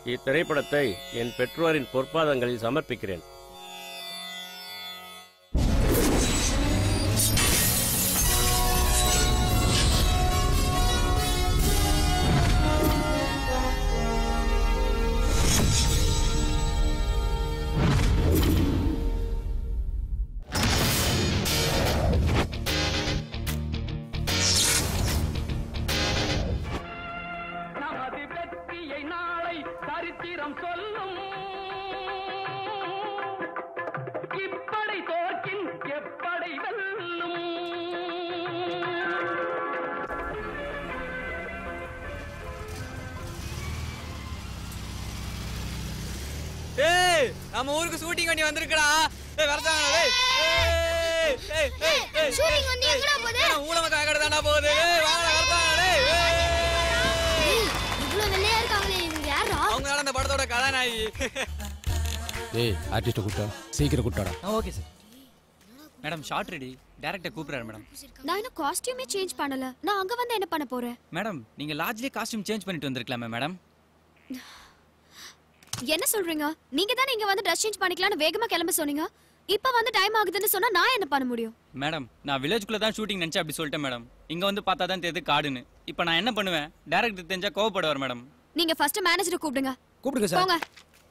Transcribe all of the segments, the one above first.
இத்திரைப்படத்தை என் பெற்றோரின் பொற்பாதங்களில் சமர்ப்பிக்கிறேன் நமது வெற்றியை நாளை சரித்திரம் சொல்லும் இப்படை தோற்கின் எப்படை வெல்லும் ஏய் நம்ம ஊருக்கு ஷூட்டிங் பண்ணி வந்திருக்கடா ஏய் வரதாங்க டேய் ஏய் ஏய் ஏய் ஏய் Shooting வந்து எங்கடா போகுது? ஊலம காக்கட தானா போகுது ஏய் வாங்கடா வரதாங்க டேய் ஏய் இவ்வளவு வெள்ளையா இருக்காங்களே இவங்க யாரா அவங்க தான் அந்த படத்தோட கதாநாயகி ஏய் ஆர்டிஸ்ட்டை கூப்பிட்டா சீக்கிரம் கூப்பிட்டாடா okay sir madam shot ready director கூப்பிடுறாரு மேடம் நான் இன்னும் காஸ்டியூமே சேஞ்ச் பண்ணல நான் அங்க வந்து என்ன பண்ண போறேன் மேடம் நீங்க லார்ஜ்லயே காஸ்டியூம் சேஞ்ச் பண்ணிட்டு வந்திருக்கலாமே மேடம் என்ன சொல்றீங்க நீங்க தானே இங்க வந்து ட்ரெஸ் சேஞ்ச் பண்ணிக்கலாம்னு வேகமா கிளம்ப சொன்னீங்க இப்ப வந்து டைம் ஆகுதுன்னு சொன்னா நான் என்ன பண்ண முடியும் மேடம் நான் வில்லேஜ்குள்ள தான் ஷூட்டிங் நினைச்சு அப்படி சொல்லிட்டேன் மேடம் இங்க வந்து பார்த்தா தான் தெரியுது காடுன்னு இப்போ நான் என்ன பண்ணுவேன் டேரக்டர் தெரிஞ்சா கோவப்படுவார் மேடம் நீங்க ஃபர்ஸ்ட் மேனேஜரை கூப்பிடுங்க கூப்பிடுங்க சார் போங்க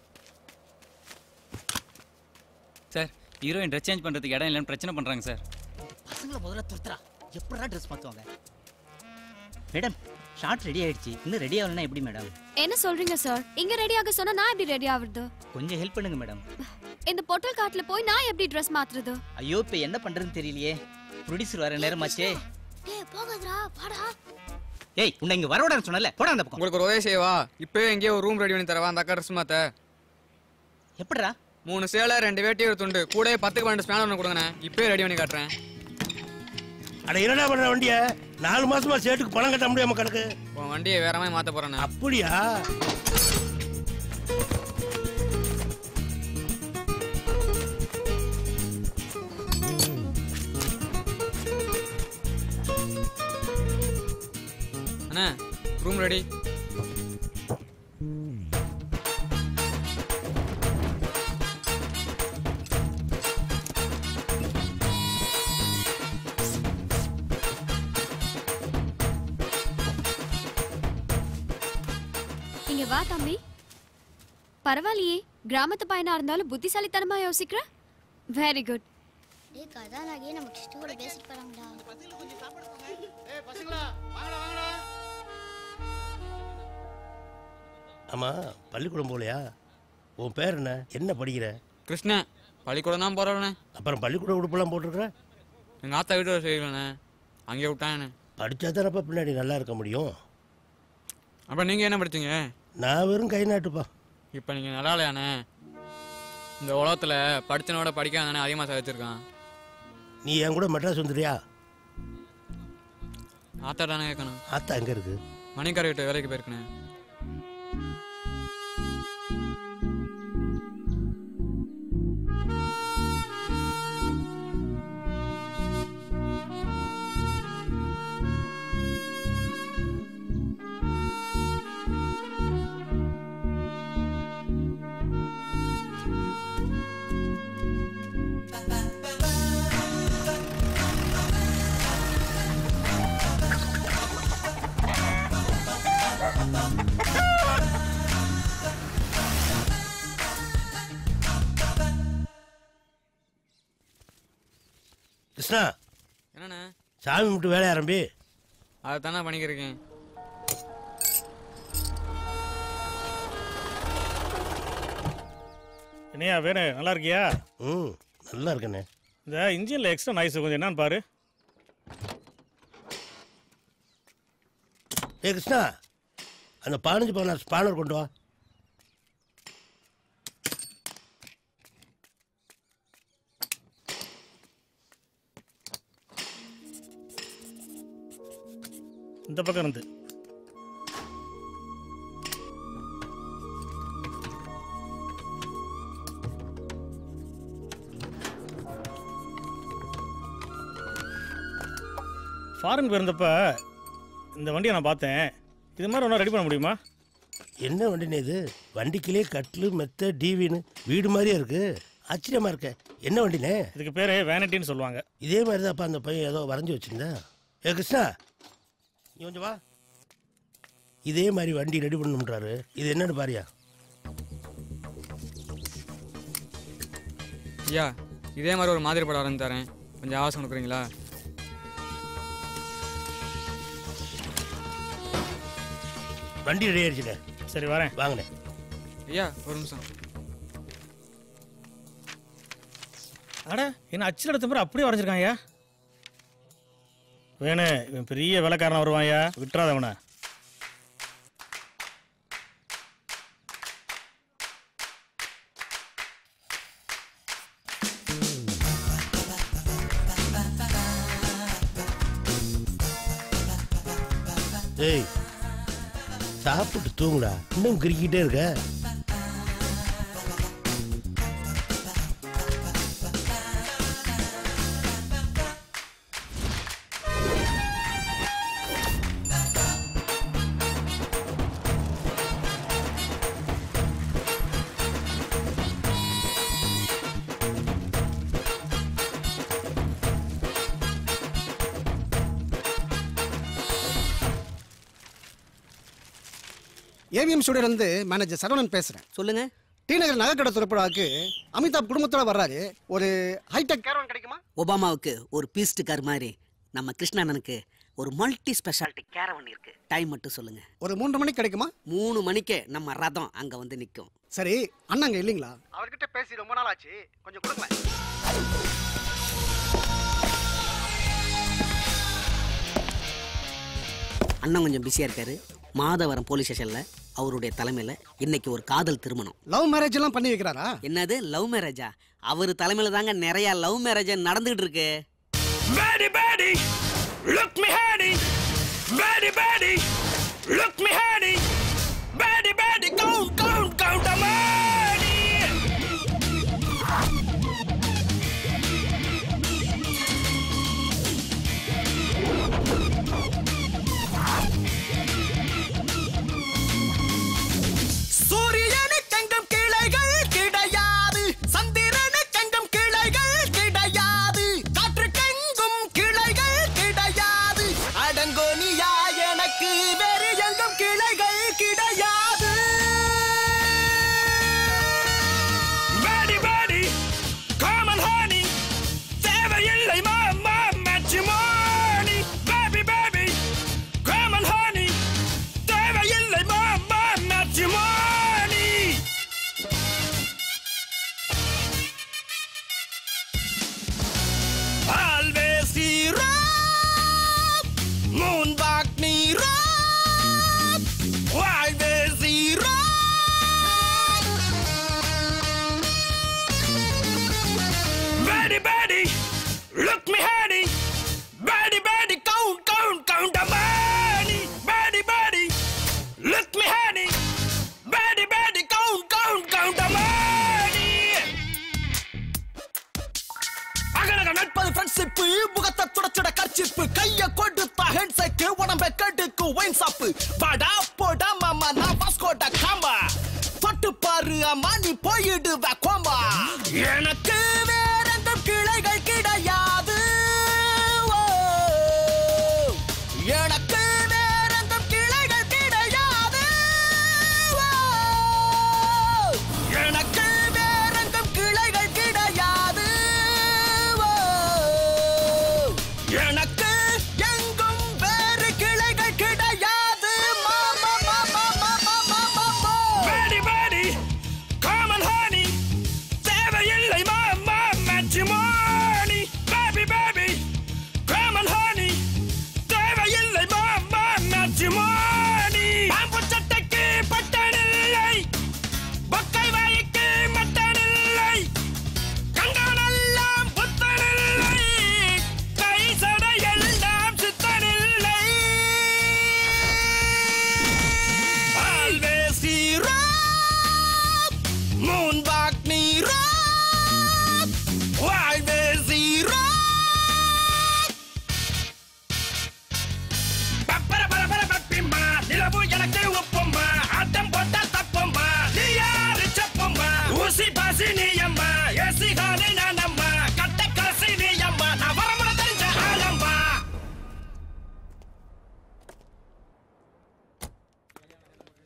சார் ஹீரோயின் ட்ரெஸ் சேஞ்ச் பண்றதுக்கு இடம் இல்லைன்னு பிரச்சனை பண்றாங்க சார் பசங்களை முதல்ல துரத்துறா எப்படா ட்ரெஸ் மாற்றுவாங்க மேடம் ஷார்ட் ரெடி ஆயிடுச்சு இன்னும் ரெடி ஆகலன்னா எப்படி மேடம் என்ன சொல்றீங்க சார் இங்க ரெடி ஆக சொன்னா நான் எப்படி ரெடி ஆகுறது கொஞ்சம் ஹெல்ப் பண்ணுங்க மேடம் இந்த பொட்டல் காட்டுல போய் நான் எப்படி ட்ரெஸ் மாத்துறது ஐயோ இப்போ என்ன பண்றதுன்னு தெரியலையே ப்ரொடியூசர் வர நேரமாச்சே டேய் போகாதடா வாடா ஏய் உன்னை இங்க வரவிடான்னு சொன்னல போடா அந்த பக்கம் உங்களுக்கு ஒரு உதவி செய்வா இப்பவே எங்கேயோ ஒரு ரூம் ரெடி பண்ணி தரவா அந்த அக்கா ட்ரெஸ் மாத்த எப்படிடா மூணு சேலை ரெண்டு வேட்டி ஒரு துண்டு கூடவே பத்துக்கு பன்னெண்டு ஸ்பேனர் ஒன்று கொடுங்கண்ணே இப்பவே ரெடி பண்ணி காட்டுறேன் அட என்னடா பண்ற வண்டிய நாலு மாசமா சேட்டுக்கு பணம் கட்ட முடியாம கிடக்கு உன் வண்டியை வேற மாதிரி மாத்த போறேண்ணே அப்படியா அண்ணே ரூம் ரெடி இங்க வா தம்பி பரவாயில்லையே கிராமத்து பையனா இருந்தாலும் புத்திசாலித்தனமா யோசிக்கிற வெரி குட் டேய் கதாநாயகியே நம்ம கிறிஸ்து கூட பேசிட்டு போறாங்கடா ஆமா பள்ளிக்கூடம் போலையா உன் பேர் என்ன என்ன படிக்கிற கிருஷ்ணன் பள்ளிக்கூடம் தான் போறவண்ணே அப்புறம் பள்ளிக்கூட உடுப்பெல்லாம் போட்டிருக்கிற எங்க ஆத்தா வீட்டு செய்யலண்ணே அங்கே விட்டாங்கண்ணே படிச்சா தானப்பா பின்னாடி நல்லா இருக்க முடியும் அப்புறம் நீங்க என்ன படிச்சீங்க நான் வெறும் கை நாட்டுப்பா இப்போ நீங்க நல்லா இல்லையாண்ணே இந்த உலகத்துல படிச்சனோட படிக்காதானே அதிகமாக சாதிச்சிருக்கான் நீ என் கூட மெட்ராஸ் வந்துடுறியா ஆத்தா தானே கேட்கணும் ஆத்தா எங்க இருக்கு மணிக்கார வீட்டு வேலைக்கு போயிருக்கேன் கிருஷ்ணா என்னண்ணே சாமி மட்டும் வேலைய ஆரம்பி அதை தானே பண்ணிக்கிருக்கேன் என்னையா வேணும் நல்லா இருக்கியா ம் நல்லா இருக்கண்ணே இந்த இன்ஜினில் எக்ஸ்ட்ரா நாய்ஸ் கொஞ்சம் என்னன்னு பாரு ஏ கிருஷ்ணா அந்த பதினஞ்சு பதினாறு ஸ்பானர் கொண்டு வா இந்த பக்கம் இருந்து ஃபாரின் போயிருந்தப்ப இந்த வண்டியை நான் பார்த்தேன் இது மாதிரி ஒன்றா ரெடி பண்ண முடியுமா என்ன வண்டினே இது வண்டிக்கிலே கட்லு மெத்த டிவின்னு வீடு மாதிரியே இருக்கு ஆச்சரியமா இருக்க என்ன வண்டினே இதுக்கு பேரு வேனிட்டின்னு சொல்லுவாங்க இதே மாதிரி தான் அந்த பையன் ஏதோ வரைஞ்சி வச்சிருந்தா ஏ கிருஷ்ணா நீ கொஞ்சம் வா இதே மாதிரி வண்டி ரெடி பண்ணணுன்றாரு இது என்னன்னு பாரியா ஐயா இதே மாதிரி ஒரு மாதிரி படம் வரைஞ்சு தரேன் கொஞ்சம் ஆசை கொடுக்குறீங்களா வண்டி ரெடி ஆயிடுச்சுண்ணே சரி வரேன் வாங்கண்ணே ஐயா ஒரு நிமிஷம் அட என்ன அச்சில் எடுத்த மாதிரி அப்படியே வரைஞ்சிருக்கான் ஐயா வேணு இவன் பெரிய வேலைக்காரன் வருவான் ஐயா விட்டுறாத அவனை ஏய் சாப்பிட்டு தூங்குடா இன்னும் கிரிக்கிட்டே இருக்க ஏவிஎம் ஸ்டுடியோலேருந்து மேனேஜர் சரவணன் பேசுகிறேன் சொல்லுங்க டி நகர் நகைக்கடை திரைப்படாவுக்கு அமிதாப் குடும்பத்தோட வர்றாரு ஒரு ஹைடெக் கேரவன் கிடைக்குமா ஒபாமாவுக்கு ஒரு பீஸ்ட் கார் மாதிரி நம்ம கிருஷ்ணானனுக்கு ஒரு மல்டி ஸ்பெஷாலிட்டி கேரவன் இருக்கு டைம் மட்டும் சொல்லுங்க ஒரு மூன்று மணிக்கு கிடைக்குமா மூணு மணிக்கே நம்ம ரதம் அங்க வந்து நிக்கும் சரி அண்ணாங்க இல்லைங்களா அவர்கிட்ட பேசி ரொம்ப நாள் ஆச்சு கொஞ்சம் கொடுங்களேன் அண்ணன் கொஞ்சம் பிஸியா இருக்காரு மாதவரம் போலீஸ் ஸ்டேஷன்ல அவருடைய தலைமையில இன்னைக்கு ஒரு காதல் திருமணம் லவ் மேரேஜ் எல்லாம் பண்ணி வைக்கிறாரா என்னது லவ் மேரேஜா அவர் தலைமையில தாங்க நிறைய லவ் மேரேஜ் நடந்துகிட்டு இருக்கு Betty, Betty, look me honey. Betty, Betty, look me honey. Betty, Betty, count, count, count the money. சூரியனுக்கெங்கும் கிளைகள் கிடையாது சந்திரனுக்கெங்கும் கிளைகள் கிடையாது காற்றுக்கெங்கும் கிளைகள் கிடையாது அடங்கோனியா எனக்கு வேறு எங்கும் கிளைகள் கிடையாது Betty, Betty, come on honey. தேவையில்லை மாமா matrimony. Baby, baby, come on honey. தேவையில்லை மாமா matrimony. Always hero, moonbag Nero, always hero. Betty, Betty, look me honey. Betty, Betty, count, count, count the money. Betty, Betty, look me honey. Betty, Betty, count, count, count the money. அகனக நட்பது friendship முகத்தை துடைச்சிட kerchief கைய கொடுத்தா headset உடம்ப கெடுக்கு wine சாப்பு வாடா போடா மாமா நான் பாஸ்கோட காம்பா தொட்டு பாரு அம்மா நீ போயிடுவ கோம்பா எனக்கு வேற எந்த கிளைகள் கிடையாது ஓ. எனக்கு வேற எந்த கிளைகள் கிடையாது ஓ. எனக்கு வேற எந்த கிளைகள் கிடையாது ஓ. எனக்கு எங்கும் வேறு கிளைகள் கிடையாது மாமா மாமா மாமா மாமா Betty, Betty, come on honey.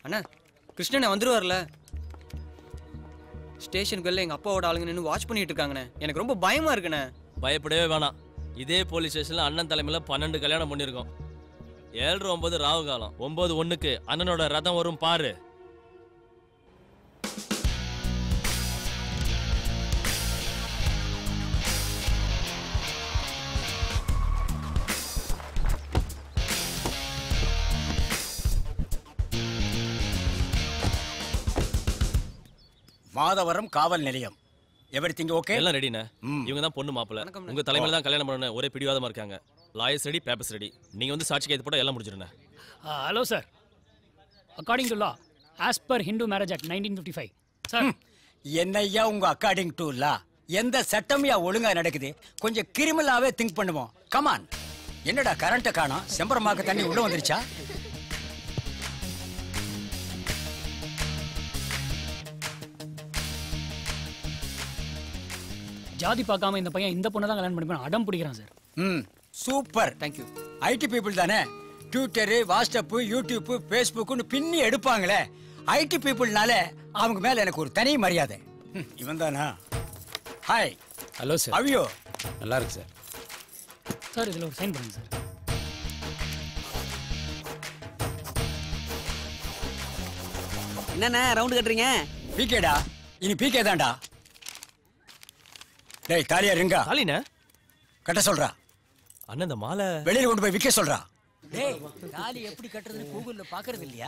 அண்ணா கிருஷ்ணனை வந்துருவார்ல ஸ்டேஷன் பெல்ல எங்க அப்பாவோட ஆளுங்க நின்று வாட்ச் பண்ணிட்டு இருக்காங்கண்ணே எனக்கு ரொம்ப பயமா இருக்குண்ணே பயப்படவே வேணாம் இதே போலீஸ் ஸ்டேஷன்ல அண்ணன் தலைமையில பன்னெண்டு கல்யாணம் பண்ணியிருக்கோம் ஏழு ஒன்பது ராவு காலம் ஒன்பது ஒண்ணுக்கு அண்ணனோட ரதம் வரும் பாரு மாதவரம் காவல் நிலையம் எவ்ரி திங் ஓகே எல்லாம் ரெடிண்ணே இவங்க தான் பொண்ணு மாப்பிள்ள உங்க தலைமையில தான் கல்யாணம் பண்ணணும் ஒரே பிடிவாதமா இருக்காங்க லாயர்ஸ் ரெடி பேப்பர்ஸ் ரெடி நீங்க வந்து சாட்சி கைது போட்டா எல்லாம் முடிஞ்சிருண்ணே hello sir according to law as per Hindu marriage act nineteen fifty five sir என்னய்யா உங்க அக்கார்டிங் டு லா எந்த சட்டமையா ஒழுங்கா நடக்குது கொஞ்சம் கிரிமினலாவே திங்க் பண்ணுவோம் கமான் என்னடா கரண்ட்டை காணோம் செம்பரமாக்க தண்ணி உள்ள வந்துருச்சா ஜாதி பார்க்காம இந்த பையன் இந்த பொண்ணை தான் கல்யாணம் பண்ணிப்பேன் அடம் பிடிக்கிறான் சார் ம் சூப்பர் தேங்க்யூ ஐடி பீப்புள் தானே ட்விட்டரு வாட்ஸ்அப்பு யூடியூப்பு ஃபேஸ்புக்குன்னு பின்னி எடுப்பாங்களே ஐடி பீப்புள்னால அவங்க மேல எனக்கு ஒரு தனி மரியாதை ம், இவன் தானா ஹாய் ஹலோ சார் அவியோ நல்லா இருக்கு சார் சார் இதில் ஒரு சைன் பண்ணுங்க சார் என்னண்ணே ரவுண்டு கட்டுறீங்க பிகேடா இனி பிகே தான்டா டேய் தாலியா ரிங்கா தாலிண்ணே கட்ட சொல்றா அண்ணன் இந்த மாலை வெளியில கொண்டு போய் விற்க சொல்றா டேய் தாலி எப்படி கட்டுறதுன்னு கூகுள்ல பாக்குறது இல்லையா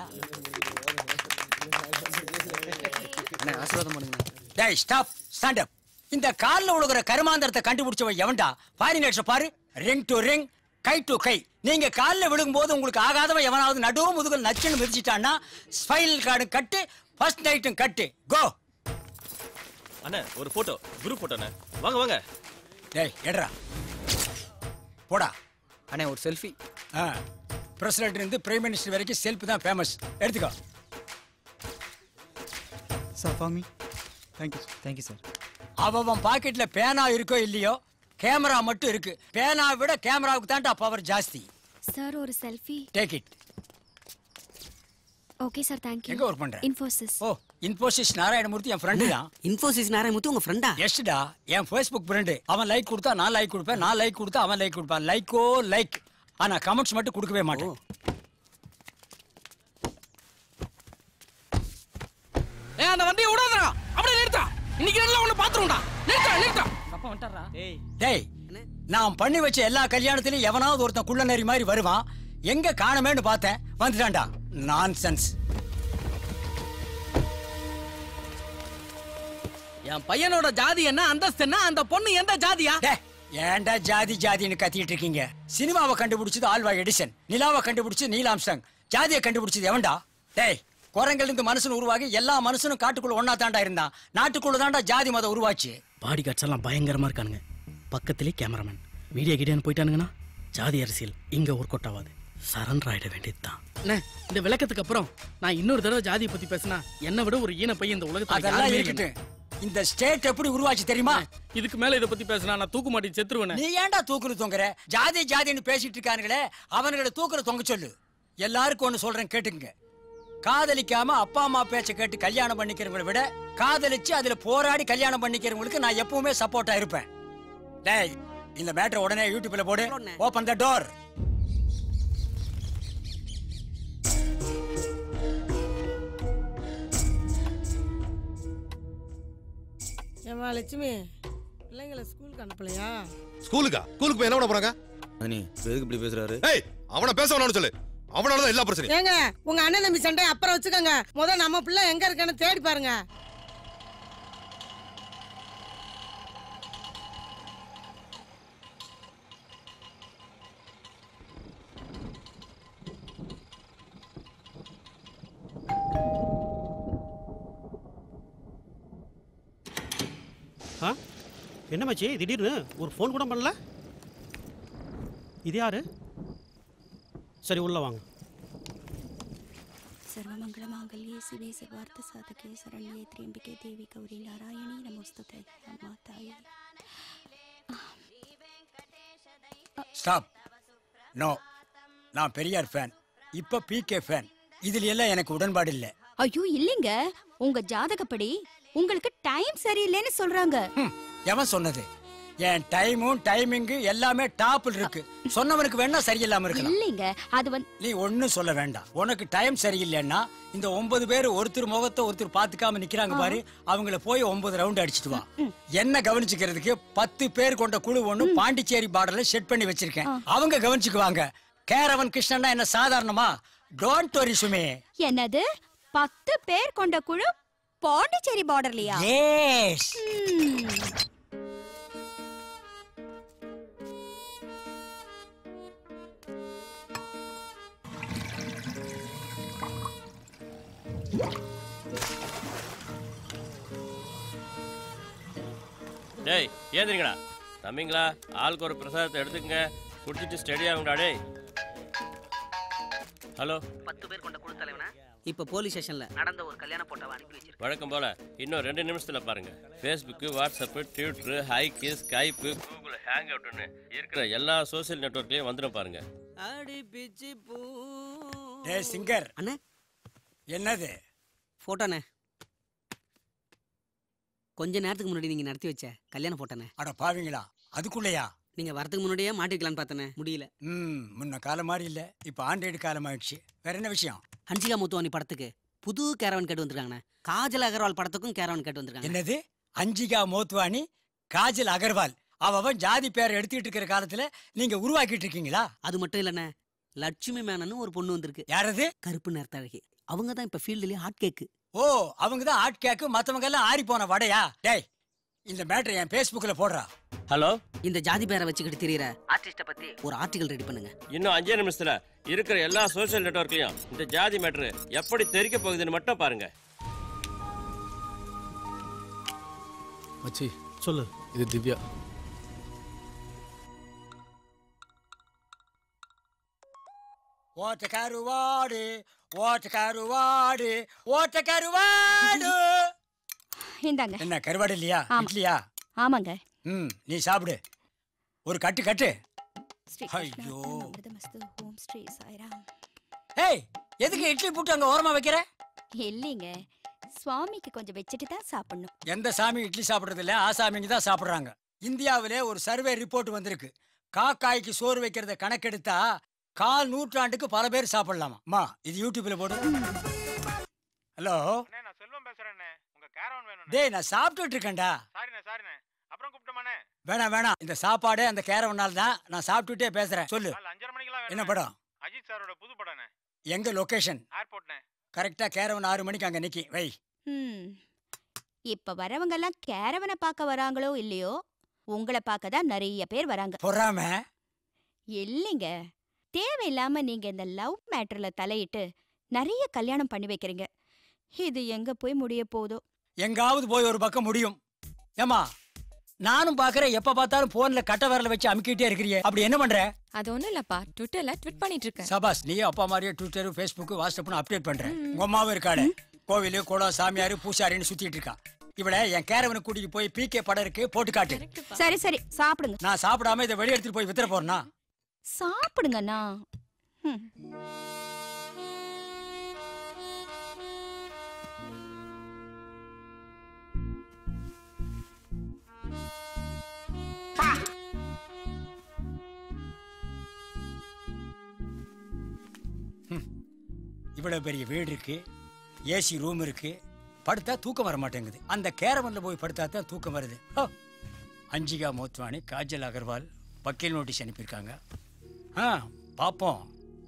அண்ணே ஆசீர்வாதம் பண்ணுங்க டேய் ஸ்டாப் ஸ்டாண்ட் அப் இந்த கால்ல உழுகுற கருமாந்திரத்தை கண்டுபிடிச்சவன் எவன்டா பாரினேட்ஸ் பாரு ரிங் டு ரிங் கை டு கை நீங்க கால்ல விழுகும்போது உங்களுக்கு ஆகாதவன் எவனாவது நடுவு முதுகல் நச்சுன்னு மிதிச்சிட்டான்னா ஸ்பைனல் கார்டு கட்டு ஃபர்ஸ்ட் நைட்டும் கட்டு கோ அண்ணே ஒரு போட்டோ குரூப் போட்டோண்ணே வாங்க வாங்க டேய் எடுறா போடா அண்ணே ஒரு செல்ஃபி ஆ பிரசிடென்ட் இருந்து பிரைம் மினிஸ்டர் வரைக்கும் செல்ஃப் தான் ஃபேமஸ் எடுத்துக்கோ sir for me thank you thank you sir அவன் பாக்கெட்ல பேனா இருக்கோ இல்லையோ கேமரா மட்டும் இருக்கு பேனா விட கேமராவுக்கு தான்டா பவர் ஜாஸ்தி சார் ஒரு selfie take it okay sir thank you எங்க ஒர்க் பண்ற இன்ஃபோசிஸ் ஓ இன்ஃபோசிஸ் நாராயணமூர்த்தி என் ஃப்ரெண்டு தான் இன்ஃபோசிஸ் நாராயணமூர்த்தி உங்க ஃப்ரெண்டா எஸ்டா என் ஃபேஸ்புக் ஃப்ரெண்டு அவன் லைக் கொடுத்தா நான் லைக் கொடுப்பேன் நான் லைக் கொடுத்தா அவன் லைக் கொடுப்பான் லைக்கோ லைக் ஆனா கமெண்ட்ஸ் மட்டும் கொடுக்கவே மாட்டேன் ஏய் அந்த வண்டியை விடாதடா அப்படியே நிறுத்தா இன்னைக்கு நல்லா உன்னை பாத்துருவோம்டா நிறுத்தா நிறுத்தா அப்பா வந்துட்டாரா ஏய் டேய் நான் பண்ணி வச்ச எல்லா கல்யாணத்திலயும் எவனாவது ஒருத்தன் குள்ள நரி மாதிரி வருவான் எங்க காணமேன்னு பார்த்தேன் வந்துட்டான்டா நான்சென்ஸ் என் பையனோட ஜாதி என்ன அந்தஸ்து என்ன அந்த பொண்ணு எந்த ஜாதியா டேய், ஏன்டா ஜாதி ஜாதின்னு கத்திட்டு இருக்கீங்க சினிமாவை கண்டுபிடிச்சது ஆல்வா எடிசன் நிலாவை கண்டுபிடிச்சது நீல் ஆம்ஸ்டாங் ஜாதியை கண்டுபிடிச்சது எவன்டா டேய் குரங்கில் இருந்து மனுஷன் உருவாகி எல்லா மனுஷனும் காட்டுக்குள்ள ஒன்னா தாண்டா இருந்தான் நாட்டுக்குள்ள தாண்டா ஜாதி மதம் உருவாச்சு பாடி கார்ட்ஸ் எல்லாம் பயங்கரமா இருக்கானுங்க பக்கத்திலே கேமராமேன் மீடியா கிட்டேன்னு போயிட்டானுங்கன்னா ஜாதி அரசியல் இங்க ஒர்க் அவுட் ஆகாது சரண்டர் ஆயிட வேண்டியதுதான் அண்ணே இந்த விளக்கத்துக்கு அப்புறம் நான் இன்னொரு தடவை ஜாதியை பத்தி பேசினா என்னை விட ஒரு ஈன பையன் இந்த உலகத்துல அதெல்லாம் யாருமே இருக்கட்டும் இந்த ஸ்டேட் எப்படி உருவாச்சு தெரியுமா இதுக்கு மேல இத பத்தி பேசினா நான் தூக்கு மாட்டி செத்துருவேன் நீ ஏன்டா தூக்குல தொங்குற ஜாதி ஜாதின்னு பேசிட்டு இருக்கானுங்களே அவனுங்களை தூக்குல தொங்க சொல்லு எல்லாருக்கும் ஒண்ணு சொல்றேன் கேட்டுங்க காதலிக்காம அப்பா அம்மா பேச்ச கேட்டு கல்யாணம் பண்ணிக்கிறவங்களை விட காதலிச்சு அதுல போராடி கல்யாணம் பண்ணிக்கிறவங்களுக்கு நான் எப்பவுமே சப்போர்ட்டா இருப்பேன் டேய் இந்த மேட்டர் உடனே யூடியூப்ல போடு ஓபன் த டோர் ஏமா லட்சுமி பிள்ளைங்களை ஸ்கூலுக்கு அனுப்பலையா ஸ்கூலுக்கா ஸ்கூலுக்கு போய் என்ன பண்ண போறாங்க அனி எதுக்கு இப்படி பேசுறாரு ஏய் அவன பேச வேணாம்னு சொல்லு அவனால தான் எல்லா பிரச்சனையும் ஏங்க உங்க அண்ணன் தம்பி சண்டை அப்புறம் வச்சுக்கோங்க முத நம்ம பிள்ளை எங்க இருக்கான்னு தேடி பாருங்க ஆ என்ன மச்சி திடீர்னு ஒரு ஃபோன் கூட பண்ணல இது யாரு சரி உள்ள வாங்க सर्वमङ्गलमाङ्गल्ये शिवे सर्वार्थसाधके शरण्ये त्र्यम्बिके देवी गौरी नारायणी नमोस्तुते माताये ஸ்டாப் நோ நான் பெரியார் ஃபேன் இப்ப பிகே ஃபேன் இதுல எல்லாம் எனக்கு உடன்பாடு இல்ல ஐயோ இல்லைங்க உங்க ஜாதகப்படி உங்களுக்கு டைம் சரியில்லைன்னு சொல்றாங்க எவன் சொன்னது என் டைமும் டைமிங்கு எல்லாமே டாப்ல இருக்கு சொன்னவனுக்கு வேணா சரியில்லாம இருக்கலாம் இல்லைங்க அது வந்து நீ ஒண்ணும் சொல்ல வேண்டாம் உனக்கு டைம் சரியில்லைன்னா இந்த ஒன்பது பேர் ஒருத்தர் முகத்தை ஒருத்தர் பாத்துக்காம நிக்கிறாங்க பாரு அவங்கள போய் ஒன்பது ரவுண்ட் அடிச்சிட்டு வா என்ன கவனிச்சுக்கிறதுக்கு பத்து பேர் கொண்ட குழு ஒண்ணு பாண்டிச்சேரி பார்டர்ல செட் பண்ணி வச்சிருக்கேன் அவங்க கவனிச்சுக்குவாங்க கேரவன் கிருஷ்ணன்னா என்ன சாதாரணமா டோன்ட் வரி சுமே என்னது பத்து பேர் கொண்ட குழு பாண்டிச்சேரி பார்டர்லயா எஸ் டேய் ஏந்திரிங்கடா தம்பிங்களா ஆளுக்கு ஒரு பிரசாதத்தை எடுத்துக்கங்க குடிச்சிட்டு ஸ்டெடி ஆகுங்கடா டேய் ஹலோ பத்து பேர் கொண்ட குழு தலைவனா இப்ப போலீஸ் ஸ்டேஷன்ல நடந்த ஒரு கல்யாண போட்டோவை அனுப்பி வச்சிருக்கேன் வழக்கம் போல இன்னும் ரெண்டு நிமிஷத்துல பாருங்க Facebook WhatsApp Twitter Hike Skype Google ஹேங் அவுட்னு இருக்கிற எல்லா சோஷியல் நெட்ஒர்க்லயும் வந்துடும் பாருங்க அடி பிச்சி பூ டேய் சிங்கர் அண்ணே என்னது போட்டோண்ணே கொஞ்ச நேரத்துக்கு முன்னாடி நீங்க நடத்தி வச்ச கல்யாண போட்டோண்ணே அட பாவீங்களா அதுக்குள்ளயா நீங்க வரதுக்கு முன்னாடியே மாட்டிருக்கலாம்னு பார்த்தனே முடியல ம் முன்ன காலம் மாதிரி இல்ல இப்ப ஆண்ட்ராய்டு காலம் ஆயிடுச்சு வேற என்ன விஷயம் ஹன்சிகா முத்துவானி படத்துக்கு புது கேரவன் கேட்டு வந்திருக்காங்கண்ணே காஜல் அகர்வால் படத்துக்கும் கேரவன் கேட்டு வந்திருக்காங்க என்னது அஞ்சிகா மோத்வானி காஜல் அகர்வால் அவன் ஜாதி பேர் எடுத்துக்கிட்டு இருக்கிற காலத்துல நீங்க உருவாக்கிட்டு இருக்கீங்களா அது மட்டும் இல்லண்ணே லட்சுமி மேனன்னு ஒரு பொண்ணு வந்திருக்கு யாரது கருப்பு நேரத்தழகி அவங்க தான் இப்ப ஃபீல்டுலயே ஹாட் கேக்கு ஓ அவங்க தான் ஆட் கேக்கு மத்தவங்க எல்லாம் ஆறி போன வடையா டேய் இந்த மேட்டர் என் Facebookல போடுறா ஹலோ இந்த ஜாதி பேரை வச்சுக்கிட்டு தெரியற ஆர்டிஸ்ட பத்தி ஒரு ஆர்டிகல் ரெடி பண்ணுங்க இன்னும் அஞ்சே நிமிஷத்துல இருக்கிற எல்லா சோஷியல் நெட்ஒர்க்லயும் இந்த ஜாதி மேட்ரு எப்படி தெரிக்க போகுதுன்னு மட்டும் பாருங்க மச்சி சொல்லு இது திவ்யா ஓட்ட கருவாடு ஓட்ட கருவாடு ஓட்ட கருவாடு இந்தாங்க என்ன கருவாடு இல்லையா ஆமா. இட்லியா ஆமாங்க ம் நீ சாப்பிடு ஒரு கட்டு கட்டு ஸ்ரீ ஐயோ அமிர்தமஸ்து ஓம் ஸ்ரீ சாய்ராம் ஏய் எதுக்கு இட்லி போட்டு அங்க ஓரமா வைக்கிற இல்லைங்க சுவாமிக்கு கொஞ்சம் வச்சுட்டு தான் சாப்பிடணும் எந்த சாமி இட்லி சாப்பிடுறது இல்ல ஆசாமிங்க தான் சாப்பிடுறாங்க இந்தியாவிலே ஒரு சர்வே ரிப்போர்ட் வந்திருக்கு காக்காய்க்கு சோறு வைக்கிறத கணக்கெடுத்தா கால் நூற்றாண்டுக்கு பல பேர் சாப்பிடலாமா அம்மா இது யூடியூப்ல போடு ஹலோ நான் செல்வம் பேசுறேண்ணே உங்க கேரவன் வேணும் டேய் நான் சாப்பிட்டுட்டு இருக்கேன்டா சாரிண்ணே சாரிண்ணே அப்புறம் கூப்பிட்டோமாண்ணே வேணாம் வேணாம் இந்த சாப்பாடு அந்த கேரவனால் தான் நான் சாப்பிட்டுட்டே பேசுறேன் சொல்லு காலைல அஞ்சரை மணிக்கெல்லாம் என்ன வேணுண்ணே. படம் அஜித் சாரோட புது படம்ண்ணே எங்க லொகேஷன் ஏர்போர்ட்ண்ணே கரெக்டா கேரவன் ஆறு மணிக்கு அங்க நிக்கி வை ம் இப்ப வரவங்க எல்லாம் கேரவனை பார்க்க வராங்களோ இல்லையோ உங்களை பார்க்க தான் நிறைய பேர் வராங்க பொறாம இல்லைங்க தேவையில்லாம நீங்க இந்த லவ் மேட்டர்ல தலையிட்டு நிறைய கல்யாணம் பண்ணி வைக்கிறீங்க இது எங்க போய் முடிய போதோ எங்காவது போய் ஒரு பக்கம் முடியும் ஏமா நானும் பாக்குறேன் எப்ப பார்த்தாலும் போன்ல கட்ட விரல வச்சு அமுக்கிட்டே இருக்கிறியே அப்படி என்ன பண்ற அது ஒண்ணும் இல்லப்பா ட்விட்டர்ல ட்விட் பண்ணிட்டு இருக்கேன் சபாஸ் நீ அப்பா மாதிரியே ட்விட்டர் ஃபேஸ்புக் வாட்ஸ்அப்னு அப்டேட் பண்ற உங்க அம்மாவும் இருக்காளே கோவிலு குளம் சாமியாரு பூசாரின்னு சுத்திட்டு இருக்கா இவள என் கேரவனுக்கு கூட்டிட்டு போய் பிகே படம் இருக்கு போட்டு காட்டு சரி சரி சாப்பிடுங்க நான் சாப்பிடாம இதை வெளியே எடுத்துட்டு போய் வித்துற போறேனா சாப்பிடுங்கண்ணா ம். இவ்வளவு பெரிய வீடு இருக்கு ஏசி ரூம் இருக்கு படுத்தா தூக்கம் வர மாட்டேங்குது அந்த கேரவன்ல போய் படுத்தா தான் தூக்கம் வருது ஹோ. அஞ்சிகா மோத்வானி காஜல் அகர்வால் வக்கீல் நோட்டீஸ் அனுப்பியிருக்காங்க ஆ பார்ப்போம்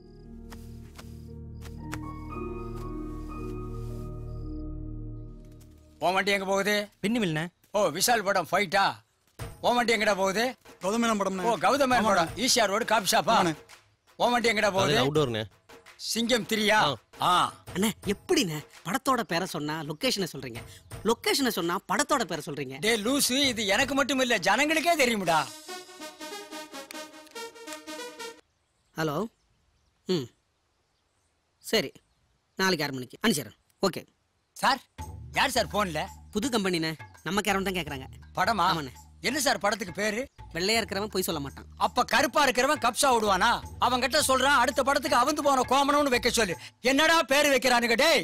உன் வண்டி எங்க போகுது பின்னி மில்ன ஓ விஷால் படம் ஃபைட்டா உன் வண்டி எங்கடா போகுது கௌதமேனம் படம் ஓ கௌதமேன் படம் ஈசிஆர் ரோடு காபி ஷாப்பா உன் வண்டி எங்கடா போகுது அவுட்டோர்ண்ணே சிங்கம் திரியா ஆ அண்ணே எப்படிண்ணே படத்தோட பேரை சொன்னா லொகேஷனை சொல்றீங்க லொகேஷனை சொன்னா படத்தோட பேரை சொல்றீங்க டே லூசு இது எனக்கு மட்டும் இல்ல ஜனங்களுக்கே தெரியும்டா ஹலோ ம் சரி நாளைக்கு ஆறு மணிக்கு அனுப்பிச்சிடுறேன் ஓகே சார் யார் சார் போன்ல புது கம்பெனிண்ணே நம்ம கேரவன் தான் கேட்குறாங்க படமா ஆமாண்ணே என்ன சார் படத்துக்கு பேரு வெள்ளையா இருக்கிறவன் போய் சொல்ல மாட்டான் அப்ப கருப்பா இருக்கிறவன் கப்சா விடுவானா அவன் கிட்ட சொல்றான் அடுத்த படத்துக்கு அவந்து போன கோமனம்னு வைக்க சொல்லு என்னடா பேரு வைக்கிறானுங்க டேய்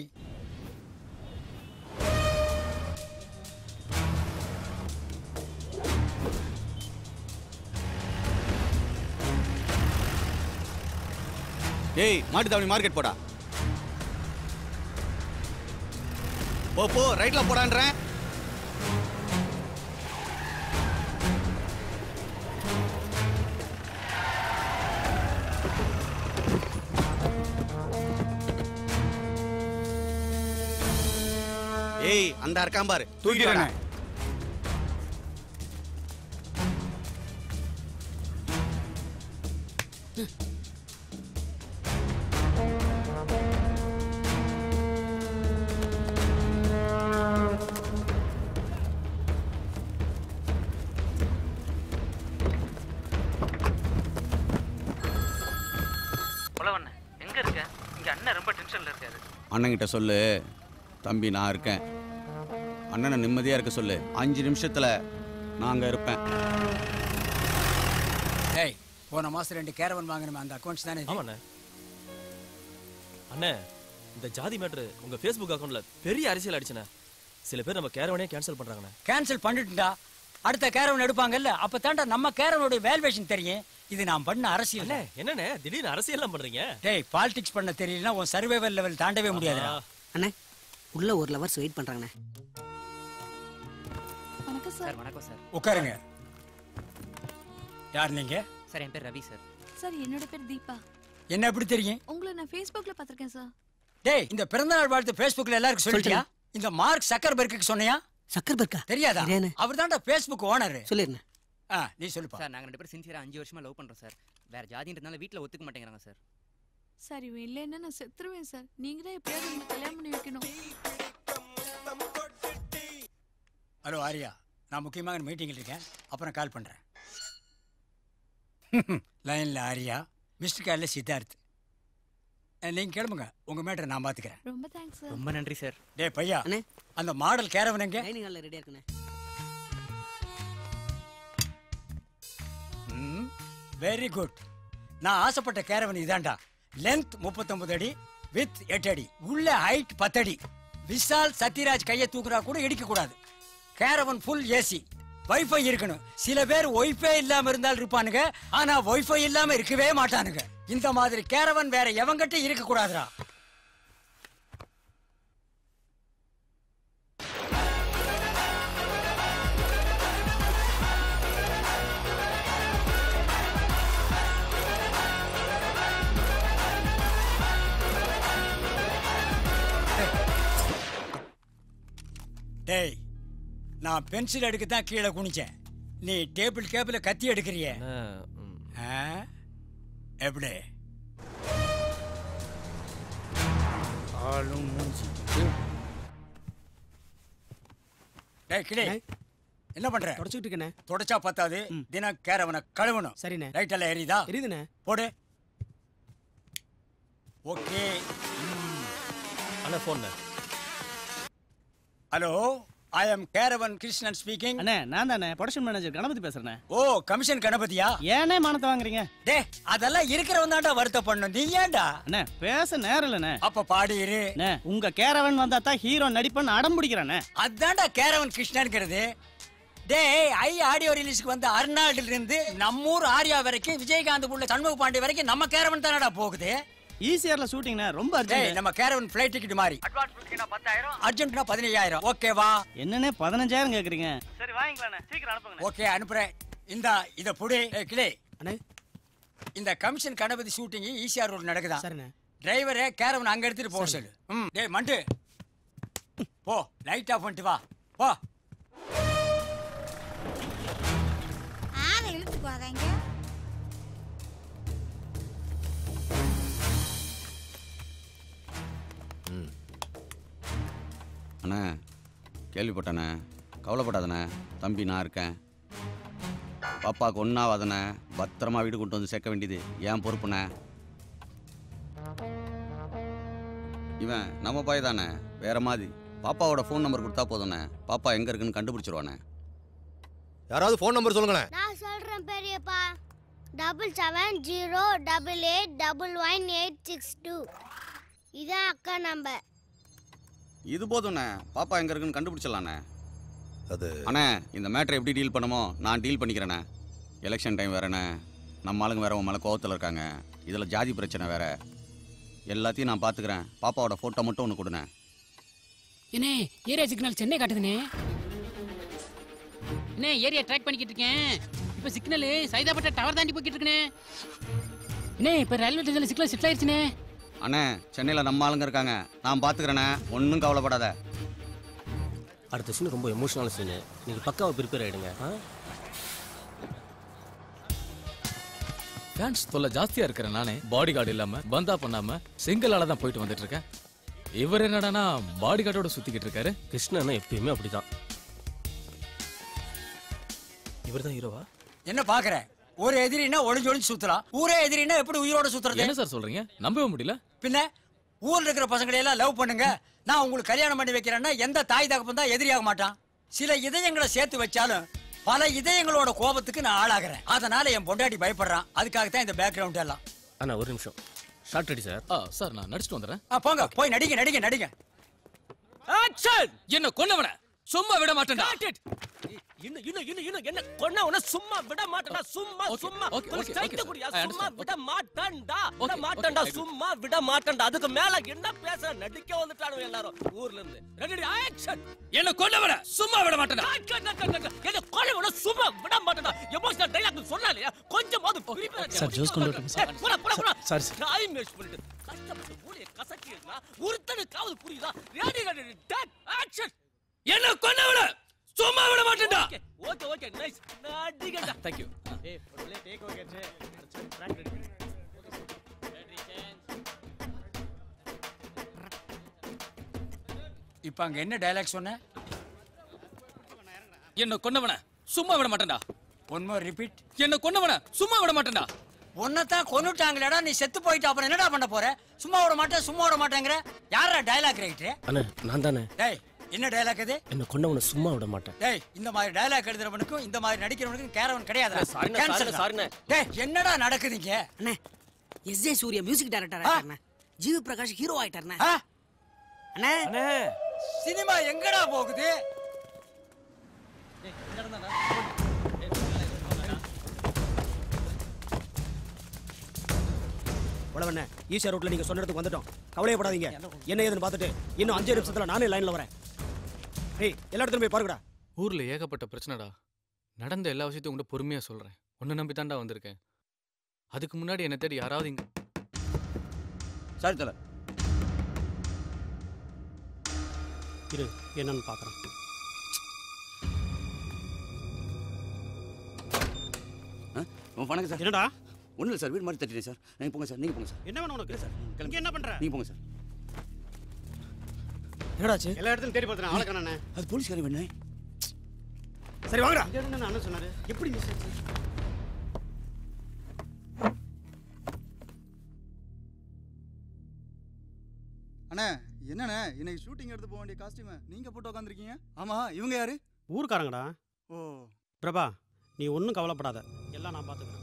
டேய் மாட்டு தாவணி மார்க்கெட் போடா போ போ ரைட்ல போடான்றேன் ஏய் அந்த இருக்கான் பாரு தூக்கிட்டு வாடா. உழவண்ண எங்க இருக்க இங்க அண்ணன் ரொம்ப டென்ஷன்ல இருக்காரு அண்ணன்கிட்ட சொல்லு தம்பி நான் இருக்கேன் அண்ணனை நிம்மதியா இருக்க சொல்லு அஞ்சு நிமிஷத்துல நான் அங்க இருப்பேன் டேய் போன மாசம் ரெண்டு கேரவன் வாங்கினமே அந்த அக்கௌண்ட்ஸ் தானே இது? ஆமாண்ணே அண்ணே இந்த ஜாதி மேட்ரு உங்க ஃபேஸ்புக் அக்கவுண்ட்ல பெரிய அரசியல் அடிச்சுண்ணே சில பேர் நம்ம கேரவனே கேன்சல் பண்றாங்கண்ணே கேன்சல் பண்ணிட்டுடா அடுத்த கேரவன் எடுப்பாங்கல்ல அப்ப தாண்டா நம்ம கேரவனுடைய வேல்வேஷன் தெரியும் இது நான் பண்ண அரசியல் என்னண்ணே திடீர்னு அரசியல்லாம் பண்றீங்க டேய் பாலிடிக்ஸ் பண்ண தெரியலனா உன் சர்வைவல் லெவல் தாண்டவே முடியாதுடா அண்ணே உள்ள ஒரு லவர்ஸ் வெயிட் பண்றாங்கண்ணே வணக்கம் சார் வணக்கம் சார் உட்காருங்க யார் நீங்க சார் என் பேர் ரவி சார் சார் என்னோட பேர் தீபா என்ன எப்படி தெரியும் உங்களை நான் ஃபேஸ்புக்ல பார்த்திருக்கேன் சார் டேய் இந்த பிறந்தநாள் வாழ்த்து Facebookல எல்லாருக்கும் சொல்லிட்டியா இந்த மார்க் சக்கர்பர்க்கு சொன்னியா சக்கர்பர்க்கா தெரியாதா தெரியாதுண்ணே. அவர் தான்டா ஃபேஸ்புக் ஓனர் சொல்லிருந்தேன் ஆ நீ சொல்லுப்பா சார் நாங்க ரெண்டு பேரும் சின்சியரா அஞ்சு வருஷமா லவ் பண்றோம் சார் வேற ஜாதின்றதுனால வீட்ல ஒத்துக்க மாட்டேங்கிறாங்க சார் சார் இவன் இல்லைன்னா நான் செத்துருவேன் சார் நீங்க தான் எப்படியாவது எனக்கு கல்யாணம் பண்ணி வைக்கணும் ஹலோ ஆரியா நான் முக்கியமாக மீட்டிங்கில் இருக்கேன் அப்புறம் கால் பண்ணுறேன் லைனில் ஆரியா மிஸ்டர் காலில் சித்தார்த் நீங்கள் கிளம்புங்க உங்கள் மேட்டரை நான் பார்த்துக்கிறேன் ரொம்ப தேங்க்ஸ் சார் ரொம்ப நன்றி சார் டே பையா அந்த மாடல் கேரவன் எங்க டைனிங் ஹாலில் ரெடியா இருக்குண்ணே வெரி குட் நான் ஆசைப்பட்ட கேரவன் இதான்டா லென்த் முப்பத்தொன்பது அடி வித் எட்டு அடி உள்ள ஹைட் பத்தடி விஷால் சத்யராஜ் கையை தூக்குறா கூட இடிக்க கூடாது கேரவன் ஃபுல் ஏசி வைஃபை இருக்கணும் சில பேர் ஒய்ஃபை இல்லாம இருந்தால் இருப்பானுங்க ஆனா ஒய்ஃபை இல்லாம இருக்கவே மாட்டானுங்க இந்த மாதிரி கேரவன் வேற எவங்கிட்ட இருக்க கூடாதுடா டேய் நான் பென்சில் எடுக்க தான் கீழே குனிச்சேன் நீ டேபிள் கேபிள கத்தி எடுக்கிறிய ஆ? எப்படி ஆளும் மூஞ்சி டேய் கிளே என்ன பண்ற தொடச்சிட்டு இருக்கேனே தொடச்சா பத்தாது தினம் கேரவனை கழுவணும் சரிண்ணே ரைட் எல்லாம் எரியுதா எரியுதுண்ணே போடு ஓகே அண்ணா phone hello I am caravan Krishnan speaking அண்ணே நான் தானே ப்ரொடக்ஷன் மேனேஜர் கணபதி பேசுறேன் ஓ கமிஷன் கணபதியா ஏனே மானத்தை வாங்குறீங்க டே அதெல்லாம் இருக்கிறவன் தான்டா வருத்தப்படணும் நீ ஏன்டா அண்ணே பேச நேரம் இல்லண்ணே அப்ப பாடி இரு அண்ணே உங்க கேரவன் வந்தா தான் ஹீரோ நடிப்பேன்னு அடம் பிடிக்கிறேண்ணே அதான்டா கேரவன் கிருஷ்ணன்ங்கிறது டேய் ஐ ஆடியோ ரிலீஸ்க்கு வந்த அர்னால்டுல இருந்து நம்மூர் ஆர்யா வரைக்கும் விஜயகாந்த் உள்ள சண்முக பாண்டி வரைக்கும் நம்ம கேரவன் தானடா போகுது ஈசிஆர்ல ஷூட்டிங்ண்ணே ரொம்ப டேய் அர்ஜென்ட் நம்ம கேரவன் ஃப்ளைட் டிக்கெட் மாதிரி அட்வான்ஸ் கொடுத்தீங்கன்னா பத்தாயிரம் அர்ஜென்ட்னா பதினையாயிரம் ஓகேவா என்னண்ணே பதினஞ்சாயிரம் கேக்குறீங்க சரி வாங்கிக்கலாண்ணே சீக்கிரம் அனுப்புங்க ஓகே அனுப்புறேன் இந்தா இத புடி ஏய் கிளே அண்ணே இந்த commission Ganapathi shooting ECR road நடக்குதா சரிண்ணே டிரைவரை கேரவன் அங்க எடுத்துட்டு போக சொல்லு ம் டேய் மண்டு போ லைட் ஆஃப் பண்ணிட்டு வா போ ஆளை இழுத்துக்கு வராங்க அண்ணே கேள்விப்பட்டண்ணே கவலைப்படாதண்ணே தம்பி நான் இருக்கேன் பாப்பாவுக்கு ஒன்றாவதண்ணே பத்திரமா வீடு கொண்டு வந்து சேர்க்க வேண்டியது ஏன் பொறுப்புண்ணே இவன் நம்ம பாய் தானே வேற மாதிரி பாப்பாவோட ஃபோன் நம்பர் கொடுத்தா போதுண்ணே பாப்பா எங்கே இருக்குன்னு கண்டுபிடிச்சிருவானே யாராவது ஃபோன் நம்பர் சொல்லுங்களேன் நான் சொல்றேன் பெரியப்பா double seven zero double eight double one eight six two இதான் அக்கா நம்பர் இது போதும்ண்ணே பாப்பா எங்க இருக்குன்னு கண்டுபிடிச்சிடலாண்ணே அது அண்ணே இந்த மேட்டரை எப்படி டீல் பண்ணுமோ நான் டீல் பண்ணிக்கிறேண்ணே எலெக்ஷன் டைம் வேறண்ணே நம்ம ஆளுங்க வேற உன் மேலே கோவத்தில் இருக்காங்க இதில் ஜாதி பிரச்சனை வேற எல்லாத்தையும் நான் பார்த்துக்கிறேன் பாப்பாவோட ஃபோட்டோ மட்டும் ஒன்று கொடுண்ணே என்ன ஏரியா சிக்னல் சென்னை காட்டுதுண்ணே என்ன ஏரியா ட்ராக் பண்ணிக்கிட்டு இருக்கேன் இப்போ சிக்னல் சைதாப்பேட்டை டவர் தாண்டி போய்கிட்டு இருக்கனே என்ன இப்போ ரயில்வே ஸ்டேஷனில் சிக்னல் செட்டில் ஆயிடுச்சுனே அண்ணே சென்னையில் நம்ம ஆளுங்க இருக்காங்க நான் பார்த்துக்கிறேண்ணே ஒன்றும் கவலைப்படாத அடுத்த சீன் ரொம்ப எமோஷனல் சீனு நீங்கள் பக்காவை ப்ரிப்பேர் ஆகிடுங்க ஆ ஃபேன்ஸ் தொல்லை ஜாஸ்தியா இருக்கிறேன் நானே பாடி கார்டு இல்லாம பந்தா பண்ணாம சிங்கிளால தான் போயிட்டு வந்துட்டு இருக்கேன் இவர் என்னடானா பாடி கார்டோட சுத்திக்கிட்டு இருக்காரு கிருஷ்ணன் எப்பயுமே அப்படிதான் இவர் தான் ஹீரோவா என்ன பாக்குற ஒரு எதிரினா ஒளிஞ்சு ஒளிஞ்சு சுத்தலாம் ஊரே எதிரினா எப்படி உயிரோட சுத்துறது என்ன சார் சொல்றீங்க நம்பவே முடியல பின்ன ஊர்ல இருக்கிற பசங்களை எல்லாம் லவ் பண்ணுங்க நான் உங்களுக்கு கல்யாணம் பண்ணி வைக்கிறேன்னா எந்த தாய் தகப்பன் தான் எதிரியாக மாட்டான் சில இதயங்களை சேர்த்து வச்சாலும் பல இதயங்களோட கோபத்துக்கு நான் ஆளாகிறேன் அதனால என் பொண்டாட்டி பயப்படுறான் அதுக்காக தான் இந்த பேக்ரவுண்ட் எல்லாம் அண்ணா ஒரு நிமிஷம் ஷார்ட் ரெடி சார் ஆ சார் நான் நடிச்சிட்டு வந்துடுறேன் ஆ, போங்க போய் நடிங்க நடிங்க நடிங்க ஆக்ஷன் என்ன கொன்னவன சும்மா விட மாட்டேன்டா இன்னும் இன்னும் இன்னும் இன்னும் என்ன கொன்ன உன சும்மா விட மாட்டேன்டா சும்மா Okay, சும்மா okay, கொஞ்சம் okay, straight okay, sir. குடியா, I சும்மா understand. விட மாட்டேன்டா விட Okay, மாட்டேன்டா okay, I will. சும்மா விட மாட்டேன்டா அதுக்கு மேல என்ன பேச நடிக்க வந்துட்டானு எல்லாரும் ஊர்ல இருந்து ரெடி ஆக்ஷன் என்ன கொன்னவன சும்மா விட மாட்டேன்டா என்ன கொலை உன சும்மா விட மாட்டேன்டா எமோஷனல் டைலாக் சொன்னாலே கொஞ்சமாவது prepare சார், juice கொண்டு வரட்டுமா, சார்? போடா போடா போடா சார், சார். டைம் வேஸ்ட் பண்ணிட்டு கஷ்டப்பட்டு மூளைய கசக்கினா ஒருத்தனுக்காவது புரியுதா ரெடி ரெடி டேக் ஆக்ஷன் என்ன கொன்னவன சும்மா விட மாட்டேன்டா ஓகே ஓகே நைஸ் நடிகடா தேங்க் யூ ஏய் பொருளே டேக் ஓகே ட்ராக் ரெடி இப்ப அங்க என்ன டைலாக் சொன்ன என்ன கொன்னவன சும்மா விட மாட்டேன்டா ஒன் மோர் ரிப்பீட் என்ன கொன்னவன சும்மா விட மாட்டேன்டா உன்னைத்தான் கொன்னுட்டாங்களேடா நீ செத்து போயிட்டு அப்புறம் என்னடா பண்ண போற சும்மா விட மாட்டேன் சும்மா விட மாட்டேங்கிற யாரா டைலாக் ரைட்டர் அண்ணா நான் தானே டேய் என்ன டைலாக் இது என்ன கொன்னவனை சும்மா விட மாட்டேன் டேய் இந்த மாதிரி டைலாக் எழுதுறவனுக்கும் இந்த மாதிரி நடிக்கிறவனுக்கும் கேரவன் கிடையாது அண்ணே, சாரிண்ணே, சாரிண்ணே, சாரிண்ணே. டேய் என்னடா நடக்குதுங்க அண்ணே S J Suriya music director ஆயிட்டாருண்ணே ஜீவ் பிரகாஷ் ஹீரோ ஆயிட்டாருண்ணே அண்ணே அண்ணே சினிமா எங்கடா போகுது உழவண்ணே ஈஸியா ரோட்ல நீங்க சொன்ன இடத்துக்கு வந்துட்டோம் கவலையப்படாதீங்க என்ன ஏதுன்னு பார்த்துட்டு இன்னும் அஞ்சு நிமிஷத்துல நானே லைன்ல வரேன் ஏய் எல்லா இடத்துலயும் போய் பாருங்கடா ஊர்ல ஏகப்பட்ட பிரச்சனைடா நடந்த எல்லா விஷயத்தையும் கூட பொறுமையா சொல்றேன் உன்னை நம்பி தான்டா வந்திருக்கேன் அதுக்கு முன்னாடி என்ன தேடி யாராவது இங்க சரி தல இரு என்னன்னு பார்க்கறேன் வணக்கம் சார் என்னடா ஒன்றும் இல்லை சார் வீடு மாதிரி தட்டிட்டேன் சார் நீங்கள் போங்க சார் நீங்கள் போங்க சார் என்ன வேணும் உனக்கு சார் இங்க என்ன பண்ற நீங்கள் போங்க சார் என்னடாச்சு எல்லா இடத்துலயும் தேடி பார்த்தேன் ஆளை காணோண்ணே அது போலீஸ்காரி வேணே சரி வாங்கடா இங்க என்ன அண்ணன் சொன்னாரு எப்படி மிஸ் ஆச்சு அண்ணே என்னண்ணே இன்னைக்கு ஷூட்டிங் எடுத்து போக வேண்டிய காஸ்டியூம் நீங்க போட்டு உட்காந்துருக்கீங்க ஆமா இவங்க யாரு ஊருக்காரங்கடா ஓ பிரபா நீ ஒன்றும் கவலைப்படாத எல்லாம் நான் பார்த்துக்கிறேன்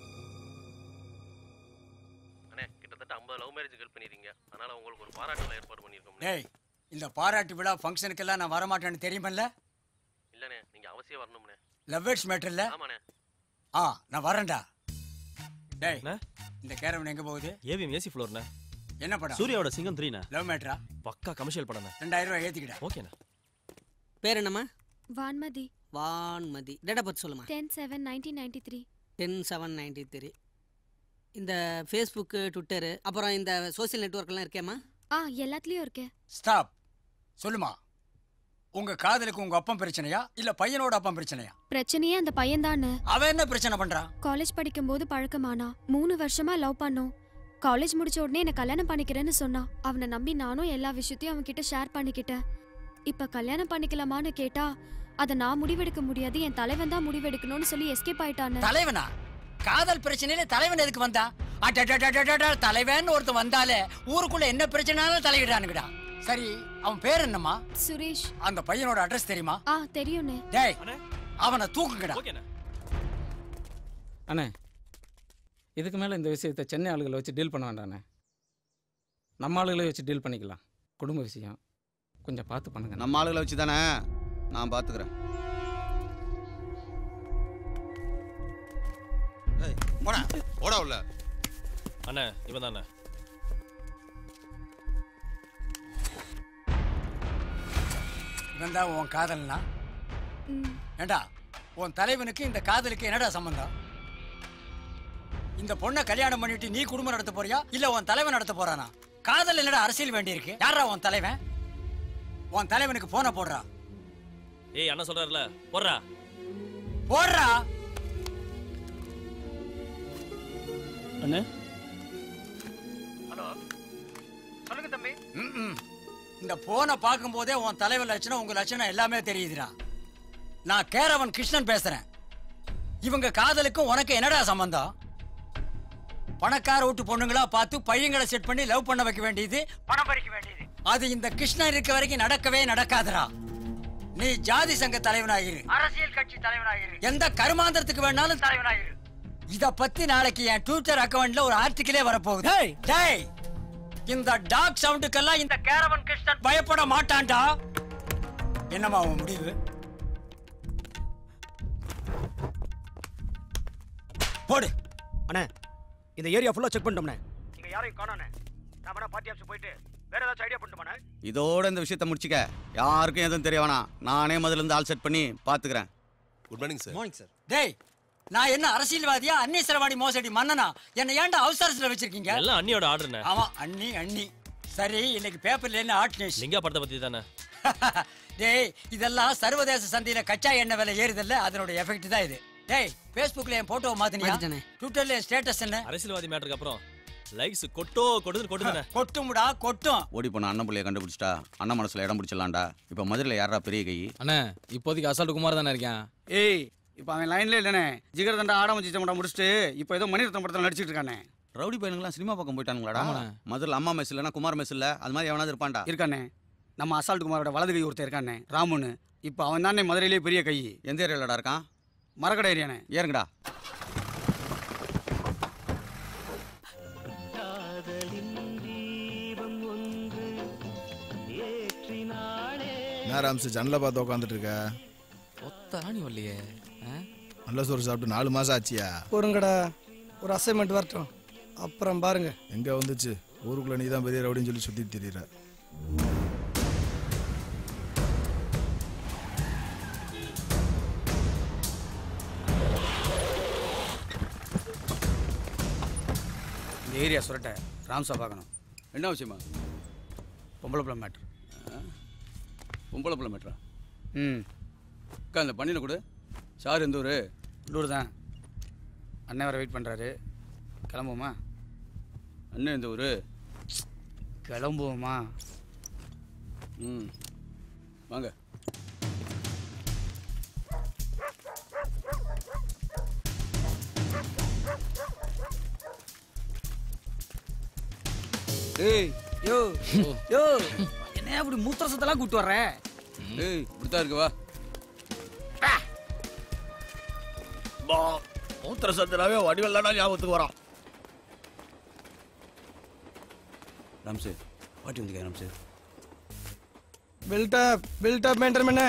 அண்ணே கிட்டத்தட்ட 50 லவ் மேரேஜ் ஹெல்ப் பண்ணிருக்கீங்க அதனால உங்களுக்கு ஒரு பாராட்டுல ஏற்பாடு பண்ணிருக்கோம் டேய் இந்த பாராட்டு விழா ஃபங்க்ஷனுக்கெல்லாம் நான் வரமாட்டேன்னு தெரியுமல்ல இல்லண்ணே நீங்க அவசியம் வரணும்ண்ணே லவ்வர்ஸ் மேட்டர்ல ஆமாண்ணே ஆ நான் வரேன்டா டேய் இந்த கேரவன் எங்க போகுது ஏவிஎம் ஏசி ஃப்ளோர்ண்ணே என்ன படம் சூர்யாவோட சிங்கம் த்ரீண்ணே லவ் மேட்டரா பக்கா கமர்ஷியல் படம்ண்ணே ரெண்டாயிரம் ரூபாய் ஏத்திக்கிட ஓகேண்ணே பேர் என்னம்மா வான்மதி வான்மதி டேட்டா பர்த் சொல்லுமா ten seven nineteen ninety three ten seven ninety three இந்த ஃபேஸ்புக்கு ட்விட்டரு அப்புறம் இந்த சோஷியல் நெட்ஒர்க்லாம் இருக்கேம்மா ஆ எல்லாத்துலயும் இருக்கேன் ஸ்டாப் சொல்லுமா உங்க காதலுக்கு உங்க அப்பன் பிரச்சனையா இல்ல பையனோட அப்பன் பிரச்சனையா பிரச்சனையே அந்த பையன் அவன் என்ன பிரச்சனை பண்றான் காலேஜ் படிக்கும்போது பழக்கமானா மூணு வருஷமா லவ் பண்ணோம் காலேஜ் முடிச்ச உடனே என்ன கல்யாணம் பண்ணிக்கிறேன்னு சொன்னான் அவனை நம்பி நானும் எல்லா விஷயத்தையும் அவன் கிட்ட ஷேர் பண்ணிக்கிட்டேன் இப்ப கல்யாணம் பண்ணிக்கலாமான்னு கேட்டா அதை நான் முடிவெடுக்க முடியாது என் தலைவன் தான் முடிவெடுக்கணும்னு சொல்லி எஸ்கேப் ஆயிட்டானு தலைவனா காதல் பிரச்சனையில தலைவன் எதுக்கு வந்தா அடடடடடட, தலைவன் ஒருத்தன் வந்தாலே ஊருக்குள்ள என்ன பிரச்சனைனாலும் தலையிடானுங்கடா சரி அவன் பேர் என்னம்மா சுரேஷ் அந்த பையனோட அட்ரஸ் தெரியுமா ஆ தெரியும்னே டேய் அவனை தூக்குங்கடா அண்ணே இதுக்கு மேலே இந்த விஷயத்தை சென்னை ஆளுகளை வச்சு டீல் பண்ண வேண்டாண்ணே நம்ம ஆளுகளை வச்சு டீல் பண்ணிக்கலாம் குடும்ப விஷயம் கொஞ்சம் பார்த்து பண்ணுங்க நம்ம ஆளுகளை வச்சு தானே நான் பார்த்துக்கிறேன் போடா போடா உள்ள அண்ணே இவன் தானே இவன் தான் உன் காதல்னா ஏண்டா உன் தலைவனுக்கு இந்த காதலுக்கு என்னடா சம்பந்தம் இந்த பொண்ணை கல்யாணம் பண்ணிட்டு நீ குடும்பம் நடத்த போறியா இல்ல உன் தலைவன் நடத்த போறானா காதல் என்னடா அரசியல் வேண்டியிருக்கு யாரா உன் தலைவன் உன் தலைவனுக்கு போன போடுறா ஏய் அண்ணன் சொல்றாருல போடுறா போடுறா அண்ணே ஹலோ சொல்லுங்க தம்பி இந்த போனை பார்க்கும்போதே உன் தலைவர் லட்சணம் உங்க லட்சணம் எல்லாமே தெரியுதுடா நான் கேரவன் கிருஷ்ணன் பேசுறேன் இவங்க காதலுக்கும் உனக்கு என்னடா சம்பந்தம் பணக்கார வீட்டு பொண்ணுங்களா பார்த்து பையங்களை செட் பண்ணி லவ் பண்ண வைக்க வேண்டியது பணம் பறிக்க வேண்டியது அது இந்த கிருஷ்ணன் இருக்க வரைக்கும் நடக்கவே நடக்காதுடா நீ ஜாதி சங்க தலைவனாயிரு அரசியல் கட்சி தலைவனாயிரு எந்த கருமாந்திரத்துக்கு வேணாலும் தலைவனாயிரு இத பத்தி நாளைக்கு என் ட்விட்டர் அக்கவுண்ட்ல ஒரு ஆர்டிகிளே வரப்போகுது டேய் இந்த டாக் சவுண்டுக்கெல்லாம் இந்த கேரவன் கிருஷ்ணன் பயப்பட மாட்டான்டா என்னம்மா உன் முடிவு போடு அண்ணே இந்த ஏரியா ஃபுல்லா செக் பண்ணிட்டோம்ண்ணே இங்க யாரையும் காணோண்ணே நான் வேணா பார்ட்டி ஆஃபீஸ் போயிட்டு வேற ஏதாச்சும் ஐடியா பண்ணிட்டுமாண்ணே இதோட இந்த விஷயத்த முடிச்சுக்க யாருக்கும் எதுவும் தெரிய வேணாம் நானே முதல்ல இருந்து ஆள் செட் பண்ணி பார்த்துக்கிறேன் good morning sir morning sir டேய் நான் என்ன அரசியல்வாதியா அன்னீஸ்வரவாடி மோசடி மன்னனா என்னை ஏன்டா அவசரத்துல வச்சிருக்கீங்க எல்லாம் அண்ணியோட ஆர்டர்ண்ணே ஆமா அண்ணி அண்ணி சரி இன்னைக்கு பேப்பர்ல என்ன ஆர்ட் நியூஸ் லிங்கா படத்தை பத்தி தானே டேய் இதெல்லாம் சர்வதேச சந்தையில கச்சா எண்ணெய் விலை ஏறுதல்ல அதனோட எஃபெக்ட் தான் இது டேய் Facebookல என் போட்டோ மாத்தினியா மாத்திட்டேனே. ட்விட்டர்ல ஸ்டேட்டஸ் என்ன அரசியல்வாதி மேட்டருக்கு அப்புறம் லைக்ஸ் கொட்டோ கொட்டுது கொட்டுதுண்ணே கொட்டும்டா கொட்டும் ஓடி போன அண்ணன் பிள்ளைய கண்டுபிடிச்சிட்டா அண்ணன் மனசுல இடம் பிடிச்சிடலாம்டா இப்போ மதுரையில் யாரா பெரிய கை அண்ணே இப்போதைக்கு அசால்ட் குமார் தானே இருக்கேன் ஏய் இப்போ அவன் லைன்ல இல்லைண்ணே ஜிகர் தண்டா ஆடாம சிச்சமடா முடிச்சுட்டு இப்போ ஏதோ மணிரத்னம் படத்தில் நடிச்சிட்டு இருக்கானே ரவுடி பையனுங்களாம் சினிமா பக்கம் போயிட்டானுங்களாடா ஆமாண்ணே. மதுரையில் அம்மா மெஸ் இல்லைன்னா குமார் மெஸ் இல்லை அது மாதிரி எவனாவது இருப்பான்டா இருக்கானே நம்ம அசால்ட் குமாரோட வலது கை ஒருத்தன் இருக்கானே ராமுன்னு இப்போ அவன் தானே மதுரையிலே பெரிய கை எந்த ஏரியாலடா இருக்கான் மரக்கடை ஏரியானே ஏறுங்கடா என்ன ராம்ஸ் ஜன்னலை பார்த்து உட்காந்துட்டு இருக்க ஒத்த ராணி வரலையே நல்ல சோறு சாப்பிட்டு நாலு மாசம் ஆச்சியா பொறுங்கடா ஒரு அசைன்மெண்ட் வரட்டும் அப்புறம் பாருங்க எங்க வந்துச்சு ஊருக்குள்ள நீ தான் பெரிய ரவுடின்னு சொல்லி சுத்தி திரியிற இந்த ஏரியா சுரட்ட ராம்சா பார்க்கணும் என்ன விஷயமா பொம்பளை பிள்ளை மேட்ரு பொம்பளை பிள்ளை மேட்ரா ம் அக்கா அந்த பண்ணின கொடு சார் எந்த ஊர் உள்ளூர் தான் அண்ணன் வர வெயிட் பண்ணுறாரு கிளம்புவோமா அண்ணன் எந்த ஊர் கிளம்புவோமா ம் வாங்க ஏய் யோ யோ என்ன அப்படி மூத்திர சத்தெல்லாம் கூட்டு வர்ற ஏய் இப்படித்தான் இருக்கு வா பா மூத்திர சத்துனாவே வடிவெல்லாம் ஞாபகத்துக்கு வரான் ராம்சு பாட்டி வந்துக்க ராம்சு பில்டப் பில்டப் மெயின்டைன் பண்ண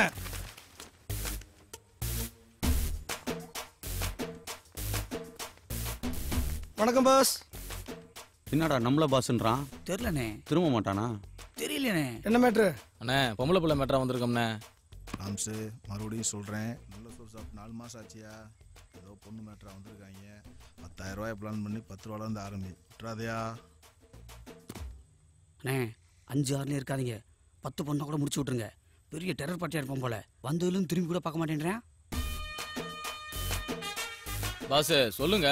வணக்கம் பாஸ் என்னடா நம்மள பாஸ்ன்றான் தெரிலண்ணே திரும்ப மாட்டானா தெரியலண்ணே என்ன மேட்ரு அண்ணே பொம்பளை பிள்ளை மேட்டரா வந்திருக்கோம்ண்ணே ராம்ஸ் மறுபடியும் சொல்றேன் நல்ல சோறு சாப்பிட்டு நாலு மாசம் ஆச்சியா ஏதோ பொண்ணு மேட்டரா வந்திருக்காங்க பத்தாயிரம் ரூபாய் பிளான் பண்ணி பத்து ரூபால இருந்து ஆரம்பி விட்டுறாதையா அண்ணே அஞ்சு ஆறுனே இருக்காதீங்க பத்து பொண்ணை கூட முடிச்சு விட்ருங்க பெரிய டெரர் பார்ட்டியாக இருப்போம் போல வந்ததுலும் திரும்பி கூட பார்க்க மாட்டேன்றேன் பாஸ் சொல்லுங்க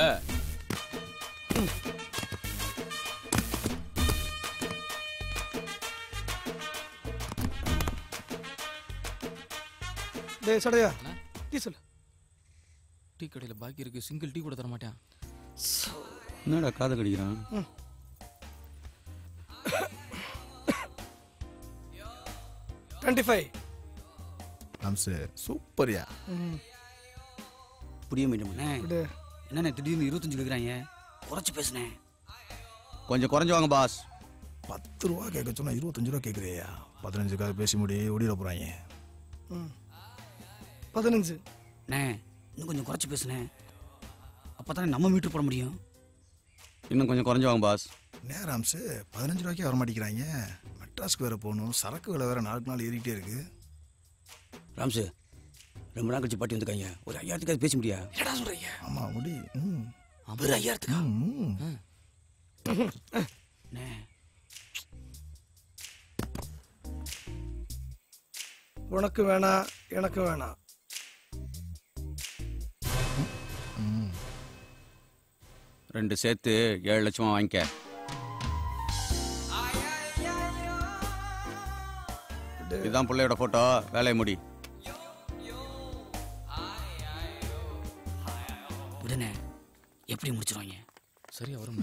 டேய் சடையா டீ சொல்லு டீ கடையில் பாக்கி இருக்கு சிங்கிள் டீ கூட தர மாட்டேன் என்னடா காதை கடிக்கிறான் டுவெண்ட்டி ஃபைவ் ராம்ஸ் சூப்பர்யா அப்படியே மெயின்டைன் பண்ணு என்னண்ணே திடீர்னு இருபத்தஞ்சு கேட்குறாங்க குறைச்சி பேசுனேன் கொஞ்சம் குறைஞ்சு வாங்க பாஸ் பத்து ரூபா கேட்க சொன்னா இருபத்தஞ்சு ரூபா கேட்குறியா பதினஞ்சுக்காக பேசி முடி ஓடிட போகிறாங்க ம் பதினஞ்சு அண்ணே இன்னும் கொஞ்சம் குறைச்சி பேசுனேன் அப்போ தானே நம்ம மீட்ரு போட முடியும் இன்னும் கொஞ்சம் குறைஞ்சு வாங்க பாஸ் நேராம்ஸு பதினஞ்சு ரூபாய்க்கே வர மாட்டேங்கிறாங்க மெட்ராஸ்க்கு வேற போகணும் சரக்கு விலை வேற நாளுக்கு நாள் ஏறிக்கிட்டே இருக்கு ராம்சு ரொம்ப நாள் கழிச்சு பாட்டி வந்துருக்காங்க ஒரு ஐயாயிரத்துக்காவது பேச முடியா என்னடா சொல்றீங்க ஆமா முடி ம் ஒரு ஐயாயிரத்துக்கா ம் அண்ணே உனக்கு வேணாம் எனக்கு வேணாம் ரெண்டு சேர்த்து ஏழு லட்சமா வாங்கிக்க இதுதான் பிள்ளையோட போட்டோ வேலையை முடி விடுண்ணே எப்படி முடிச்சிருவாங்க சரியா வரும்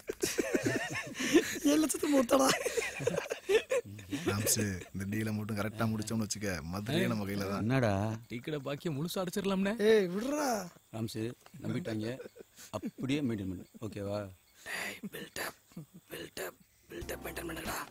ஏழு லட்சத்து மூத்தடா ராம்ஸு இந்த டீலை மட்டும் கரெக்டாக முடிச்சோம்னு வச்சுக்க மதுரையே நம்ம கையில் தான் என்னடா டீக்கடை பாக்கியம் முழுசா அடிச்சிடலாம்னே ஏய் விடுறா ராம்சு நம்பிட்டாங்க அப்படியே மெயின்டைன் பண்ணு ஓகேவா பில்டப் பில்டப் பில்டப் மெயின்டைன் பண்ணுங்கடா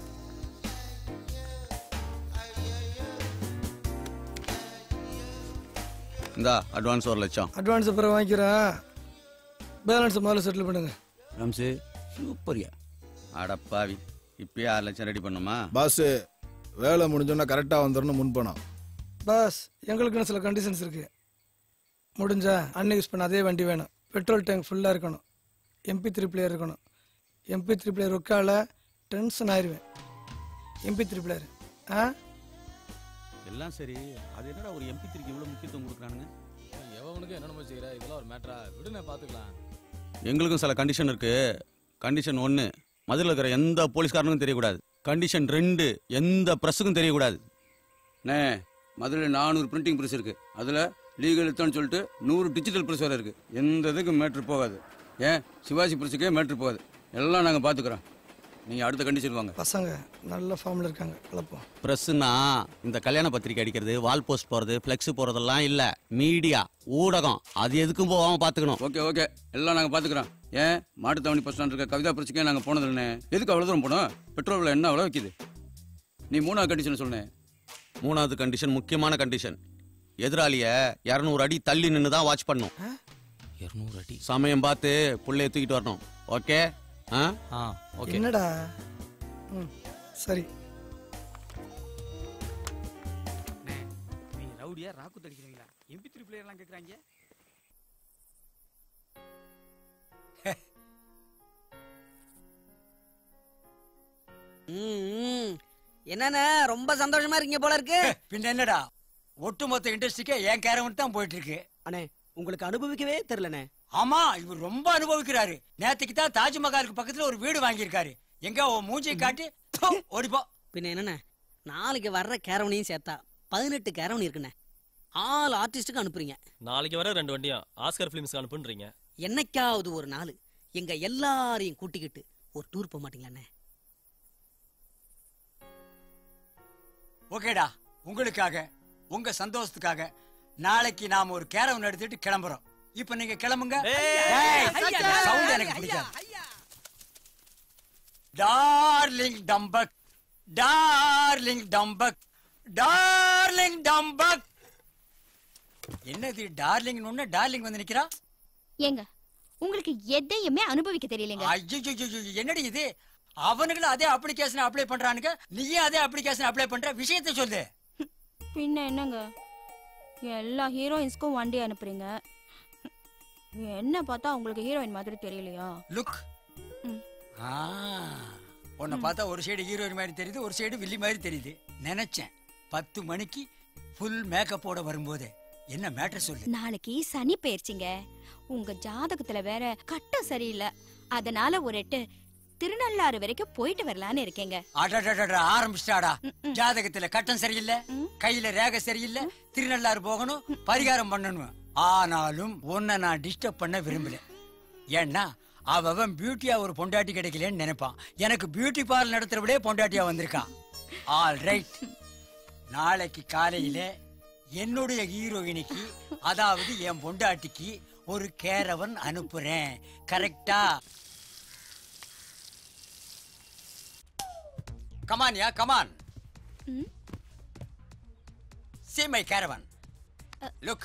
இந்தா அட்வான்ஸ் ஒரு லட்சம் அட்வான்ஸ் அப்புறம் வாங்கிக்கிறேன் பேலன்ஸ் முதல்ல செட்டில் பண்ணுங்க ராம்சு சூப்பர்யா அடப்பாவி இப்பயே ஆறு லட்சம் ரெடி பண்ணுமா பாஸ் வேலை முடிஞ்சோன்னா கரெக்டாக வந்துடணும் முன் பணம் பாஸ் எங்களுக்குன்னு சில கண்டிஷன்ஸ் இருக்கு முடிஞ்சா அன்னை யூஸ் பண்ண அதே வண்டி வேணும் பெட்ரோல் டேங்க் ஃபுல்லாக இருக்கணும் எம்பி த்ரீ பிளேயர் இருக்கணும் எம்பி த்ரீ பிளேயர் உட்கால டென்ஷன் ஆயிடுவேன் எம்பி த்ரீ பிளேயர் ஆ எல்லாம் சரி அது என்னடா ஒரு எம்பி த்ரீக்கு இவ்வளோ முக்கியத்துவம் கொடுக்குறானுங்க எவனுக்கு என்னென்னமோ செய்யற இதெல்லாம் ஒரு மேட்டரா விடுனே பாத்துக்கலாம் எங்களுக்கும் சில கண்டிஷன் இருக்கு கண்டிஷன் ஒன்று மதுரையில் இருக்கிற எந்த போலீஸ்காரனுக்கும் தெரியக்கூடாது கண்டிஷன் ரெண்டு எந்த ப்ரெஸ்ஸுக்கும் தெரியக்கூடாது அண்ணே மதுரையில் நானூறு பிரிண்டிங் ப்ரெஸ் இருக்கு அதில் லீகல் எடுத்தோன்னு சொல்லிட்டு நூறு டிஜிட்டல் ப்ரெஸ் வேறு இருக்கு எந்த இதுக்கும் மேட்ரு போகாது ஏன் சிவாஜி ப்ரெஸ்ஸுக்கே மேட்ரு போகாது எல்லாம் நாங்கள் பார்த்துக்குறோம் நீங்கள் அடுத்த கண்டிஷன் வாங்க பசங்க நல்ல ஃபார்மில் இருக்காங்க கலப்போம் ப்ரெஸ்ஸுனா இந்த கல்யாண பத்திரிக்கை அடிக்கிறது வால் போஸ்ட் போறது ஃப்ளெக்ஸ் போறதெல்லாம் இல்ல மீடியா ஊடகம் அது எதுக்கும் போகாம பாத்துக்கணும் ஓகே ஓகே எல்லாம் நாங்க பாத்துக்கிறோம் ஏன் மாட்டுத்தாவணி பஸ் ஸ்டாண்ட் இருக்க கவிதா பிரச்சனைக்கே நாங்க போனது இல்லைண்ணே எதுக்கு அவ்வளவு தூரம் போனோம் பெட்ரோல் விலை என்ன அவ்வளோ வைக்குது நீ மூணாவது கண்டிஷன் சொன்னேன் மூணாவது கண்டிஷன் முக்கியமான கண்டிஷன் எதிராளிய இரநூறு அடி தள்ளி நின்று தான் வாட்ச் பண்ணும் இருநூறு அடி சமயம் பார்த்து புள்ளைய தூக்கிட்டு வரணும் ஓகே ஆ ஆ ஓகே என்னடா ம் சரி நீங்க ரவுடியா ராக்கு தடிக்கிறீங்களா எம்பி த்ரீ பிளேயர்லாம் கேட்குறாங்க ம் என்னண்ணே ரொம்ப சந்தோஷமா இருக்கீங்க போல இருக்கு பின்ன என்னடா ஒட்டுமொத்த இண்டஸ்ட்ரிக்கே என் கேரவன் தான் போயிட்டு இருக்கு அண்ணே உங்களுக்கு அனுபவிக்கவே தெரியலண்ணே ஆமா இவர் ரொம்ப அனுபவிக்கிறாரு நேத்துக்கு தான் தாஜ்மஹாலுக்கு பக்கத்துல ஒரு வீடு வாங்கியிருக்காரு எங்க உன் மூஞ்சியை காட்டி ப்பு, ஓடிப்போ பின்ன என்னண்ணே நாளைக்கு வர்ற கேரவனையும் சேர்த்தா பதினெட்டு கேரவன் இருக்குண்ணே ஆள் ஆர்டிஸ்டுக்கு அனுப்புறீங்க நாளைக்கு வர ரெண்டு வண்டியும் ஆஸ்கர் ஃபிலிம்ஸ்க்கு அனுப்புன்றீங்க என்னைக்காவது ஒரு நாள் எங்க எல்லாரையும் கூட்டிக்கிட்டு ஒரு டூர் போக மாட்டீங்களாண்ணே ஓகேடா உங்களுக்காக உங்க சந்தோஷத்துக்காக நாளைக்கு நாம ஒரு கேரவன் எடுத்துட்டு கிளம்புறோம் இப்ப நீங்க கிளம்புங்க சவுண்ட் எனக்கு பிடிக்காது டார்லிங் டம்பக் டார்லிங் டம்பக் டார்லிங் டம்பக் என்னது டார்லிங் ஒண்ணு டார்லிங் வந்து நிக்கிறா ஏங்க உங்களுக்கு எதையுமே அனுபவிக்க தெரியலங்க ஐயோ என்னடி இது அவனுங்களும் அதே அப்ளிகேஷன் அப்ளை பண்றானுங்க நீயே அதே அப்ளிகேஷன் அப்ளை பண்ற விஷயத்தை சொல்லு பின்ன என்னங்க எல்லா ஹீரோயின்ஸ்க்கும் வண்டி அனுப்புறீங்க என்ன பார்த்தா உங்களுக்கு ஹீரோயின் மாதிரி தெரியலையா லுக் உன்னை பார்த்தா ஒரு சைடு ஹீரோயின் மாதிரி தெரியுது ஒரு சைடு வில்லி மாதிரி தெரியுது நினைச்சேன் பத்து மணிக்கு ஃபுல் மேக்கப்போட வரும்போது என்ன மேட்டர் சொல்லு நாளைக்கு சனி போயிருச்சுங்க உங்க ஜாதகத்துல வேற கட்டம் சரியில்லை அதனால ஒரு எட்டு திருநள்ளாறு வரைக்கும் போயிட்டு வரலான்னு இருக்கேங்க அடடடட ஆரம்பிச்சிட்டாடா ஜாதகத்துல கட்டம் சரியில்லை கையில ரேகை சரியில்லை திருநள்ளாறு போகணும் பரிகாரம் பண்ணணும் ஆனாலும் உன்னை நான் டிஸ்டர்ப் பண்ண விரும்பல ஏன்னா அவன் பியூட்டியா ஒரு பொண்டாட்டி கிடைக்கலன்னு நினைப்பான் எனக்கு பியூட்டி பார்லர் நடத்துறவளே பொண்டாட்டியா வந்திருக்கான் ஆல் ரைட் நாளைக்கு காலையில என்னுடைய ஹீரோயினிக்கு அதாவது என் பொண்டாட்டிக்கு ஒரு கேரவன் அனுப்புறேன் கரெக்டா come on ya come on see my caravan look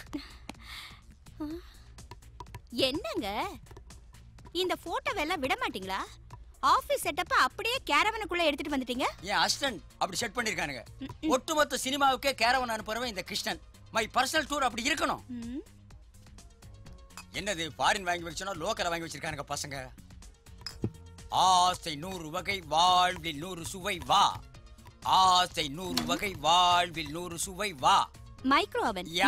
என்னங்க இந்த போட்டோவெல்லாம் விட மாட்டீங்களா ஆபீஸ் செட்டப்ப அப்படியே கேரவனுக்குள்ள எடுத்துட்டு வந்துட்டீங்க என் அசிஸ்டன்ட் அப்படி செட் பண்ணிருக்கானுங்க ஒட்டுமொத்த சினிமாவுக்கே கேரவன் அனுப்புறவன் இந்த கிருஷ்ணன் மை பர்சனல் டூர் அப்படி இருக்கணும் என்னது ஃபாரின் வாங்கி வச்சோன்னா லோக்கலை வாங்கி வச்சிருக்கானுங்க பசங்க ஆசை நூறு வகை வாழ்வில் நூறு சுவை வா ஆசை நூறு வகை வாழ்வில் நூறு சுவை வா மைக்ரோ அவன் யா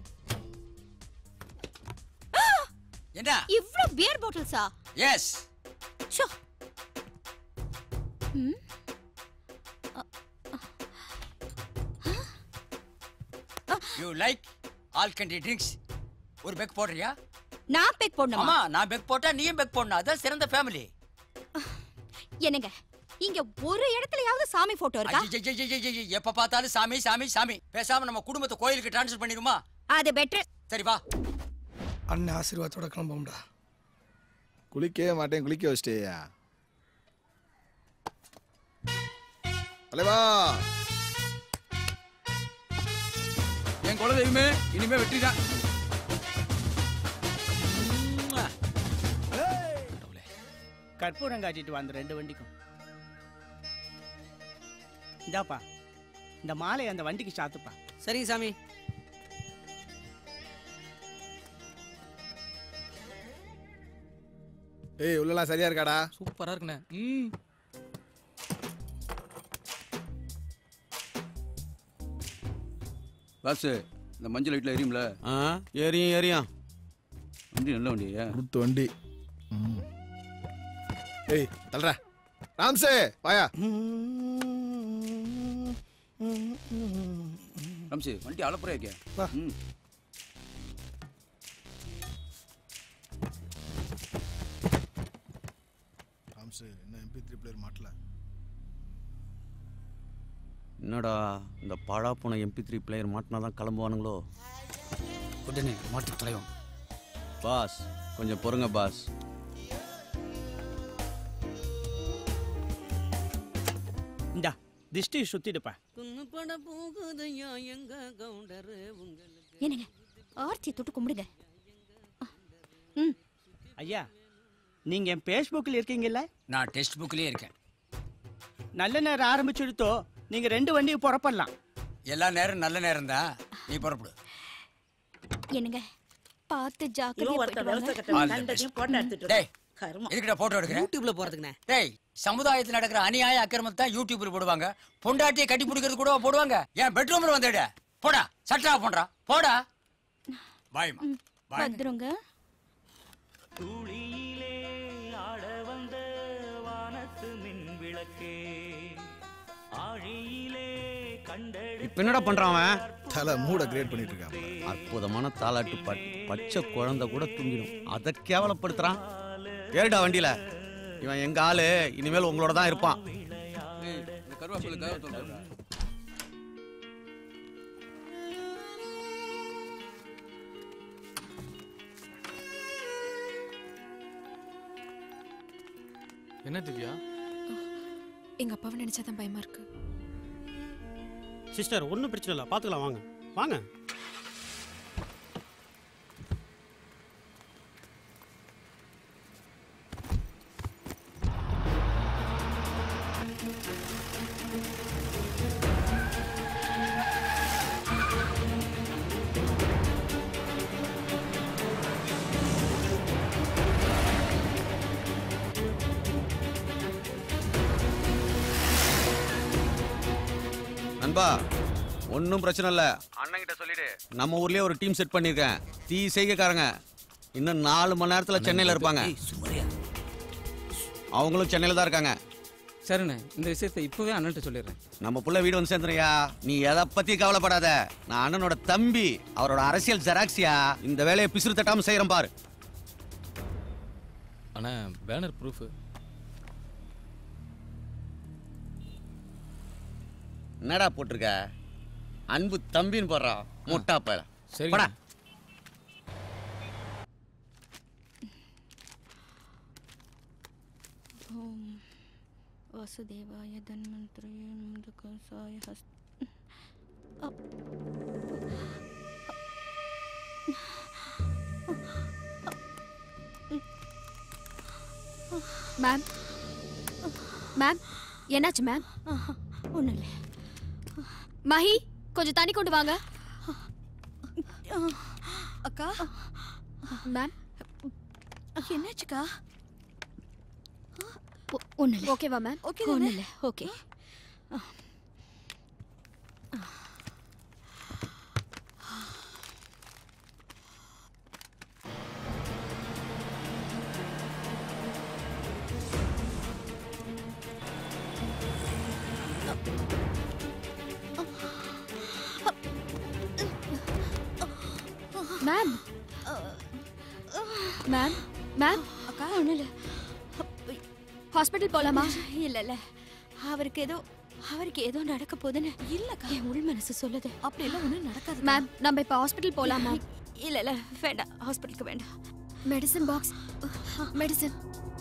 என்ன இவ்ளோ பியர் பாட்டில்ஸா yes show hmm you like all country drinks ஒரு பெக் போடுறியா நான் பெக் போடணுமா ஆமா நான் பெக் போட்டா நீயும் பெக் போடணும் அதான் சிறந்த ஃபேமிலி என்னங்க இங்க ஒரு இடத்துலயாவது சாமி போட்டோ இருக்கா எப்ப பார்த்தாலும் சாமி சாமி சாமி பேசாம நம்ம குடும்பத்தை கோயிலுக்கு ட்ரான்ஸ்ஃபர் பண்ணிருமா அது பெட்டர் சரி வா அண்ணன் ஆசீர்வாதத்தோட கிளம்போம்டா குளிக்கவே மாட்டேன் குளிக்க வச்சிட்டியா தலைவா என் குலதெய்வமே இனிமே வெற்றி தான் கற்பூரம் காட்டிட்டு வந்த ரெண்டு வண்டிக்கும் இந்தாப்பா இந்த மாலையை அந்த வண்டிக்கு சாத்துப்பா சரி சாமி ஏய் உள்ளலாம் சரியா இருக்காடா சூப்பரா இருக்குண்ணே ம் பாஸ் இந்த மஞ்சள் லைட்டில் எரியும்ல ஆ எரியும் எரியும் வண்டி நல்ல வண்டியா கொடுத்த வண்டி ம். ஏய் தல்றா ராம்சே வாயா ரம்சி வண்டி அளப்புறா இருக்கே ம் ராம்சே என்ன எம்பி த்ரீ பிளேயர் மாட்டல என்னடா இந்த பழா போன எம்பி த்ரீ பிளேயர் மாட்டினா தான் கிளம்புவானுங்களோ உடனே மாட்டு தலைவன் பாஸ் கொஞ்சம் பொறுங்க பாஸ் இந்தா திஷ்டி சுத்திடுப்பா குன்னுப்பட போகுதையா எங்க கவுண்டரு உங்களுக்கு என்னங்க ஆர்த்தி தொட்டு கும்பிடுங்க ஐயா நீங்க என் ஃபேஸ்புக்கில் இருக்கீங்கல்ல நான் டெக்ஸ்ட் புக்லயே இருக்கேன் நல்ல நேரம் ஆரம்பிச்சுடுத்தோ நீங்க ரெண்டு வண்டியை புறப்படலாம் எல்லா நேரம் நல்ல நேரம் தான் நீ புறப்படு என்னங்க பார்த்து இவன் ஜாக்கிரதையா ஒருத்தன் போயிட்டு விவசாய வாங்க. கட்டணம் கண்டதையும் போட்டு எடுத்துட்டு டேய் இருக்கான். கருமம். எதுக்குடா போட்டோ எடுக்கிற யூடியூப்ல போறதுக்குண்ணே டேய் சமுதாயத்தில் நடக்கிற அநியாய அக்கிரமத்தை தான் யூடியூப்ல போடுவாங்க பொண்டாட்டியை கட்டி பிடிக்கிறது கூட போடுவாங்க ஏன் பெட்ரூம்ல வந்துட போடா சட்டா போடுறா போடா பாய்மா பாய் வந்துருங்க துளியிலே ஆட வந்த வானத்து மின் விளக்கே ஆழியிலே கண்டெடு இப்போ என்னடா பண்றான் அவன் தலை மூட கிரியேட் பண்ணிட்டு இருக்கான் அற்புதமான தாலாட்டு பாட்டு பச்சை குழந்தை கூட தூங்கிடும் அதை கேவலப்படுத்துறான் ஏறிடா வண்டியில இவன் எங்க ஆளு இனிமேல் உங்களோட தான் இருப்பான் இந்த கருவேப்பிலுக்காக சொல்றேன் என்ன திவ்யா எங்க அப்பாவை நினைச்சாதான் பயமா இருக்கு சிஸ்டர் ஒன்றும் பிரச்சனை இல்லை பார்த்துக்கலாம் வாங்க வாங்க நண்பா ஒன்றும் பிரச்சனை இல்லை அண்ணன்கிட்ட சொல்லிடு நம்ம ஊர்லயே ஒரு டீம் செட் பண்ணியிருக்கேன் தீ செய்கைக்காரங்க இன்னும் நாலு மணி நேரத்தில் சென்னையில் இருப்பாங்க அவங்களும் சென்னையில் தான் இருக்காங்க சரிண்ணே இந்த விஷயத்தை இப்போவே அண்ணன்ட்ட சொல்லிடுறேன் நம்ம புள்ள வீடு வந்து சேர்ந்துறியா நீ எதை பத்தி கவலைப்படாத நான் அண்ணனோட தம்பி அவரோட அரசியல் ஜெராக்ஸியா இந்த வேலையை பிசுறு தட்டாம செய்யறேன் பாரு அண்ணா பேனர் ப்ரூஃப் என்னடா போட்டிருக்க அன்பு தம்பின்னு போடுறா முட்டா பயல சரி போடா ஓம் வாசுதேவாய தன்வந்திரய முதுகசாய ஹஸ்த அப். மேம் மேம் என்னாச்சு மேம் ஒன்றும் இல்லை மஹி கொஞ்சம் தண்ணி கொண்டு வாங்க அக்கா மேம் என்னாச்சுக்கா ஒன்றும் இல்லை ஓகேவா மேம் ஓகே ஒன்றும் இல்லை ஓகே மேம் மேம் மேம் அக்கா ஒன்றும் இல்லை ஹாஸ்பிட்டல் போலாமா இல்லை இல்லை அவருக்கு ஏதோ அவருக்கு ஏதோ நடக்க போகுதுன்னு இல்லக்கா என் உள் மனசு சொல்லுது அப்படி எல்லாம் ஒன்றும் நடக்காது மேம் நம்ம இப்போ ஹாஸ்பிட்டல் போலாமா இல்லை இல்லை வேண்டாம் ஹாஸ்பிட்டலுக்கு வேண்டாம் மெடிசன் பாக்ஸ் மெடிசன்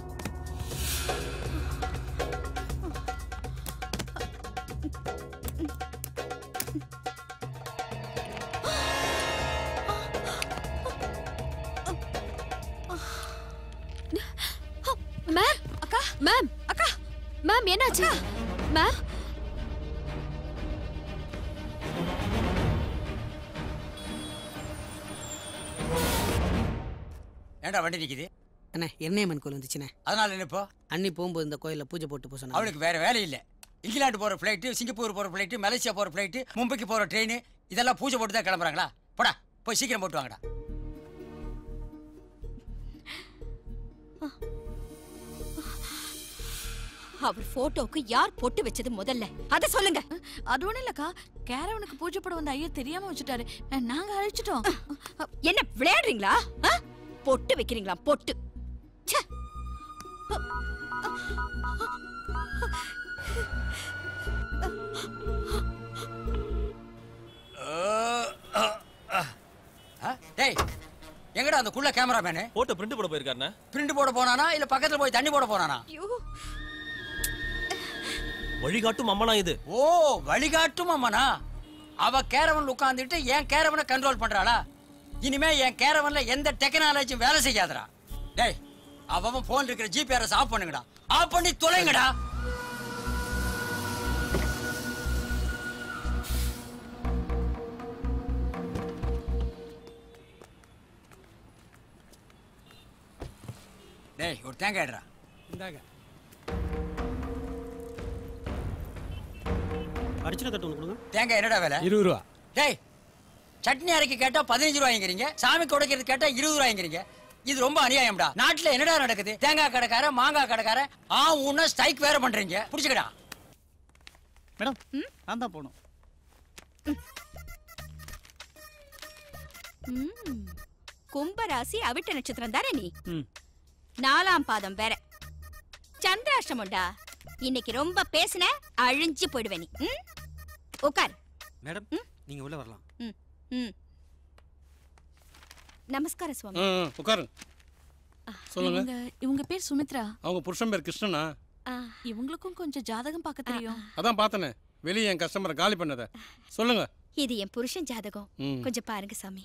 மேம் அக்கா மேம் அக்கா மேம் என்னாச்சு மேம் ஏன்டா வண்டி நிக்குது அண்ணே எண்ணெயம்மன் கோயில் வந்துச்சுண்ணே அதனால என்ன இப்போ அன்னி போகும்போது இந்த கோயிலில் பூஜை போட்டு போக சொன்னாங்க அவளுக்கு வேற வேலை இல்லை இங்கிலாந்து போற ஃப்ளைட்டு சிங்கப்பூர் போற ஃப்ளைட்டு மலேசியா போற ஃப்ளைட்டு மும்பைக்கு போற ட்ரெயின் இதெல்லாம் பூஜை போட்டு தான் கிளம்புறாங்களா போடா போய் சீக்கிரம் போட்டு வாங்கடா அவர் போட்டோக்கு யார் பொட்டு வச்சது முதல்ல அத சொல்லுங்க அது ஒண்ணும் இல்லக்கா கேரவனுக்கு பூஜை போட வந்த ஐயர் தெரியாம வச்சுட்டாரு நாங்க அழைச்சிட்டோம் என்ன விளையாடுறீங்களா ஆ? பொட்டு வைக்கிறீங்களா பொட்டு ச்சே. ஆ? டேய் எங்கடா அந்த குள்ள கேமராமேனு போட்டோ பிரிண்ட் போட போயிருக்காருண்ணே பிரிண்ட் போட போனானா இல்ல பக்கத்துல போய் தண்ணி போட போனானா வழிகாட்டும் அம்மனா இது ஓ வழிகாட்டும் அம்மனா அவ கேரவன்ல உட்கார்ந்துட்டு என் கேரவனை கண்ட்ரோல் பண்றாளா இனிமே என் கேரவன்ல எந்த டெக்னாலஜியும் வேலை செய்யாதடா டேய் அவன் போன் இருக்கிற ஜிபிஆர்எஸ் ஆஃப் பண்ணுங்கடா ஆஃப் பண்ணி தொலைங்கடா டேய் ஒரு தேங்காய் எடுறா இந்தாங்க அடிச்சுட்டு தட்டு ஒன்று கொடுங்க தேங்காய் என்னடா வேலை இருபது ரூபா டேய் சட்னி அரைக்க கேட்டா பதினஞ்சு ரூபாய்ங்கிறீங்க சாமி குடைக்கிறது கேட்டா இருபது ரூபாய்ங்கிறீங்க இது ரொம்ப அநியாயம்டா நாட்டுல என்னடா நடக்குது தேங்காய் கடைக்காரன் மாங்காய் கடைக்காரன் ஆ உன்ன ஸ்ட்ரைக் வேற பண்றீங்க புடிச்சுக்கடா மேடம் நான் தான் போகணும் ம். கும்பராசி அவிட்ட நட்சத்திரம் தானே நீ ம். நாலாம் பாதம் வேற சந்திராஷ்டமம்டா இன்னைக்கு ரொம்ப பேசுன அழிஞ்சு போயிடுவே நீ ம்? உட்கார் மேடம் நீங்க உள்ள வரலாம் ம் ம் நமஸ்காரம் சுவாமி ம் உட்காருங்க சொல்லுங்க இவங்க இவங்க பேர் சுமித்ரா அவங்க புருஷன் பேர் கிருஷ்ணனா இவங்களுக்கும் கொஞ்சம் ஜாதகம் பார்க்க தெரியும் அதான் பார்த்தனே வெளியே என் கஸ்டமரை காலி பண்ணத சொல்லுங்க இது என் புருஷன் ஜாதகம் ம். கொஞ்சம் பாருங்க சாமி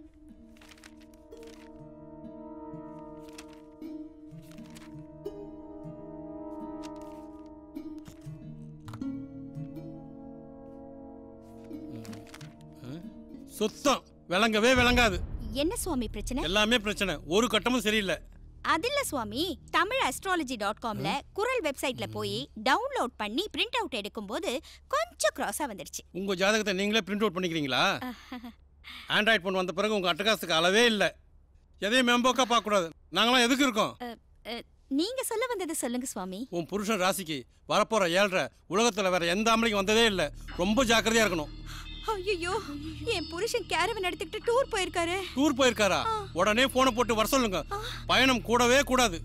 சுத்தம் விளங்கவே விளங்காது என்ன சுவாமி பிரச்சனை எல்லாமே பிரச்சனை ஒரு கட்டமும் சரியில்லை அது இல்ல சுவாமி தமிழ் அஸ்ட்ராலஜி டாட் காம்ல குரல் வெப்சைட்ல போய் டவுன்லோட் பண்ணி பிரிண்ட் அவுட் எடுக்கும்போது கொஞ்சம் கிராஸா வந்துடுச்சு உங்க ஜாதகத்தை நீங்களே பிரிண்ட் அவுட் பண்ணிக்கிறீங்களா ஆண்ட்ராய்ட் ஃபோன் வந்த பிறகு உங்க அட்டகாசத்துக்கு அளவே இல்லை எதையும் மேம்போக்கா பார்க்கக்கூடாது நாங்களாம் எதுக்கு இருக்கோம் அ, அ, நீங்க சொல்ல வந்தது சொல்லுங்க சுவாமி உன் புருஷன் ராசிக்கு வரப்போற ஏழ்ரை உலகத்துல வேற எந்த ஆம்பளைக்கும் வந்ததே இல்லை ரொம்ப ஜாக்கிரதையா இருக்கணும் ஐயோ என் புருஷன் கேரவன் எடுத்துக்கிட்டு டூர் போயிருக்காரு டூர் போயிருக்காரா உடனே போனை போட்டு வர சொல்லுங்க பயணம் கூடவே கூடாது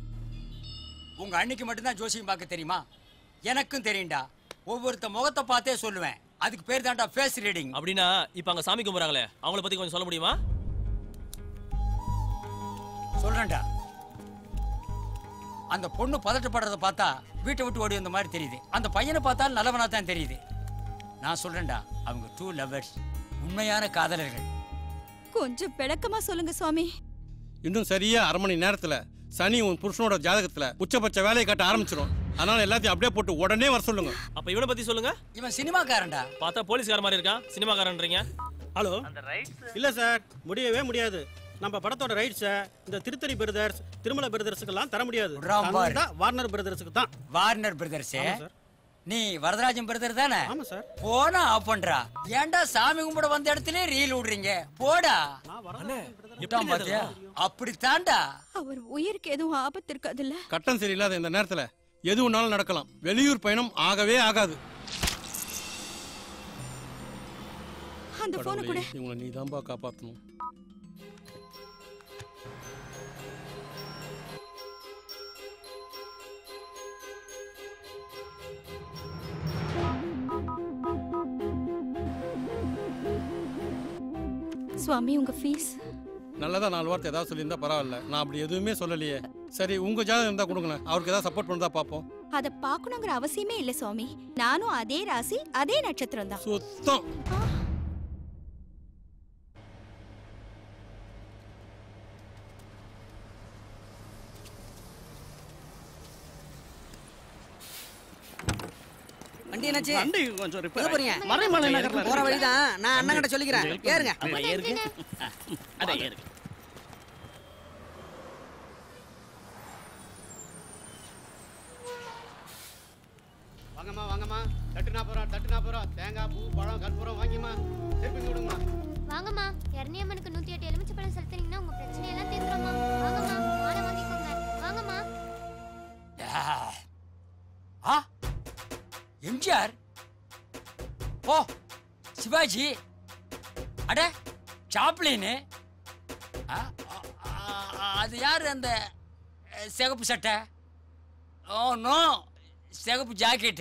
உங்க அன்னைக்கு மட்டும்தான் ஜோசியம் பார்க்க தெரியுமா எனக்கும் தெரியும்டா ஒவ்வொருத்த முகத்தை பார்த்தே சொல்லுவேன் அதுக்கு பேர் தான்டா ஃபேஸ் ரீடிங் அப்படின்னா இப்ப அங்க சாமி கும்பிடுறாங்களே அவங்கள பத்தி கொஞ்சம் சொல்ல முடியுமா சொல்றேன்டா அந்த பொண்ணு பதட்டப்படுறத பார்த்தா வீட்டை விட்டு ஓடி வந்த மாதிரி தெரியுது அந்த பையனை பார்த்தா நல்லவனா தான் தெரியுது நான் சொல்றேன்டா அவங்க டூ லவ்வர்ஸ் உண்மையான காதலர்கள் கொஞ்சம் விளக்கமா சொல்லுங்க சுவாமி இன்னும் சரியா அரை மணி நேரத்துல சனி உன் புருஷனோட ஜாதகத்துல உச்சபட்ச வேலையை காட்ட ஆரம்பிச்சிடும் அதனால எல்லாத்தையும் அப்படியே போட்டு உடனே வர சொல்லுங்க அப்ப இவனை பத்தி சொல்லுங்க இவன் சினிமாக்காரன்டா பார்த்தா போலீஸ்கார மாதிரி இருக்கான் சினிமாக்காரன்றீங்க ஹலோ இல்ல சார் முடியவே முடியாது நம்ம படத்தோட ரைட்ஸை இந்த திருத்தணி பிரதர்ஸ் திருமல பிரதர்ஸுக்கெல்லாம் தர முடியாது விட்றான் பாரு. தான் வார்னர் பிரதர்ஸுக்கு தான் வார்னர் பிரதர்ஸே ஆமா சார். நீ வரதராஜன் பிரதர் தானே ஆமா சார் போனா ஆஃப் பண்றா ஏன்டா சாமி கும்பிட வந்த இடத்துல ரீல் விடுறீங்க போடா விட்டான் பாத்தியா அப்படித்தான்டா அவர் உயிருக்கு எதுவும் ஆபத்து இருக்காதுல்ல கட்டம் சரியில்லாத இந்த நேரத்துல எது ஒன்னாலும் நடக்கலாம் வெளியூர் பயணம் ஆகவே ஆகாது அந்த போனை கூட கடவுளே, இவங்களை நீ தான்பா காப்பாத்தணும் சுவாமி உங்க ஃபீஸ் நல்லதா நாலு வார்த்தை ஏதாவது சொல்லியிருந்தா பரவாயில்ல நான் அப்படி எதுவுமே சொல்லலையே சரி உங்க ஜாதகம் இருந்தா கொடுங்களேன் அவருக்கு ஏதாவது சப்போர்ட் பண்ணதா பார்ப்போம் அத பார்க்கணுங்கிற அவசியமே இல்ல சுவாமி நானும் அதே ராசி அதே நட்சத்திரம் தான் சுத்தம் வண்டி என்னாச்சு வண்டி கொஞ்சம் repair எங்க போறீங்க ஆயிடுச்சு. மறைமலை நகர்ல போற இருக்கு. வழிதான் நான் அண்ணன் கிட்ட சொல்லிக்கிறேன் ஏறுங்க அப்ப ஏறுங்க அட ஏறுங்க வாங்கம்மா வாங்கம்மா தட்டு நாற்பது ரூபா தட்டு நாற்பது ரூபா தேங்காய் பூ பழம் கற்பூரம் வாங்கிம்மா திருப்பி விடுங்கம்மா வாங்கம்மா இரணியம்மனுக்கு நூத்தி எட்டு எலுமிச்சை பழம் செலுத்துனீங்கன்னா உங்க பிரச்சனை எல்லாம் தீர்ந்துரும்மா வாங்கம்மா மாலை வாங்கிக்கோங்க வாங்கம்மா ஆ எம்ஜிஆர் ஓ சிவாஜி அட சாப்ளின் அது யார் அந்த அஹ், சிகப்பு சட்டை ஓ நோ சிகப்பு ஜாக்கெட்டு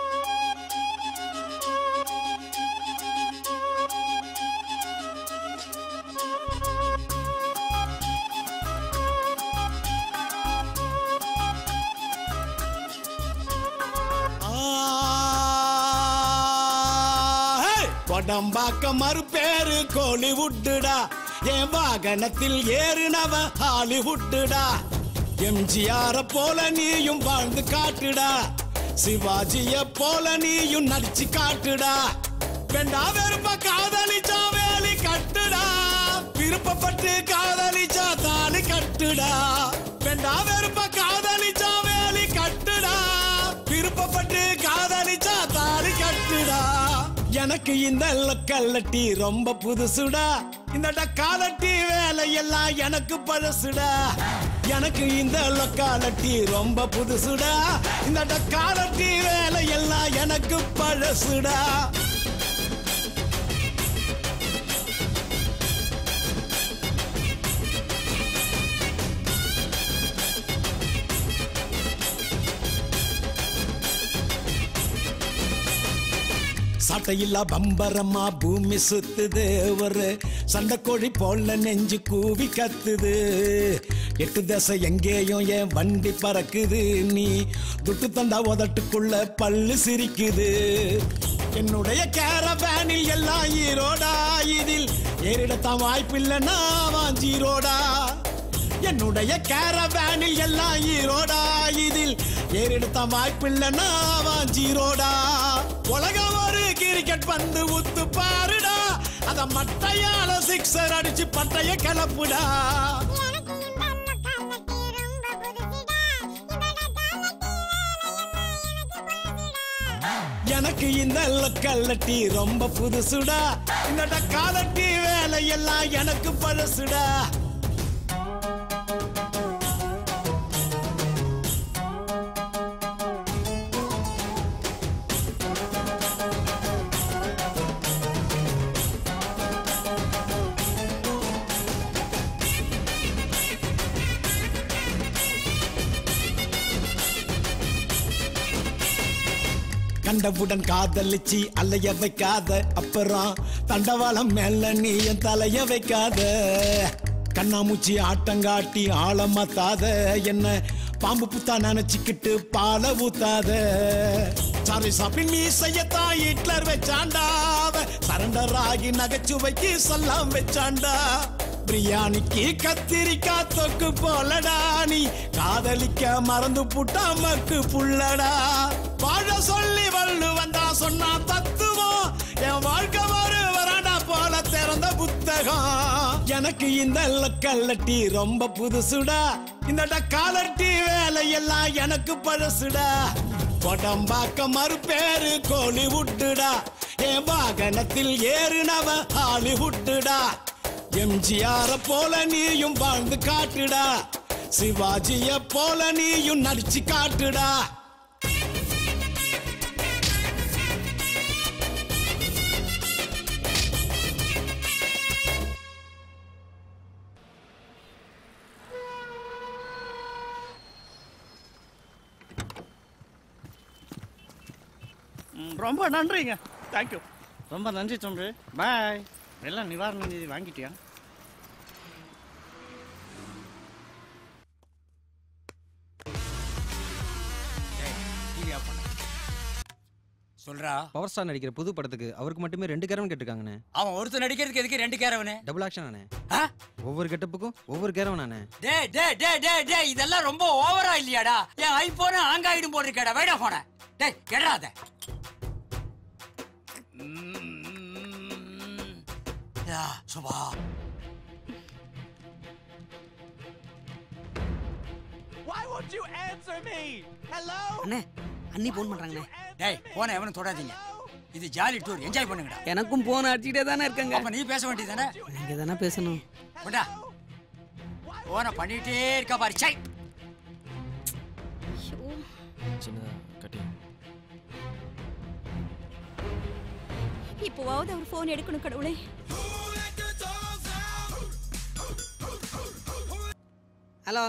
கொடம்பாக்க மறுபேரு கோலிவுட்டுடா என் வாகனத்தில் ஏறினவ ஹாலிவுட்டுடா எம்ஜிஆர போல நீயும் வாழ்ந்து காட்டுடா சிவாஜிய போல நீயும் நடிச்சு காட்டுடா வேண்டா வெறுப்ப காதலிச்சா வேலி கட்டுடா விருப்பப்பட்டு காதலிச்சா தாலி கட்டுடா வேண்டா வெறுப்ப காதலிச்சா வேலி கட்டுடா விருப்பப்பட்டு காதலிச்சா தாலி கட்டுடா எனக்கு இந்த லொக்கல்லட்டி ரொம்ப புதுசுடா இந்த டக்காலட்டி வேலையெல்லாம் எனக்கு பழசுடா எனக்கு இந்த லொக்காலட்டி ரொம்ப புதுசுடா இந்த டக்காலட்டி வேலையெல்லாம் எனக்கு பழசுடா சட்டையில்லா பம்பரமா பூமி சுத்துது ஒரு சண்டைக்கோழி போல நெஞ்சு கூவி கத்துது எட்டு தசை எங்கேயும் என் வண்டி பறக்குது நீ துட்டு தந்தா உதட்டுக்குள்ள பல்லு சிரிக்குது என்னுடைய கேரவேனில் எல்லாம் ஈரோடா இதில் ஏறிடத்தான் வாய்ப்பில்லைன்னா வாஞ்சீரோடா என்னுடைய கேரவேனில் எல்லாம் ஈரோடா இதில் ஏறெடுத்த வாய்ப்பில்லைன்னா வாஞ்சீரோடா உலகம் ஒரு கிரிக்கெட் பந்து உத்து பாருடா அத மட்டையால சிக்ஸர் அடிச்சு பட்டைய கிளப்புடா எனக்கு இந்த லொக்கல்லட்டி ரொம்ப புதுசுடா இந்த டக்காலட்டி வேலையெல்லாம் எனக்கு பழசுடா கண்டவுடன் காதலிச்சு அலைய வைக்காத அப்புறம் தண்டவாளம் மேல நீ என் தலைய வைக்காத கண்ணாமூச்சி ஆட்டங்காட்டி ஆழ மாத்தாத என்ன பாம்பு புத்தா நினைச்சுக்கிட்டு பால ஊத்தாத சாரி சாப்பின் மீசையத்தான் ஹிட்லர் வச்சாண்டா சரண்டர் ஆகி நகைச்சுவைக்கு சொல்லாம் வச்சாண்டா பிரியாணிக்கு கத்திரிக்காய் தொக்கு போலடா நீ காதலிக்க மறந்து புட்டா மக்கு புள்ளடா வாழ சொல்லி வள்ளு வந்தா சொன்னா தத்துவம் என் வாழ்க்கை ஒரு வராண்டா போல திறந்த புத்தகம் எனக்கு இந்த கல்லட்டி ரொம்ப புதுசுடா இந்த காலட்டி வேலையெல்லாம் எனக்கு பழசுடா கொடம்பாக்க மறுபேரு கோழி விட்டுடா என் வாகனத்தில் ஏறுனவ ஹாலிவுட்டுடா எம்ஜிஆர போல நீயும் வாழ்ந்து காட்டுடா சிவாஜிய போல நீயும் நடிச்சு காட்டுடா ம், ரொம்ப நன்றிங்க தேங்க்யூ ரொம்ப நன்றி தம்பி பாய் எல்லாம் நிவாரண நிதி வாங்கிட்டியா சொல்றா பவர் ஸ்டார் நடிக்கிற புது படத்துக்கு அவருக்கு மட்டுமே ரெண்டு கேரவன் கேட்டிருக்காங்கண்ணே அவன் ஒருத்தர் நடிக்கிறதுக்கு எதுக்கு ரெண்டு கேரவனு டபுள் ஆக்ஷன் அண்ணே ஒவ்வொரு கெட்டப்புக்கும் ஒவ்வொரு கேரவன் அண்ணே டே டே டே டே டே இதெல்லாம் ரொம்ப ஓவரா இல்லையாடா என் ஐபோன் ஹாங் ஆயிடும் போட்டு இருக்கடா வைடா போன டேய் கெடாத யா Subha Why won't you answer me? Hello? அண்ணே அண்ணி ஃபோன் பண்றாங்கண்ணே டேய் போன எவனும் தொடாதீங்க இது ஜாலி டூர் என்ஜாய் பண்ணுங்கடா எனக்கும் போன் அடிச்சுட்டே தானே இருக்காங்க அப்ப நீ பேச வேண்டியதானே நீங்க தானே பேசணும் கொண்டா போன பண்ணிட்டே இருக்கா பாரு சை சின்னதா கட்டி இப்போவாவது அவர் ஃபோன் எடுக்கணும் கடவுளே ஹலோ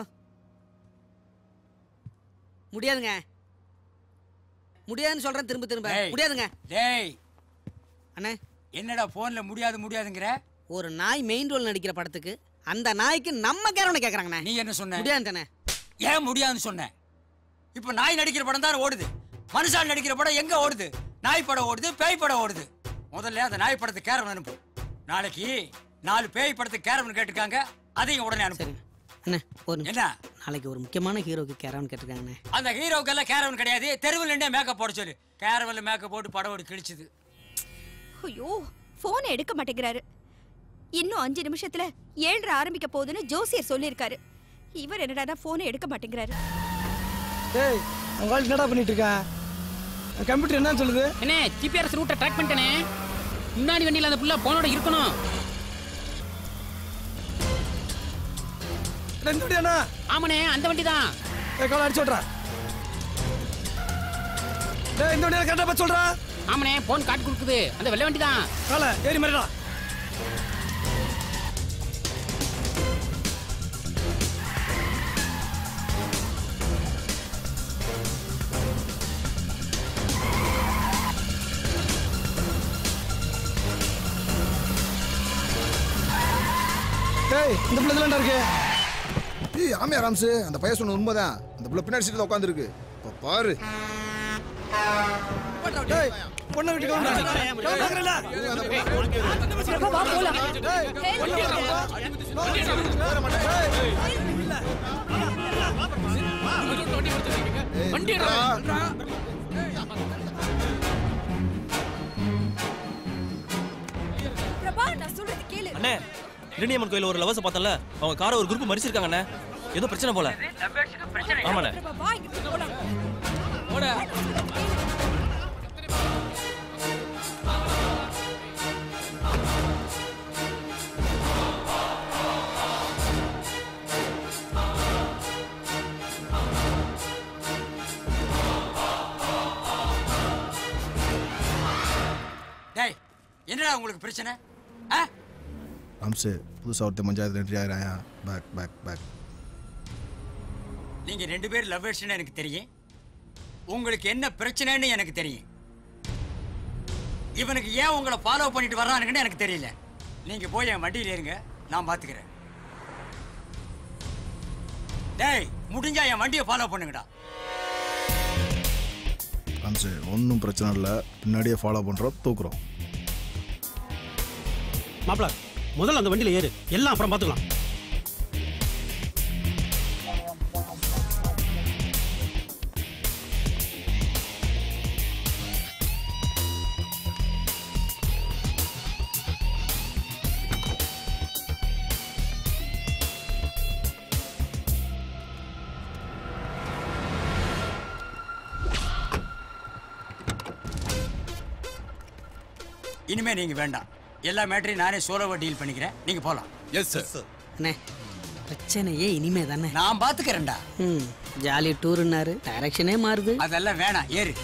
முடியாதுங்க முடியாதுன்னு சொல்றேன் திரும்ப திரும்ப டேய். முடியாதுங்க டேய் அண்ணே என்னடா போன்ல முடியாது முடியாதுங்கிற ஒரு நாய் மெயின் ரோல் நடிக்கிற படத்துக்கு அந்த நாய்க்கு நம்ம கேரவனை கேக்குறாங்கண்ணே நீ என்ன சொன்ன முடியாது தானே ஏன் முடியாதுன்னு சொன்னேன் இப்போ நாய் நடிக்கிற படம் தான் ஓடுது மனுஷால் நடிக்கிற படம் எங்க ஓடுது நாய் படம் ஓடுது பேய் படம் ஓடுது முதல்ல அந்த நாய் படத்துக்கு கேரவன் அனுப்பு நாளைக்கு நாலு பேய் படத்துக்கு கேரவன் கேட்டிருக்காங்க அதையும் உடனே அனுப்பு அண்ணே ஒரு நிமிஷம். என்ன நாளைக்கு ஒரு முக்கியமான ஹீரோக்கு கேரவன் கேட்டிருக்காங்கண்ணே அந்த ஹீரோக்கெல்லாம் கேரவன் கிடையாது தெருவில் நின்றே மேக்கப் போட சொல்லு கேரவன்ல மேக்கப் போட்டு படம் ஓடி கிழிச்சுது ஐயோ போன் எடுக்க மாட்டேங்கிறாரு இன்னும் அஞ்சு நிமிஷத்துல ஏழ்ரை ஆரம்பிக்க போகுதுன்னு ஜோசியர் சொல்லியிருக்காரு இவர் என்னடா போனை எடுக்க மாட்டேங்கிறாரு டேய் உங்க ஆள் என்னடா பண்ணிட்டு இருக்கான் கம்ப்யூட்டர் என்ன சொல்லுது என்ன ஜிபிஆர்எஸ் ரூட்டை ட்ராக் பண்ணிட்டேனே முன்னாடி வண்டியில் அந்த புள்ள போனோட இருக்கணும் இந்த வண்டியாண்ணா ஆமாண்ணே அந்த வண்டி தான் ஏய் காலை அடிச்சு விட்றா டேய் இந்த வண்டியில கரெக்டாக பார்த்து சொல்றா ஆமாண்ணே போன் காட்டு கொடுக்குது அந்த வெள்ளை வண்டி தான் காலை ஏறி மாதிரிடா டேய் இந்த பிள்ளை தான்டா இருக்கு ஏய் ஆமையா ராம்சு அந்த பையன் சொன்ன உண்மைதான் அந்த புள்ள பின்னாடி சீட்டில் உட்காந்துருக்கு இப்போ பாரு டேய் பொண்ணை வீட்டுக்கு வாங்கடா வண்டி பிரபா நான் சொல்றது கேளு அண்ணே இரணியம்மன் கோயில் ஒரு லவச பார்த்தல அவங்க காரை ஒரு குரூப் மறிச்சிருக்காங்க அண்ணே ஏதோ பிரச்சனை போல ஆமாண்ணே பிரபா வா இங்க போலாம் டேய் என்னடா உங்களுக்கு பிரச்சனை ஆ ராம்சு புதுசாக ஒருத்தர் பஞ்சாயத்தில் என்ட்ரி ஆகிறாயா பேக் பேக் பேக் நீங்க ரெண்டு பேரும் லவ்வர்ஸ்னு எனக்கு தெரியும் உங்களுக்கு என்ன பிரச்சனைன்னு எனக்கு தெரியும் இவனுக்கு ஏன் உங்களை ஃபாலோ பண்ணிட்டு வர்றானுங்கன்னு எனக்கு தெரியல நீங்க போய் என் வண்டியில இருங்க நான் பாத்துக்கிறேன் டேய் முடிஞ்சா என் வண்டியை ஃபாலோ பண்ணுங்கடா கான்சு ஒன்றும் பிரச்சனை இல்லை பின்னாடியே ஃபாலோ பண்ணுறோம் தூக்குறோம் மாப்பிள முதல்ல அந்த வண்டியில ஏறு எல்லாம் அப்புறம் பார்த்துக்கலாம் இனிமே நீங்க வேண்டாம் எல்லா மேட்டரையும் நானே சோலோவா டீல் பண்ணிக்கிறேன் நீங்க போலாம் எஸ் சார் அண்ணே பிரச்சனையே இனிமே தானே நான் பாத்துக்கிறேன்டா ம் ஜாலி டூருன்னாரு டைரக்ஷனே மாறுது அதெல்லாம் வேணாம் ஏறு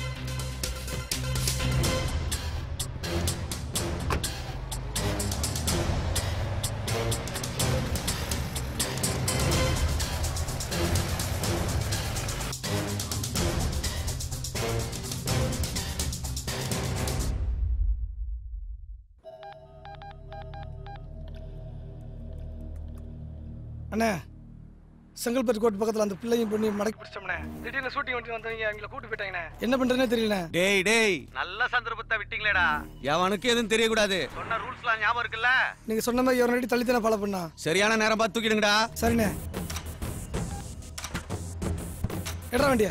அண்ணே செங்கல்பட்டு கோட்டு பக்கத்துல அந்த பிள்ளையும் பண்ணி மடக்கி பிடிச்சோம்ண்ணே திடீர்னு ஷூட்டிங் வண்டி வந்தவங்க அவங்கள கூட்டு போயிட்டாங்கண்ணே என்ன பண்றதுனே தெரியல டேய் டேய் நல்ல சந்தர்ப்பத்தை விட்டீங்களேடா எவனுக்கு எதுவும் தெரியக்கூடாது சொன்ன ரூல்ஸ்லாம் ஞாபகம் இருக்குல்ல நீங்க சொன்ன மாதிரி ஒரு நடி தள்ளி தானே ஃபாலோ பண்ணா சரியான நேரம் பார்த்து தூக்கிடுங்கடா சரிண்ணே எடுறா வண்டியா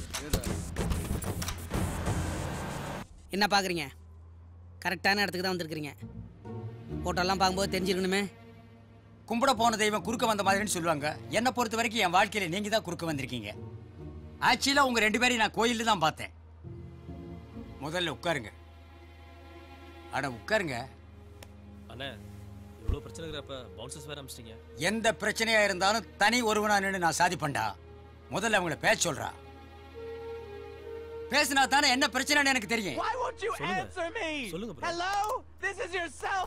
என்ன பார்க்குறீங்க கரெக்டான இடத்துக்கு தான் வந்திருக்கிறீங்க ஃபோட்டோலாம் பார்க்கும்போது தெரிஞ்சிருக்கணுமே கும்பிட போன தெய்வம் குறுக்க வந்த மாதிரின்னு சொல்லுவாங்க என்னை பொறுத்த வரைக்கும் என் வாழ்க்கையில நீங்க தான் குறுக்க வந்திருக்கீங்க ஆக்சுவலா உங்க ரெண்டு பேரையும் நான் கோயில்ல தான் பார்த்தேன் முதல்ல உட்காருங்க அட உட்காருங்க அண்ணே இவ்வளோ பிரச்சனை இருக்கிறப்ப பவுன்சர்ஸ் வேற அமிச்சிட்டீங்க எந்த பிரச்சனையா இருந்தாலும் தனி ஒருவனா நின்று நான் சாதிப்பேன்டா முதல்ல அவங்கள பேச சொல்றா பேசினா தானே என்ன பிரச்சனைன்னு எனக்கு தெரியும் Why won't you சொல்லுங்க. answer me? சொல்லுங்க, bro. Hello? This is yourself.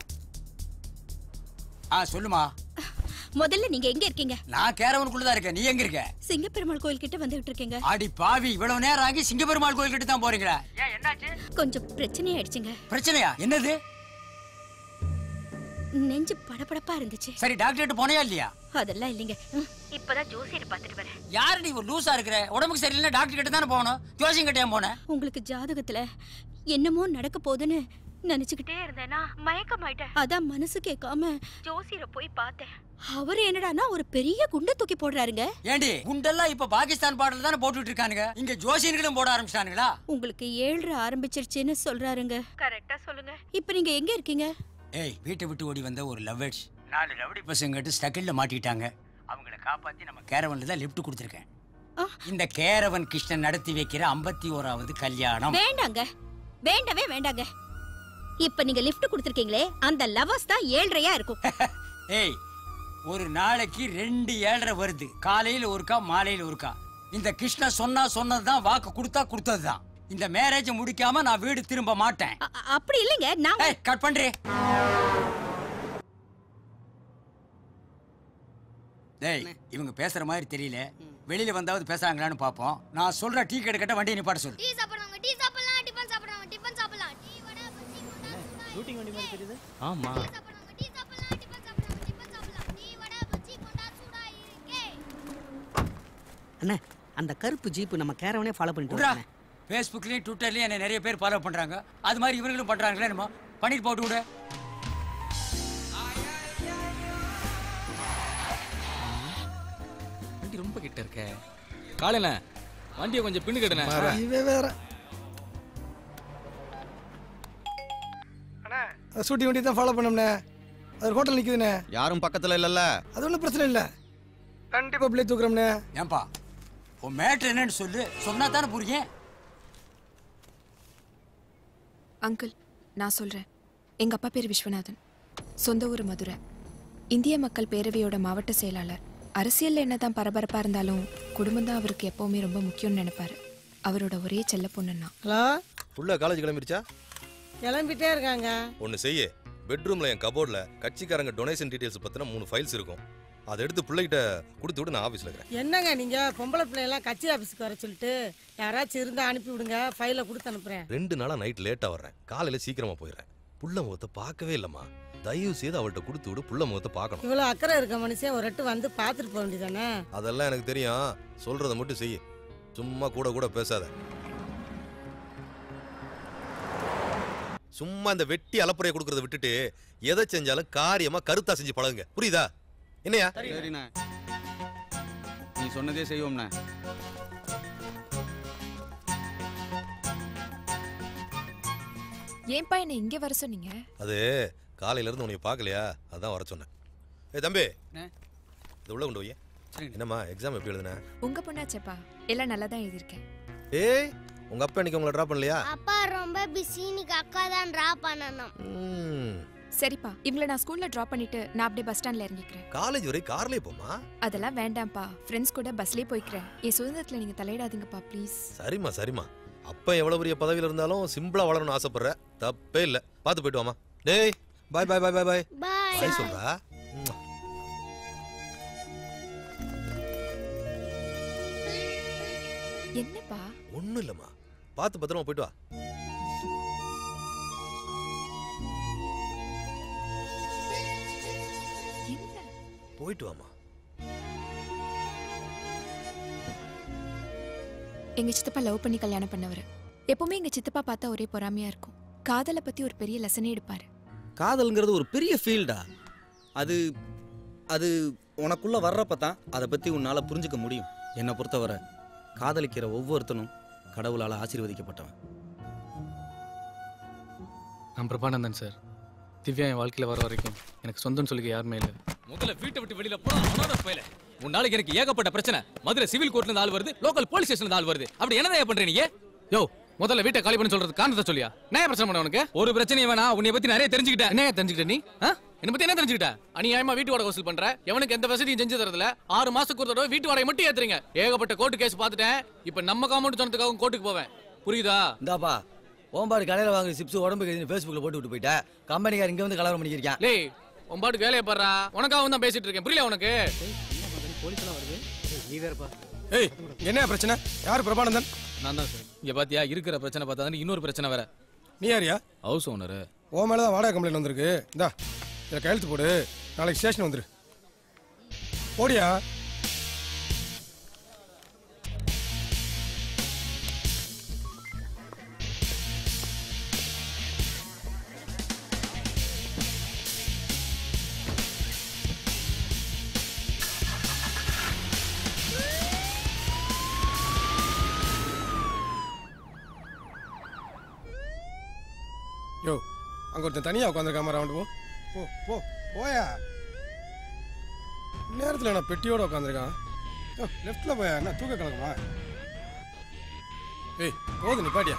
ஆ சொல்லுமா முதல்ல நீங்க எங்க இருக்கீங்க நான் கேரவனுக்குள்ள தான் இருக்கேன் நீ எங்க இருக்க சிங்கப்பெருமாள் கோயில் கிட்ட வந்துகிட்டு இருக்கீங்க அடி பாவி இவ்வளவு நேரம் ஆகி சிங்கப்பெருமாள் கோயில் கிட்ட தான் போறீங்களா கொஞ்சம் பிரச்சனை ஆயிடுச்சுங்க பிரச்சனையா என்னது நெஞ்சு படபடப்பா இருந்துச்சு சரி டாக்டர்கிட்ட போனியா இல்லையா அதெல்லாம் இல்லைங்க ம், இப்பதான் ஜோசியரை பார்த்துட்டு வரேன் யாரு நீ ஒரு லூசா இருக்கிற உடம்புக்கு சரியில்லைன்னா டாக்டர் கிட்ட தானே போகணும் ஜோசியம் கிட்ட ஏன் போனேன் உங்களுக்கு ஜாதகத்துல என்னமோ நடக்க போகுதுன்னு நினைச்சுக்கிட்டே இருந்தேனா மயக்கமாயிட்டேன் அதான் மனசு கேட்காம ஜோசியரை போய் பார்த்தேன் அவர் என்னடான்னா ஒரு பெரிய குண்டை தூக்கி போடுறாருங்க ஏண்டி குண்டெல்லாம் இப்ப பாகிஸ்தான் பாடல தானே போட்டுட்டு இருக்கானுங்க இங்க ஜோசியர்களும் போட ஆரம்பிச்சிட்டானுங்களா உங்களுக்கு ஏழ்ரை ஆரம்பிச்சிருச்சுன்னு சொல்றாருங்க கரெக்டா சொல்லுங்க இப்ப நீங்க எங்க இருக்கீங்க ஏய் வீட்டை விட்டு ஓடி வந்த ஒரு லவ்வர்ஸ் நாலு ரவுடி பசங்கிட்டு ஸ்டக்கில்ல மாட்டிட்டாங்க அவங்கள காப்பாத்தி நம்ம கேரவன்ல தான் லிஃப்ட் கொடுத்துருக்கேன் இந்த கேரவன் கிருஷ்ணன் நடத்தி வைக்கிற ஐம்பத்தி ஓராவது கல்யாணம் வேண்டாங்க வேண்டவே வேண்டாங்க இப்ப நீங்க லிஃப்ட் கொடுத்துருக்கீங்களே அந்த லவர்ஸ் தான் ஏழ்ரையா இருக்கும் ஏய் ஒரு நாளைக்கு ரெண்டு ஏழரை வருது காலையில ஒருக்கா மாலையில ஒருக்கா இந்த கிருஷ்ணா சொன்னா சொன்னதுதான் வாக்கு கொடுத்தா கொடுத்ததுதான் இந்த மேரேஜ் முடிக்காம நான் வீடு திரும்ப மாட்டேன் அப்படி இல்லைங்க நான் ஏய் கட் பண்றே டேய் இவங்க பேசுற மாதிரி தெரியல வெளியில வந்தாவது பேசுறாங்களான்னு பாப்போம் நான் சொல்ற டீ கடை கட்ட வண்டியை நிப்பாட்ட சொல்லு டீ சாப்பிடுறவங்க டீ சாப்பிடலாம் டிஃபன் சாப்பிடுறவங்க டிஃபன் சாப்பிடலாம் டீ வடை பஜ்ஜி போண்டா சூடா ஷூட்டிங் வண்டி மாதிரி தெரியுது ஆமா டீ சாப்பிடலாம் டிஃபன் சாப்பிடறவங்க டிஃபன் சாப்பிடலாம் டீ வடை பஜ்ஜி போண்டா சூடா இருக்கே அண்ணே அந்த கருப்பு ஜீப்பு நம்ம கேரவனே ஃபாலோ பண்ணிட்டு விட்றா வரோண்ணே. ஃபேஸ்புக்லயும் ட்விட்டர்லயும் என்ன நிறைய பேர் ஃபாலோ பண்றாங்க அது மாதிரி இவங்களும் பண்றாங்களே என்னமோ பண்ணிட்டு போட்டு விடு வண்டி ரொம்ப கிட்ட இருக்க காலையில வண்டியை கொஞ்சம் பின்னு கட்டுனே இவன் வேற அண்ணா ஷூட்டிங் வண்டி தான் ஃபாலோ பண்ணோம்ண்ணே அது ஹோட்டல் நிக்குதுண்ணே யாரும் பக்கத்துல இல்லல்ல அது ஒன்றும் பிரச்சனை இல்லை கண்டிப்பா பிள்ளை தூக்குறோம்ண்ணே ஏன்பா உன் மேட்ரு என்னன்னு சொல்லு சொன்னா தானே புரியும் அங்கிள் நான் சொல்கிறேன் எங்கள் அப்பா பேர் விஸ்வநாதன் சொந்த ஊர் மதுரை இந்திய மக்கள் பேரவையோட மாவட்ட செயலாளர் அரசியலில் என்னதான் பரபரப்பாக இருந்தாலும் குடும்பம் தான் அவருக்கு எப்போவுமே ரொம்ப முக்கியம்னு நினைப்பாரு அவரோட ஒரே செல்ல பொண்ணுன்னா ஹலோ புள்ள காலேஜ் கிளம்பிருச்சா கிளம்பிட்டே இருக்காங்க ஒன்று செய்ய பெட்ரூம்ல என் கபோர்டில் கட்சிக்காரங்க டொனேஷன் டீடைல்ஸ் பற்றின மூணு ஃபைல்ஸ் இருக்கும் அதை எடுத்து பிள்ளைகிட்ட கொடுத்து விட்டு நான் ஆஃபீஸில் இருக்கிறேன் என்னங்க நீங்க பொம்பளை பிள்ளையெல்லாம் கட்சி ஆபீஸ்க்கு வர சொல்லிட்டு யாராச்சும் இருந்தா அனுப்பி விடுங்க ஃபைலை கொடுத்து அனுப்புறேன் ரெண்டு நாளாக நைட் லேட்டாக வர்றேன் காலையில் சீக்கிரமாக போயிடுறேன் புள்ள முகத்தை பார்க்கவே இல்லைம்மா தயவு செய்து அவள்கிட்ட கொடுத்து விடு புள்ள முகத்தை பார்க்கணும் இவ்வளவு அக்கறை இருக்க மனுஷன் ஒரு எட்டு வந்து பார்த்துட்டு போக வேண்டியதானே அதெல்லாம் எனக்கு தெரியும் சொல்றத மட்டும் செய் சும்மா கூட கூட பேசாத சும்மா இந்த வெட்டி அலப்புறையை கொடுக்கறத விட்டுட்டு எதை செஞ்சாலும் காரியமா கருத்தா செஞ்சு பழகுங்க புரியுதா என்னையா சரிண்ணே நீ சொன்னதே செய்வோம்ண்ணே ஏன்பா என்னை இங்கே வர சொன்னீங்க அது காலையில இருந்து உன்னை பார்க்கலையா அதான் வர சொன்னேன் ஏய் தம்பி அண்ணே. இது உள்ள கொண்டு போய் என்னம்மா எக்ஸாம் எப்படி எழுதுன உங்க பொண்ணாச்சப்பா எல்லாம் நல்லா தான் எழுதியிருக்கேன் ஏய் உங்க அப்பா இன்னைக்கு உங்களை ட்ராப் பண்ணலையா அப்பா ரொம்ப பிஸி இன்னைக்கு அக்கா தான் டிராப் பண்ணணும் ம், சரிப்பா இவங்களை நான் ஸ்கூல்ல டிராப் பண்ணிட்டு நான் அப்படியே பஸ் ஸ்டாண்ட்ல இறங்கிக்கிறேன் காலேஜ் வரை கார்லயே போமா அதெல்லாம் வேண்டாம்ப்பா ஃப்ரெண்ட்ஸ் கூட பஸ்லயே போய்க்கிறேன் என் சுதந்திரத்துல நீங்க தலையிடாதீங்கப்பா ப்ளீஸ் சரிம்மா சரிம்மா அப்பா எவ்வளவு பெரிய பதவியில இருந்தாலும் சிம்பிளா வளரணும்னு ஆசைப்படுற தப்பே இல்ல பார்த்து போயிட்டு வாமா டேய் பாய் பாய் பாய் பாய் பாய் பாய் பாய் சொல்றா ம்ம். என்னப்பா ஒண்ணும் இல்லம்மா பார்த்து பத்திரமா போயிட்டு வா போயிட்டு வாமா எங்க சித்தப்பா லவ் பண்ணி கல்யாணம் பண்ணவர் எப்பவுமே எங்க சித்தப்பா பார்த்தா ஒரே பொறாமையா இருக்கும் காதலை பத்தி ஒரு பெரிய லெசனே எடுப்பாரு காதல்ங்கிறது ஒரு பெரிய ஃபீல்டா அது அது உனக்குள்ள வர்றப்ப தான் அதை பத்தி உன்னால புரிஞ்சுக்க முடியும் என்னை பொறுத்தவரை காதலிக்கிற ஒவ்வொருத்தனும் கடவுளால ஆசீர்வதிக்கப்பட்டவன் நான் பிரபானந்தன் சார் திவ்யா என் வாழ்க்கையில் வர வரைக்கும் எனக்கு சொந்தம் சொல்லிக்க யாருமே இல்லை முதல்ல வீட்டை விட்டு வெளியில போனா அவனோட போயில உன் நாளைக்கு எனக்கு ஏகப்பட்ட பிரச்சனை மதுரை சிவில் கோர்ட்ல இருந்து ஆள் வருது லோக்கல் போலீஸ் ஸ்டேஷன்ல இருந்து ஆள் வருது அப்படி என்னதான் பண்ற நீ யோ முதல்ல வீட்டை காலி பண்ணி சொல்றது காரணத்தை சொல்லியா நான் ஏன் பிரச்சனை பண்ண உனக்கு ஒரு பிரச்சனையும் வேணாம் உன்னை பத்தி நிறைய தெரிஞ்சுக்கிட்டேன் என்ன தெரிஞ்சுக்கிட்ட நீ ஆ? என்னை பத்தி என்ன தெரிஞ்சுக்கிட்ட அநியாயமா வீட்டு வாடகை வசூல் பண்ற எவனுக்கு எந்த வசதியும் செஞ்சு தரதுல ஆறு மாசத்துக்கு ஒரு தடவை வீட்டு வாடகை மட்டும் ஏத்துறீங்க ஏகப்பட்ட கோர்ட்டு கேஸ் பார்த்துட்டேன் இப்ப நம்ம காமௌண்ட் சொன்னதுக்காக கோர்ட்டுக்கு போவேன் புரியுதா இந்தாப்பா ஓம்பாடு கடையில் வாங்குற சிப்ஸ் உடம்புக்கு எதுன்னு ஃபேஸ்புக்கில் போட்டு விட்டு போயிட்டேன் கம்பெனிக்கார் இங்கே வந்து கலவரம் பண்ணிக்கிறேன் லேய் உன் பாட்டுக்கு வேலையை பாடுறா உனக்காக தான் பேசிட்டு இருக்கேன் புரியல உனக்கு நீ வேறப்பா ஏய் என்ன பிரச்சனை யார் பிரபானந்தன் நான் தான் சார் இங்க பாத்தியா இருக்கிற பிரச்சனை பார்த்தா தானே இன்னொரு பிரச்சனை வேற நீ யாரியா ஹவுஸ் ஓனர் உன் மேல தான் வாடகை கம்ப்ளைண்ட் வந்திருக்கு இந்தா இதில் கையெழுத்து போடு நாளைக்கு ஸ்டேஷன் வந்துரு போடியா யோ அங்க ஒருத்தன் தனியா உட்காந்துருக்காம ரவுண்டு போ போ போ போயா நேரத்தில் நான் பெட்டியோட உட்காந்துருக்கான் யோ லெஃப்டில் போயா என்ன தூக்க கலக்குமா ஏய் போது நிப்பாட்டியா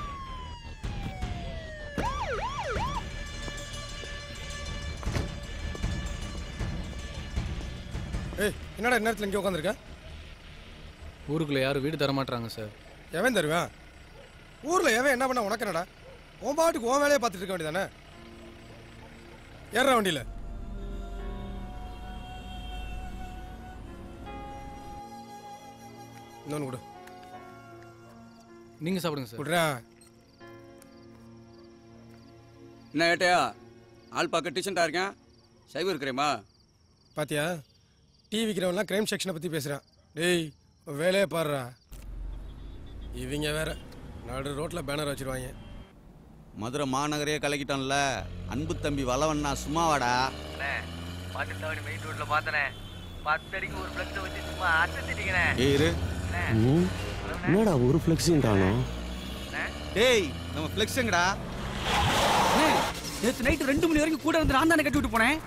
ஏய் என்னடா நேரத்தில் இங்கே உட்காந்துருக்க ஊருக்குள்ள யாரும் வீடு தர மாட்டாங்க சார் எவன் தருவேன் ஊரில் எவன் என்ன பண்ண உனக்கு என்னடா உன் பாட்டுக்கு உன் வேலையை பார்த்துட்டு இருக்க வேண்டியதானே ஏறுற வண்டியில் இன்னொன்று கொடு நீங்க சாப்பிடுங்க சார் விட்றேன் என்ன ஏட்டையா ஆள் பார்க்க டீசெண்டாக இருக்கேன் சைவம் இருக்கிறேம்மா பாத்தியா டீ விற்கிறவன்லாம் கிரைம் செக்ஷனை பற்றி பேசுகிறான் டேய் உன் வேலையை பாடுறா இவங்க வேற நடு ரோட்டில் பேனர் வச்சிருவாங்க மதுரை மாநகரையே கலக்கிட்டோம்ல அன்பு தம்பி வளவண்ணா சும்மாவாடா பாட்டு தவடி மெயின் ரோட்ல பார்த்தனே பத்தடிக்கு ஒரு பிளக்ஸ் வச்சு சும்மா அசத்திட்டீங்கண்ணே ஏய் இரு என்னடா ஒரு ஃப்ளெக்ஸையும் காணும் டேய் நம்ம ஃப்ளெக்ஸ் எங்கடா நேற்று நைட்டு ரெண்டு மணி வரைக்கும் கூட வந்து நான் தானே கட்டி விட்டு போனேன்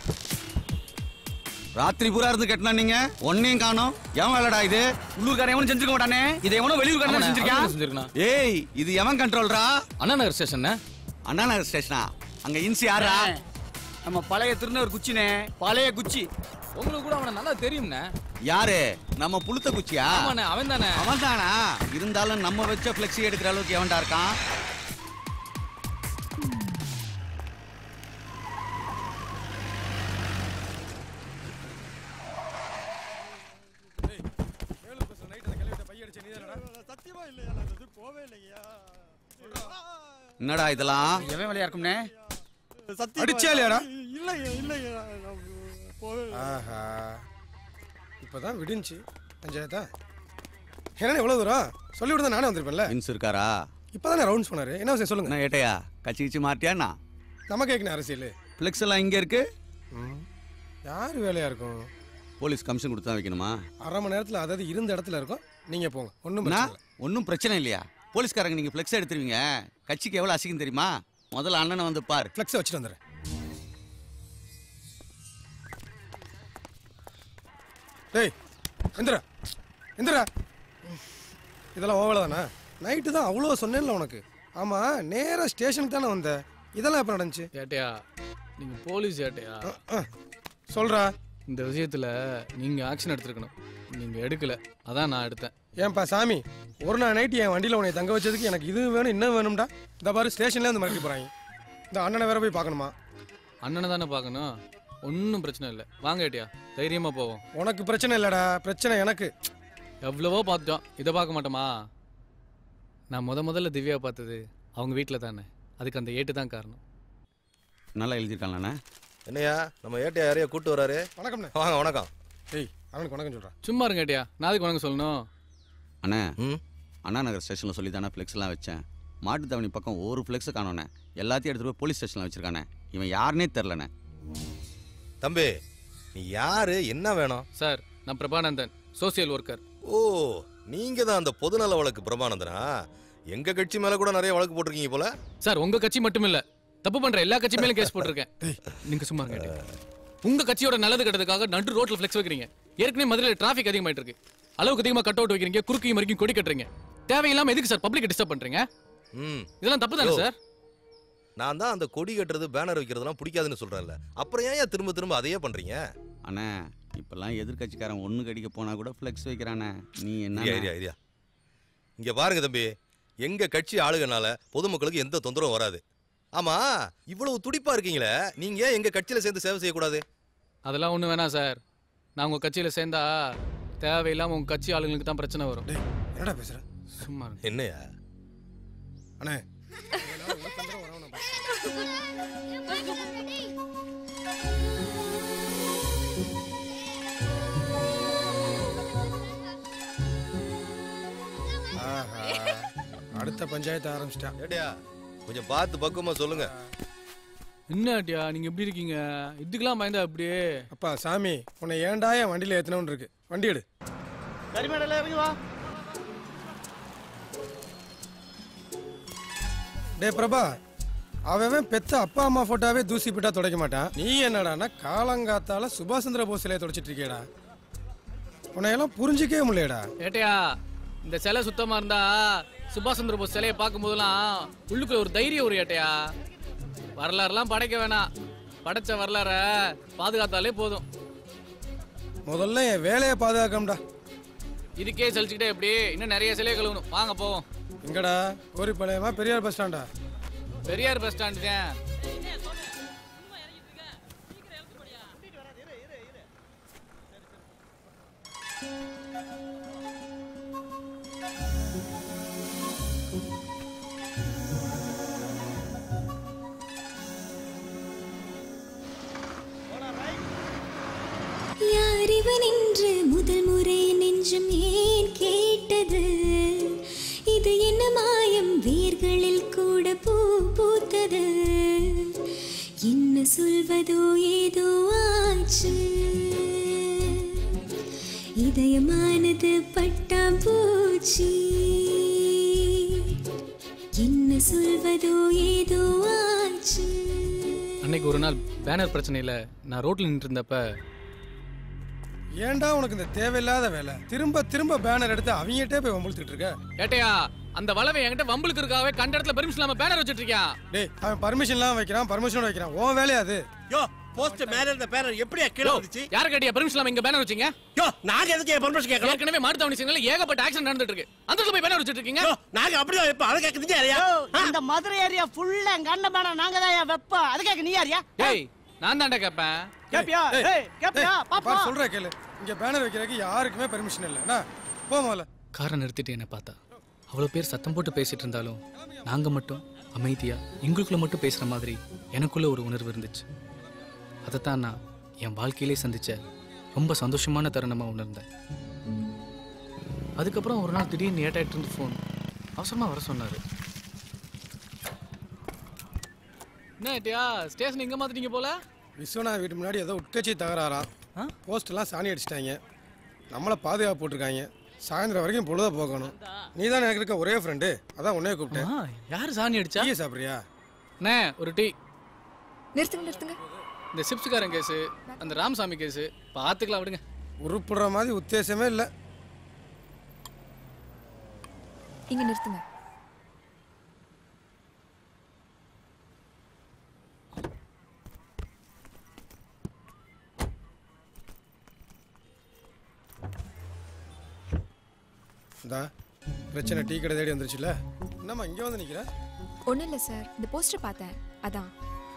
ராத்திரி பூரா இருந்து கட்டினா நீங்க ஒன்னையும் காணோம் எவன் வேலைடா இது உள்ளூர்காரன் எவனும் செஞ்சுக்க மாட்டானே இதை எவனோ வெளியூர்காரன் ஆமாண்ணே, செஞ்சிருக்கான் அவன் செஞ்சிருக்கான். ஏய் இது எவன் கண்ட்ரோல்ரா அண்ணா நகர் ஸ்டேஷன் அண்ணா நகர் ஸ்டேஷனா அங்க இன்சி யாரா நம்ம பழைய திருநூறு குச்சினே பழைய குச்சி உங்களுக்கு கூட அவனை நல்லா தெரியும்ண்ணே யாரு நம்ம புளுத்த குச்சியா ஆமாண்ணே, அவன்தானே. அவன் தானா இருந்தாலும் நம்ம வச்ச பிளெக்ஸி எடுக்கிற அளவுக்கு எவன்டா இருக்கான் என்னடா இதெல்லாம் எவன் வேலையா இருக்கும்னே அடிச்சா இல்லையாடா இல்லையா இல்லையா ஆஹா இப்பதான் விடிஞ்சு பஞ்சாயத்தா என்ன எவ்வளவு தூரம் சொல்லி விடுதா நானே வந்திருப்பேன்ல இன்ஸ் இருக்காரா இப்பதானே ரவுண்ட்ஸ் போனாரு என்ன விஷயம் சொல்லுங்க என்ன ஏட்டையா கச்சி கிச்சி மாட்டியாண்ணா நம்ம கேட்கணும் அரசியல் ஃப்ளெக்ஸ் எல்லாம் இங்கே இருக்கு யார் வேலையா இருக்கும் போலீஸ் கமிஷன் கொடுத்து தான் வைக்கணுமா அரை மணி நேரத்துல அதாவது இருந்த இடத்துல இருக்கும் நீங்க போங்க ஒன்றும் ஒன்றும் பிரச்சனை இல்லையா போலீஸ்காரங்க நீங்கள் ஃப்ளெக்ஸ் எடுத்துருவீங்க கட்சிக்கு எவ்வளோ அசிங்கம் தெரியுமா முதல்ல அண்ணனை வந்து பார் ஃப்ளெக்ஸை வச்சுட்டு வந்துடுறேன் டேய் எந்திரா எந்திரா இதெல்லாம் ஓவலை தானே நைட்டு தான் அவ்வளோ சொன்னேன்ல உனக்கு ஆமா நேரா ஸ்டேஷனுக்கு தானே வந்த இதெல்லாம் எப்போ நடந்துச்சு ஏட்டையா நீங்க போலீஸ் ஏட்டையா சொல்றா இந்த விஷயத்துல நீங்க ஆக்ஷன் எடுத்திருக்கணும் நீங்க எடுக்கல அதான் நான் எடுத்தேன் ஏன்பா சாமி ஒரு நாள் நைட்டு என் வண்டியில் உன்னை தங்க வச்சதுக்கு எனக்கு இது வேணும் இன்னும் வேணும்டா இந்த பாரு ஸ்டேஷன்லேயே வந்து மிரட்டி போகிறாங்க இந்த அண்ணனை வேற போய் பார்க்கணுமா அண்ணனை தானே பார்க்கணும் ஒன்றும் பிரச்சனை இல்லை வாங்க ஏட்டியா தைரியமா போவோம் உனக்கு பிரச்சனை இல்லைடா பிரச்சனை எனக்கு எவ்வளவோ பார்த்துட்டோம் இதை பார்க்க மாட்டோமா நான் முத முதல்ல திவ்யா பார்த்தது அவங்க வீட்டில் தானே அதுக்கு அந்த ஏட்டு தான் காரணம் நல்லா எழுதியிருக்காங்கண்ணே என்னையா நம்ம ஏட்டையா யாரையா கூட்டு வராரு வணக்கம்ண்ணே வாங்க வணக்கம் ஏய் அவனுக்கு வணக்கம் சொல்கிறான் சும்மா இருங்க ஏட்டியா நான் அதுக்கு வணக்கம் சொல்லணும் அண்ணே அண்ணா நகர் ஸ்டேஷனில் சொல்லி தானே ஃப்ளெக்ஸ்லாம் வச்சேன் மாட்டு தவணி பக்கம் ஒரு ஃப்ளெக்ஸை காணோண்ணே எல்லாத்தையும் எடுத்துகிட்டு போய் போலீஸ் ஸ்டேஷனில் வச்சிருக்கானே இவன் யாருன்னே தெரிலண்ணே தம்பி நீ யாரு என்ன வேணும் சார் நான் பிரபானந்தன் சோசியல் ஒர்க்கர் ஓ நீங்க தான் அந்த பொதுநல வழக்கு பிரபானந்தனா எங்க கட்சி மேல கூட நிறைய வழக்கு போட்டிருக்கீங்க போல சார் உங்க கட்சி மட்டும் இல்ல தப்பு பண்ற எல்லா கட்சி மேலும் கேஸ் போட்டிருக்கேன் நீங்க சும்மா இருங்க ஏட்டியா. உங்க கட்சியோட நல்லது கெட்டதுக்காக நடு ரோட்ல ஃபிளெக்ஸ் வைக்கிறீங்க ஏற்கனவே மதுரையில் டிராஃபிக் அதிகமாயிட்டு இருக்கு அளவுக்கு அதிகமா கட் அவுட் வைக்கிறீங்க குறுக்கையும் மறுக்கையும் கொடி கட்டுறீங்க தேவையில்லாம எதுக்கு சார் பப்ளிக் டிஸ்டர்ப் பண்றீங்க ம் இதெல்லாம் தப்பு தானே யோ, சார் நான் தான் அந்த கொடி கட்டுறது பேனர் வைக்கிறதுலாம் பிடிக்காதுன்னு சொல்றேன்ல அப்புறம் ஏன் திரும்ப திரும்ப அதையே பண்றீங்க அண்ணே இப்பெல்லாம் எதிர்க்கட்சிக்காரன் ஒன்று கடிக்க போனால் கூட ஃப்ளெக்ஸ் வைக்கிறானே நீ என்ன ஐயா ஐயா ஐயா இங்க பாருங்க தம்பி எங்க கட்சி ஆளுகனால பொதுமக்களுக்கு எந்த தொந்தரவும் வராது ஆமா இவ்வளவு துடிப்பா இருக்கீங்களே நீங்க ஏன் எங்க கட்சியில சேர்ந்து சேவை செய்யக்கூடாது அதெல்லாம் ஒண்ணு வேணாம் சார் நான் உங்க கட்சியில சேர்ந்தா தேவையில்லாம உங்க கட்சி ஆளுங்களுக்கு தான் பிரச்சனை வரும் என்னடா பேசுற சும்மா இருங்க. என்னையா அண்ணே ஆஹா அடுத்த பஞ்சாயத்து ஆரம்பிச்சிட்டான் ஏட்டியா கொஞ்சம் பார்த்து பக்குவமா சொல்லுங்க என்ன ஆட்டியா நீங்க எப்படி இருக்கீங்க இதுக்கெல்லாம் பயந்தா அப்படியே அப்பா சாமி உன்னை ஏன்டா என் வண்டியில் ஏத்தணும்னு இருக்கு வண்டி எடு கரிமேடல இறங்கி வா டே பிரபா அவன் பெத்த அப்பா அம்மா போட்டோவே தூசி போட்டா துடைக்க மாட்டான் நீ என்னடான்னா காலங்காத்தால சுபாஷ் சந்திர போஸ் சிலையை துடைச்சிட்டு இருக்கியடா உன்னையெல்லாம் புரிஞ்சிக்கவே முடியலடா ஏட்டையா இந்த சிலை சுத்தமா இருந்தா சுபாஷ் சந்திர போஸ் சிலையை பார்க்கும் போதெல்லாம் உள்ளுக்குள்ள ஒரு தைரியம் ஒரு ஏட்டையா வரலாறுலாம் படைக்க வேணாம் படைச்ச வரலாற பாதுகாத்தாலே போதும் முதல்ல என் வேலையை பாதுகாக்கம்டா இதுக்கே சலிச்சுக்கிட்டே எப்படி இன்னும் நிறைய சிலையை கழுவணும் வாங்க போவோம் எங்கடா கோரிப்பாளையமா பெரியார் பஸ் ஸ்டாண்டா பெரியார் பஸ் ஸ்டாண்டு தான் யார் இவன் என்று முதல் முறை நெஞ்சம் ஏன் கேட்டது இது என்ன மாயம் வேர்களில் கூட பூ பூத்தது என்ன சொல்வதோ ஏதோ ஆச்சு இதயமானது பட்டாம்பூச்சி என்ன சொல்வதோ ஏதோ ஆச்சு அன்னைக்கு ஒரு நாள் பேனர் பிரச்சனையில நான் ரோட்ல நின்று இருந்தப்ப ஏன்டா உனக்கு இந்த தேவையில்லாத வேலை திரும்ப திரும்ப பேனர் எடுத்து அவங்ககிட்டே போய் வம்புழுத்துட்டு இருக்க ஏட்டையா அந்த வளவை என்கிட்ட வம்புலுக்கு இருக்காவே கண்ட இடத்துல பெர்மிஷன் இல்லாம பேனர் வச்சிட்டு இருக்கியா டேய் அவன் பர்மிஷன்லாம் வைக்கிறான் பர்மிஷனோட வைக்கிறான் உன் வேலையா அது யோ போஸ்ட் மேல இருந்த பேனர் எப்படியா கீழே வந்துச்சு யார் கேட்டியா பெர்மிஷன் இல்லாம இங்க பேனர் வச்சீங்க யோ நாங்க எதுக்கு பர்மிஷன் கேட்கணும் ஏற்கனவே மாட்டுத்தாவணி சிக்னல்ல ஏகப்பட்ட ஆக்சிடென்ட் நடந்துட்டு இருக்கு அந்த இடத்துல போய் பேனர் வச்சிட்டு இருக்கீங்க நாங்க அப்படியே வைப்போம் அதை கேட்குறீங்க யாரையா இந்த மதுரை ஏரியா ஃபுல்லா கண்ட மேடம் நாங்க தான் வெப்போம் அதுக்காக நீ யாரியா ஏய் நான் தான்டா கேட்பேன் கேப்பியா ஏய், ஏய் கேப்பியா ஏய், பாப்பா பாரு, சொல்றேன் கேளு இங்க பேனர் வைக்கிறதுக்கு யாருக்குமே பெர்மிஷன் இல்லை என்ன போ முதல்ல காரை நிறுத்திட்டு என்ன பார்த்தா அவ்வளோ பேர் சத்தம் போட்டு பேசிட்டு இருந்தாலும் நாங்க மட்டும் அமைதியா எங்களுக்குள்ள மட்டும் பேசுற மாதிரி எனக்குள்ள ஒரு உணர்வு இருந்துச்சு அதைத்தான் நான் என் வாழ்க்கையிலே சந்திச்ச ரொம்ப சந்தோஷமான தருணமா உணர்ந்தேன் அதுக்கப்புறம் ஒரு நாள் திடீர்னு ஏட்டாயிட்டு இருந்து ஃபோன் அவசரமா வர சொன்னாரு என்ன ஏட்டியா ஸ்டேஷன் எங்க மாத்திட்டீங்க போல விஸ்வநாத் வீட்டு முன்னாடி ஏதோ உட்கட்சி தகராறாம் போஸ்ட்லாம் சாணி அடிச்சிட்டாங்க நம்மளை பாதுகாப்பு போட்டிருக்காங்க சாயந்தரம் வரைக்கும் பொழுத போகணும் நீ தான் எனக்கு இருக்க ஒரே ஃப்ரெண்டு அதான் உன்னைய கூப்பிட்டேன் யாரு சாணி அடிச்சா டீ சாப்பிட்றியா அண்ணே ஒரு டீ நிறுத்துங்க நிறுத்துங்க இந்த சிப்ஸ்காரன் கேஸு அந்த ராமசாமி கேஸு பார்த்துக்கலாம் விடுங்க உருப்படுற மாதிரி உத்தேசமே இல்லை இங்க நிறுத்துங்க இந்தா பிரச்சனை டீ கடை தேடி வந்துருச்சுல என்னம்மா இங்கே வந்து நிற்கிற ஒன்றும் இல்லை சார் இந்த போஸ்டர் பார்த்தேன் அதான்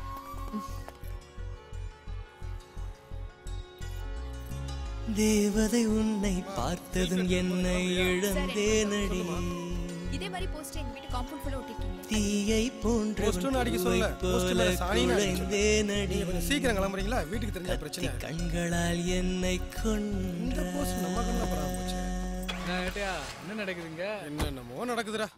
தேவதை உன்னை பார்த்ததும் என்னை இழந்தேனடி இதே மாதிரி போஸ்டர் எங்க வீட்டு காம்பவுண்ட் ஃபுல்லா ஒட்டிருக்கீங்க தீயை போன்ற போஸ்ட்னு அடிக்க சொல்லல போஸ்ட் மேல சாணின்னு அடிக்க சொல்லு. குழைந்தேனடி நீங்க கொஞ்சம் சீக்கிரம் கிளம்புறீங்களா வீட்டுக்கு தெரிஞ்ச பிரச்சனை கண்களால் என்னை கொன்ற போஸ்ட் நம்ம கண்ணில் படாம போச்சு என்ன ஏட்டியா என்ன நடக்குதுங்க என்னென்னமோ நடக்குதுடா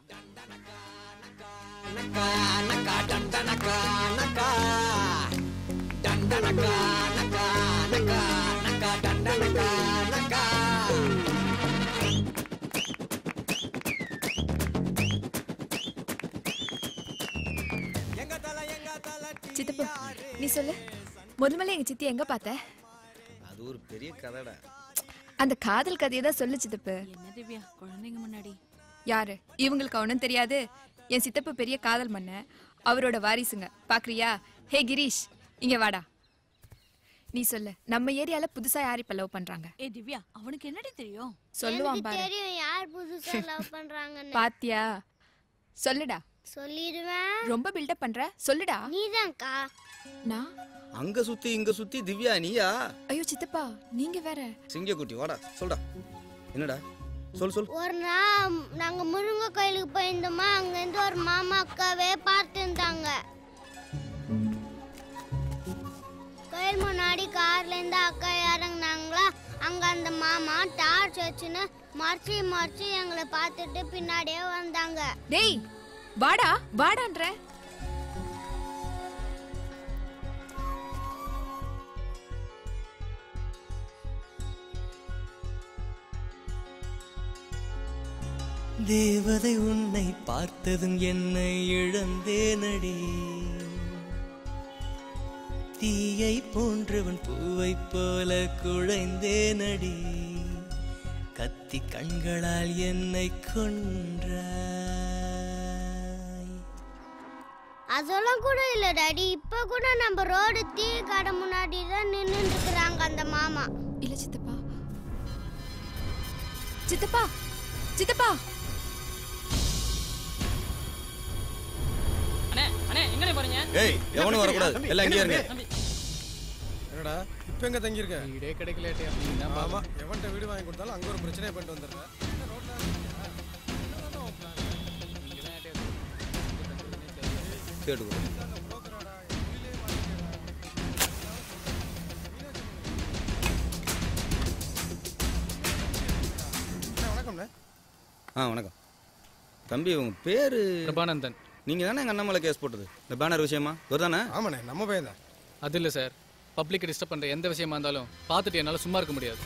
சித்தப்பு நீ சொல்லு முதல் முதல்ல எங்க சித்தி எங்க பார்த்த அது ஒரு பெரிய கதைடா அந்த காதல் கதையை தான் சொல்லு சித்தப்பு என்ன திவ்யா குழந்தைங்க முன்னாடி யாரு இவங்களுக்கு ஒன்றும் தெரியாது என் சித்தப்பு பெரிய காதல் மன்ன அவரோட வாரிசுங்க பாக்குறியா ஹே கிரீஷ் இங்க வாடா நீ சொல்லு நம்ம ஏரியால புதுசா யார் இப்ப லவ் பண்றாங்க ஏ திவ்யா அவனுக்கு என்னடி தெரியும் சொல்லுவான் எனக்கு பாரு தெரியும் யார் புதுசா லவ் பண்றாங்கன்னு பாத்தியா சொல்லுடா சொல்லிடுவேன் ரொம்ப பில்டப் பண்ற சொல்லுடா நீதான்க்கா நான் அங்க சுத்தி இங்க சுத்தி திவ்யா நீயா ஐயோ சித்தப்பா நீங்க வேற சிங்கக்குட்டி வாடா சொல்டா என்னடா சொல் சொல் ஒரு நாள் நாங்க முருங்கை கோயிலுக்கு போயிருந்தோமா அங்கேருந்து ஒரு மாமா அக்காவே பார்த்துருந்தாங்க கோயில் முன்னாடி கார்ல இருந்து அக்கா இறங்குனாங்களா அங்க அந்த மாமா டார்ச் வச்சுன்னு மறைச்சி மறைச்சி எங்களை பார்த்துட்டு பின்னாடியே வந்தாங்க டேய் வாடா வாடான்ற தேவதை உன்னை பார்த்ததும் என்னை இழந்தேனடி தீயை போன்றவன் பூவை போல குழைந்தேனடி கத்தி கண்களால் என்னை கொன்றாய் அதெல்லாம் கூட இல்ல டாடி இப்ப கூட நம்ம ரோடு டீ கடை முன்னாடி தான் நின்று இருக்கிறாங்க அந்த மாமா இல்ல சித்தப்பா சித்தப்பா சித்தப்பா அண்ணே அண்ணே எங்கண்ணே போறீங்க ஏய் எவனும் வரக்கூடாது எல்லாம் இங்கே இருங்க என்னடா இப்போ எங்க தங்கியிருக்க வீடே கிடைக்கல ஏட்டியா ஆமா எவன்கிட்ட வீடு வாங்கி கொடுத்தாலும் அங்க ஒரு பிரச்சனையை பண்ணிட்டு வந்துடுறேன் கேட்டுக்கோ வணக்கம்ண்ணே ஆ வணக்கம் தம்பி உங்க பேரு பிரபானந்தன் நீங்க தானே எங்க அண்ணன் மேல கேஸ் போட்டது இந்த பேனர் விஷயமா இவர்தானே ஆமாண்ணே நம்ம பையன் தான் அது இல்லை சார் பப்ளிக் டிஸ்டர்ப் பண்ற எந்த விஷயமா இருந்தாலும் பார்த்துட்டு என்னால சும்மா இருக்க முடியாது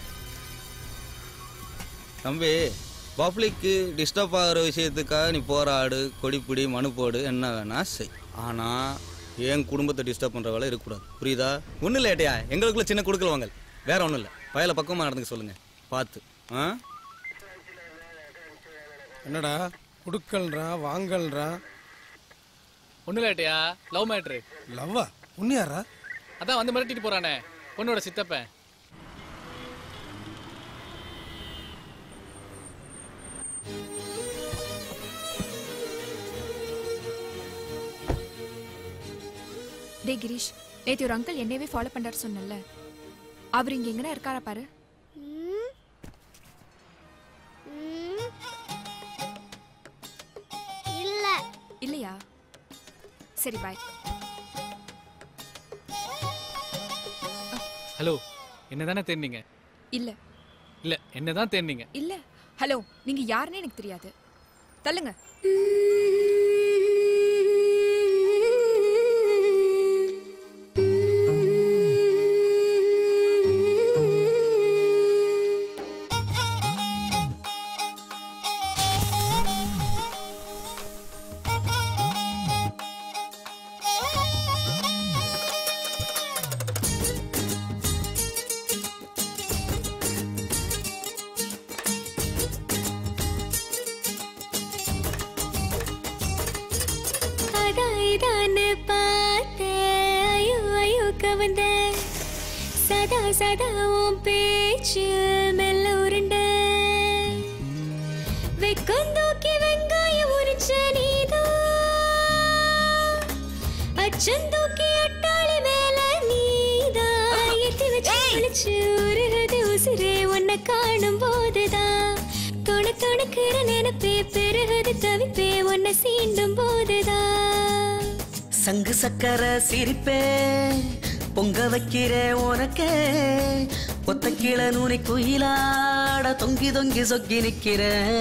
தம்பி பப்ளிக்கு டிஸ்டர்ப் ஆகிற விஷயத்துக்காக நீ போராடு கொடிப்பிடி மனு போடு என்ன வேணா செய் ஆனா என் குடும்பத்தை டிஸ்டர்ப் பண்ற வேலை இருக்கக்கூடாது புரியுதா ஒன்றும் இல்லை ஏட்டையா எங்களுக்குள்ள சின்ன கொடுக்கல் வாங்கல் வேற ஒன்றும் இல்லை வயலை பக்கமாக நடந்துக்க சொல்லுங்க பார்த்து ஆ என்னடா குடுக்கல்றான் வாங்கல்றான் ஒன்றும் இல்லை ஏட்டியா லவ் மேட்ரு லவ்வா உன்னியாரா அதான் வந்து மிரட்டிட்டு போறானே பொண்ணோட சித்தப்பன் டேய் கிரீஷ் நேத்து ஒரு அங்கிள் என்னையவே ஃபாலோ பண்றாரு சொன்னல அவர் இங்க எங்கனா இருக்காரா பாரு ம். ம். இல்ல இல்லையா சரி பாய் ஹலோ என்னதானே தேடினீங்க இல்ல இல்ல என்னதான் தேடினீங்க இல்ல ஹலோ நீங்க யாருன்னே எனக்கு தெரியாது தள்ளுங்க அதான் இதான்னு பார்த்தேன் ஐயோ ஐயோ கவந்த சதா சதா உன் பேச்சு மெல்ல உருண்ட வெக்கம் தூக்கி வெங்காயம் உரிச்ச நீதான் அச்சம் தூக்கி அட்டாளி மேல நீதான் எத்தி வச்சு குளிச்சு உருகுது உசுரே உன்னை காணும் போதுதான் தொண தொணக்கிற நினைப்பே பெருகுது தவிப்பே உன்னை சீண்டும் போதுதான் சங்கு சக்கர சிரிப்பே பொங்க வைக்கிற உனக்கே ஒத்த கீழ நூனி குயிலாட தொங்கி தொங்கி சொக்கி நிக்கிற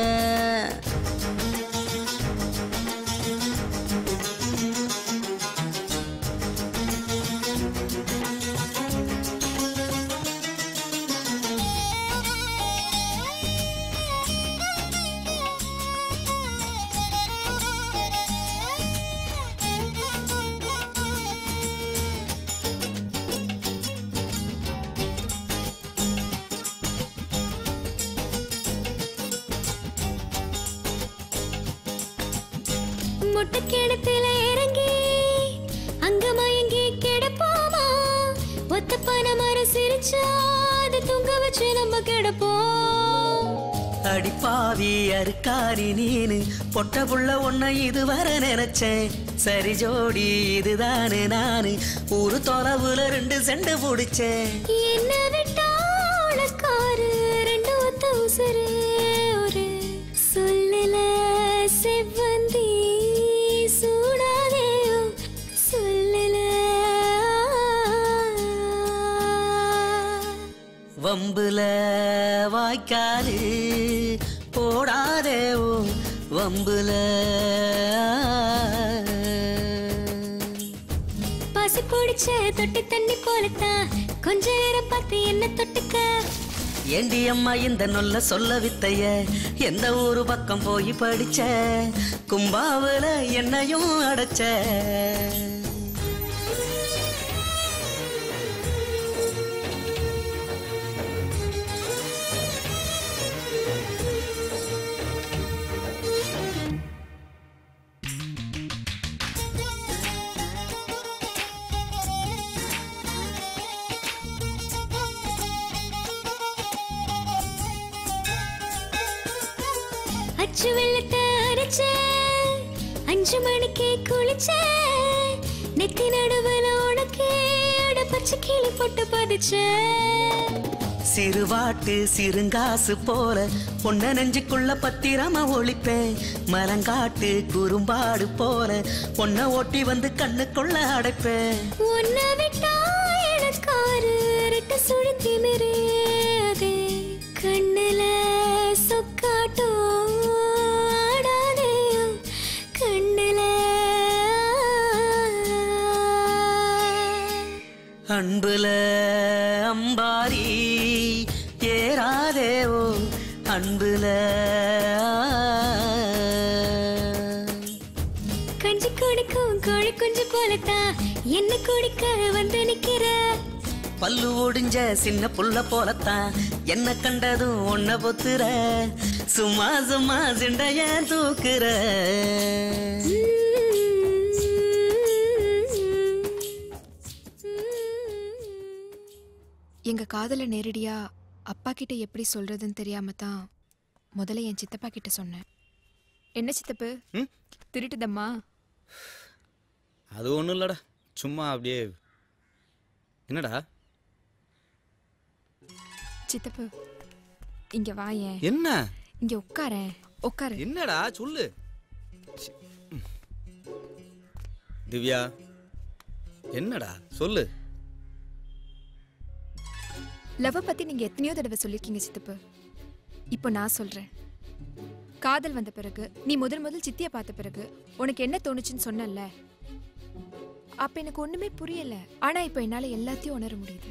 முட்டை கிணத்துல இறங்கி அங்க மயங்கி கிடப்போமா ஒத்த பனை மரம் சிரிச்சா அது தூங்க வச்சு நம்ம கிடப்போம் அடிப்பாவி அருக்காரி நீனு பொட்ட புள்ள ஒன்ன இதுவரை நினைச்சேன் சரி ஜோடி இதுதானு நானு ஒரு தொலைவுல ரெண்டு செண்டு பிடிச்சேன் என்ன விட்டா உனக்காரு ரெண்டு ஒத்த உசுரு ஒரு சொல்லல செவ்வந்தி சூடாதேயோ சொல்லல வம்புல வாய்க்காது போடாதே ஓ வம்புல பசி பிடிச்ச தொட்டி தண்ணி போலத்தான் கொஞ்ச நேரம் பார்த்து என்ன தொட்டுக்க ஏண்டி அம்மா இந்த நொல்ல சொல்ல வித்தைய எந்த ஊரு பக்கம் போய் படிச்ச கும்பாவுல என்னையும் அடைச்ச அச்சு வெள்ளத்தை அரைச்ச அஞ்சு மணிக்கு குளிச்ச நெத்தி நடுவுல உனக்கு அட பச்சை கிளி போட்டு பதிச்ச சிறுவாட்டு சிறுங்காசு போல பொன்ன நெஞ்சுக்குள்ள பத்திரமா ஒழிப்பேன் மலங்காட்டு குறும்பாடு போல பொன்ன ஓட்டி வந்து கண்ணுக்குள்ள அடைப்பேன் உன்னை விட்டா எனக்காரு ரெட்ட சுழுத்தி மிரேதே கண்ணுல சொக்காட்டம் ஆடாதேயோ கண்ணுல அன்புல அம்பாரி ஏறாதேவோ அன்புல கஞ்சி குடிக்கும் கோழி குஞ்சு போலத்தான் என்ன குடிக்க வந்து நிக்கிற பல்லு ஒடிஞ்ச சின்ன புள்ள போலத்தான் என்ன கண்டதும் ஒன்ன பொத்துற சும்மா சும்மா சிண்டைய தூக்குற எங்க காதல நேரடியா அப்பா கிட்ட எப்படி சொல்றதுன்னு தெரியாம தான் முதல்ல என் சித்தப்பா கிட்ட சொன்னேன் என்ன சித்தப்பு திருட்டுதம்மா அது ஒன்றும் இல்லைடா சும்மா அப்படியே என்னடா சித்தப்பு இங்க வாயேன் என்ன இங்க உட்காரேன் உட்காரு என்னடா சொல்லு திவ்யா என்னடா சொல்லு லவ் பத்தி நீங்க எத்தனையோ தடவை சொல்லியிருக்கீங்க சித்தப்பு இப்போ நான் சொல்றேன் காதல் வந்த பிறகு நீ முதல் முதல் சித்திய பார்த்த பிறகு உனக்கு என்ன தோணுச்சுன்னு சொன்னல அப்ப எனக்கு ஒண்ணுமே புரியல ஆனா இப்போ என்னால எல்லாத்தையும் உணர முடியுது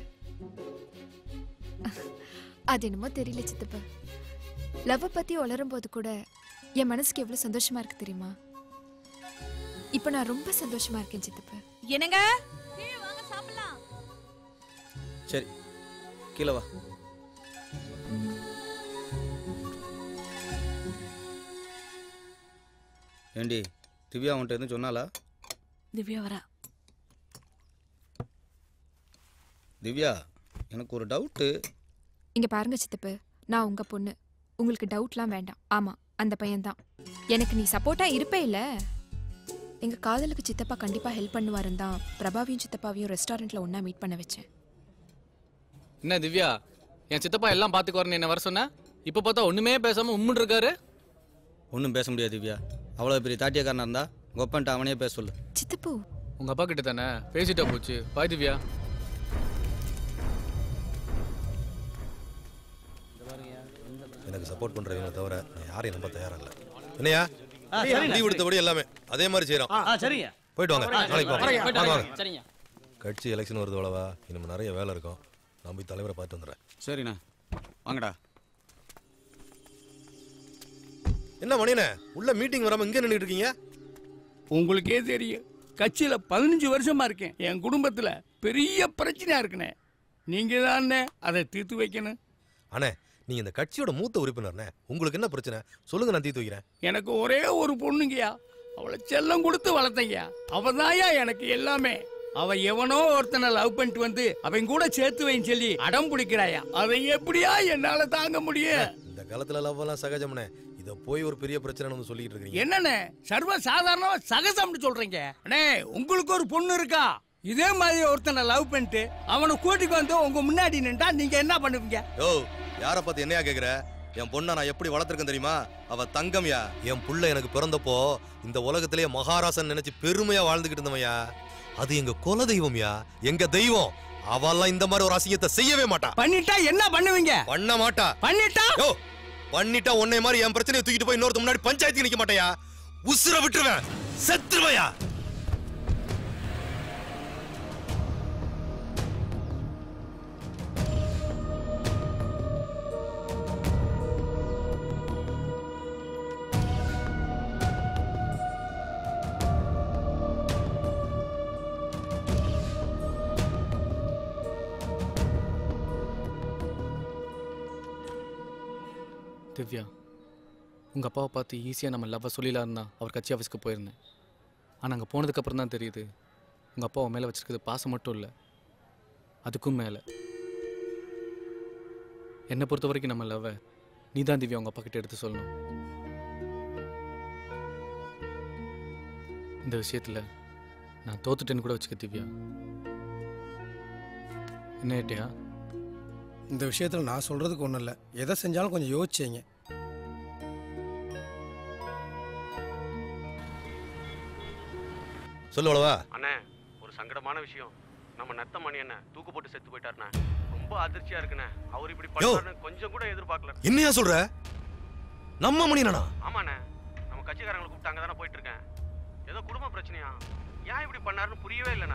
அது என்னமோ தெரியல சித்தப்பு லவ் பத்தி உளரும் போது கூட என் மனசுக்கு எவ்வளவு சந்தோஷமா இருக்கு தெரியுமா இப்போ நான் ரொம்ப சந்தோஷமா இருக்கேன் சித்தப்பு என்னங்க சரி கீழே வா ஏண்டி திவ்யா உன்ட்ட எதுவும் சொன்னாலா திவ்யா வரா திவ்யா எனக்கு ஒரு டவுட்டு இங்க பாருங்க சித்தப்பு நான் உங்க பொண்ணு உங்களுக்கு டவுட்லாம் வேண்டாம் ஆமா அந்த பையன்தான் எனக்கு நீ சப்போர்ட்டா இருப்பே இல்ல எங்க காதலுக்கு சித்தப்பா கண்டிப்பா ஹெல்ப் பண்ணுவாருன்னு தான் பிரபாவையும் சித்தப்பாவையும் ரெஸ்டாரண்ட்ல ஒண்ணா மீட் பண்ண வச்சேன் என்ன திவ்யா என் சித்தப்பா எல்லாம் பாத்துக்குவாருன்னு என்ன வர சொன்ன இப்ப பார்த்தா ஒண்ணுமே பேசாம உம்முன்னு இருக்காரு ஒன்றும் பேச முடியாது திவ்யா அவ்வளோ பெரிய தாட்டியக்காரனா இருந்தா கொப்பன்ட்டு அவனே பேச சொல்லு சித்தப்பு உங்க அப்பா கிட்ட தானே பேசிட்டா போச்சு பாய் திவ்யா எனக்கு சப்போர்ட் பண்றவங்களை தவிர நான் யாரையும் நம்ப தயாரா இல்ல என்னையா ஆ, சரிண்ணே. லீவ் எடுத்தபடி எல்லாமே அதே மாதிரி செய்யறோம் ஆ, ஆ, சரிங்க. போயிட்டு வாங்க வரேன். நாளைக்கு வரேன். பார்ப்போம். போயிட்டு வாங்க, வரேன். வாங்க. சரிங்க. கட்சி எலெக்ஷன் வருது அவ்வளவா இன்னும் நிறைய வேலை இருக்கும் நான் போய் தலைவரை பார்த்து வந்துடுறேன் சரிண்ணா வாங்கடா என்ன மணியனே உள்ள மீட்டிங் வராம இங்க நின்னுட்டு இருக்கீங்க உங்களுக்கே தெரியும் கட்சியில பதினஞ்சு வருஷமா இருக்கேன் என் குடும்பத்துல பெரிய பிரச்சனையா இருக்குனே நீங்க தான் அதை தீர்த்து வைக்கணும் அண்ணே நீங்க இந்த கட்சியோட மூத்த உறுப்பினர்னே உங்களுக்கு என்ன பிரச்சனை சொல்லுங்க நான் தீர்த்து வைக்கிறேன் எனக்கு ஒரே ஒரு பொண்ணுங்கயா அவளை செல்லம் கொடுத்து வளர்த்தங்கயா அவதாயா எனக்கு எல்லாமே அவ எவனோ ஒருத்தனை லவ் பண்ணிட்டு வந்து அவன் கூட சேர்த்து வைன்னு சொல்லி அடம் பிடிக்கிறாயா அதை எப்படியா என்னால தாங்க முடியும் இந்த காலத்துல லவ் எல்லாம் சகஜம்னே இத போய் ஒரு பெரிய பிரச்சனைன்னு சொல்லிட்டு இருக்கீங்க என்னண்ணே சர்வ சாதாரணமா சகசம்னு சொல்றீங்க அண்ணே உங்களுக்கு ஒரு பொண்ணு இருக்கா இதே மாதிரி ஒருத்தனை லவ் பண்ணிட்டு அவனை கூட்டிக்கு வந்து உங்க முன்னாடி நின்றா நீங்க என்ன பண்ணுவீங்க யோ யார பார்த்து என்னையா கேக்குற என் பொண்ணை நான் எப்படி வளர்த்துருக்கேன் தெரியுமா அவ தங்கம்யா என் புள்ள எனக்கு பிறந்தப்போ இந்த உலகத்திலேயே மகாராசன் நினைச்சு பெருமையா வாழ்ந்துகிட்டு இருந்தவன்யா அது எங்க குல தெய்வம்யா எங்க தெய்வம் அவெல்லாம் இந்த மாதிரி ஒரு அசிங்கத்தை செய்யவே மாட்டா பண்ணிட்டா என்ன பண்ணுவீங்க பண்ண மாட்டா பண்ணிட்டா யோ பண்ணிட்டா உன்னை மாதிரி என் பிரச்சனையை தூக்கிட்டு போய் இன்னொருத்த முன்னாடி பஞ்சாயத்துக்கு நிக்க மாட்டேயா உசுர விட்டுருவேன் செத்துருவையா திவ்யா உங்க அப்பாவை பார்த்து ஈஸியா நம்ம லவ்வை சொல்லிடலாருன்னா அவர் கட்சி ஆஃபீஸ்க்கு போயிருந்தேன் ஆனா அங்க போனதுக்கு அப்புறம் தான் தெரியுது உங்க அப்பா உன் மேல வச்சிருக்கிறது பாசம் மட்டும் இல்ல அதுக்கும் மேல என்னை பொறுத்த வரைக்கும் நம்ம லவ்வை நீ தான் திவ்யா உங்க அப்பா கிட்ட எடுத்து சொல்லணும் இந்த விஷயத்துல நான் தோத்துட்டேன்னு கூட வச்சுக்க திவ்யா என்ன ஏட்டியா இந்த விஷயத்தில் நான் சொல்கிறதுக்கு ஒன்றும் இல்லை எதை செஞ்சாலும் கொஞ்சம் யோசிச்சீங்க சொல்லுவளவா அண்ணே ஒரு சங்கடமான விஷயம் நம்ம நத்த மணி அண்ணன் தூக்கு போட்டு செத்து போயிட்டாருண்ணே ரொம்ப அதிர்ச்சியா இருக்குண்ணே அவர் இப்படி பண்ணுவாருன்னு கொஞ்சம் கூட எதிர்பார்க்கல என்னையா சொல்ற நம்ம மணியனா ஆமாண்ணே நம்ம கட்சிக்காரங்களை கூப்பிட்டு அங்கே தானே போயிட்டு இருக்கேன் ஏதோ குடும்ப பிரச்சனையா ஏன் இப்படி பண்ணாருன்னு புரியவே இல்லைண்ணே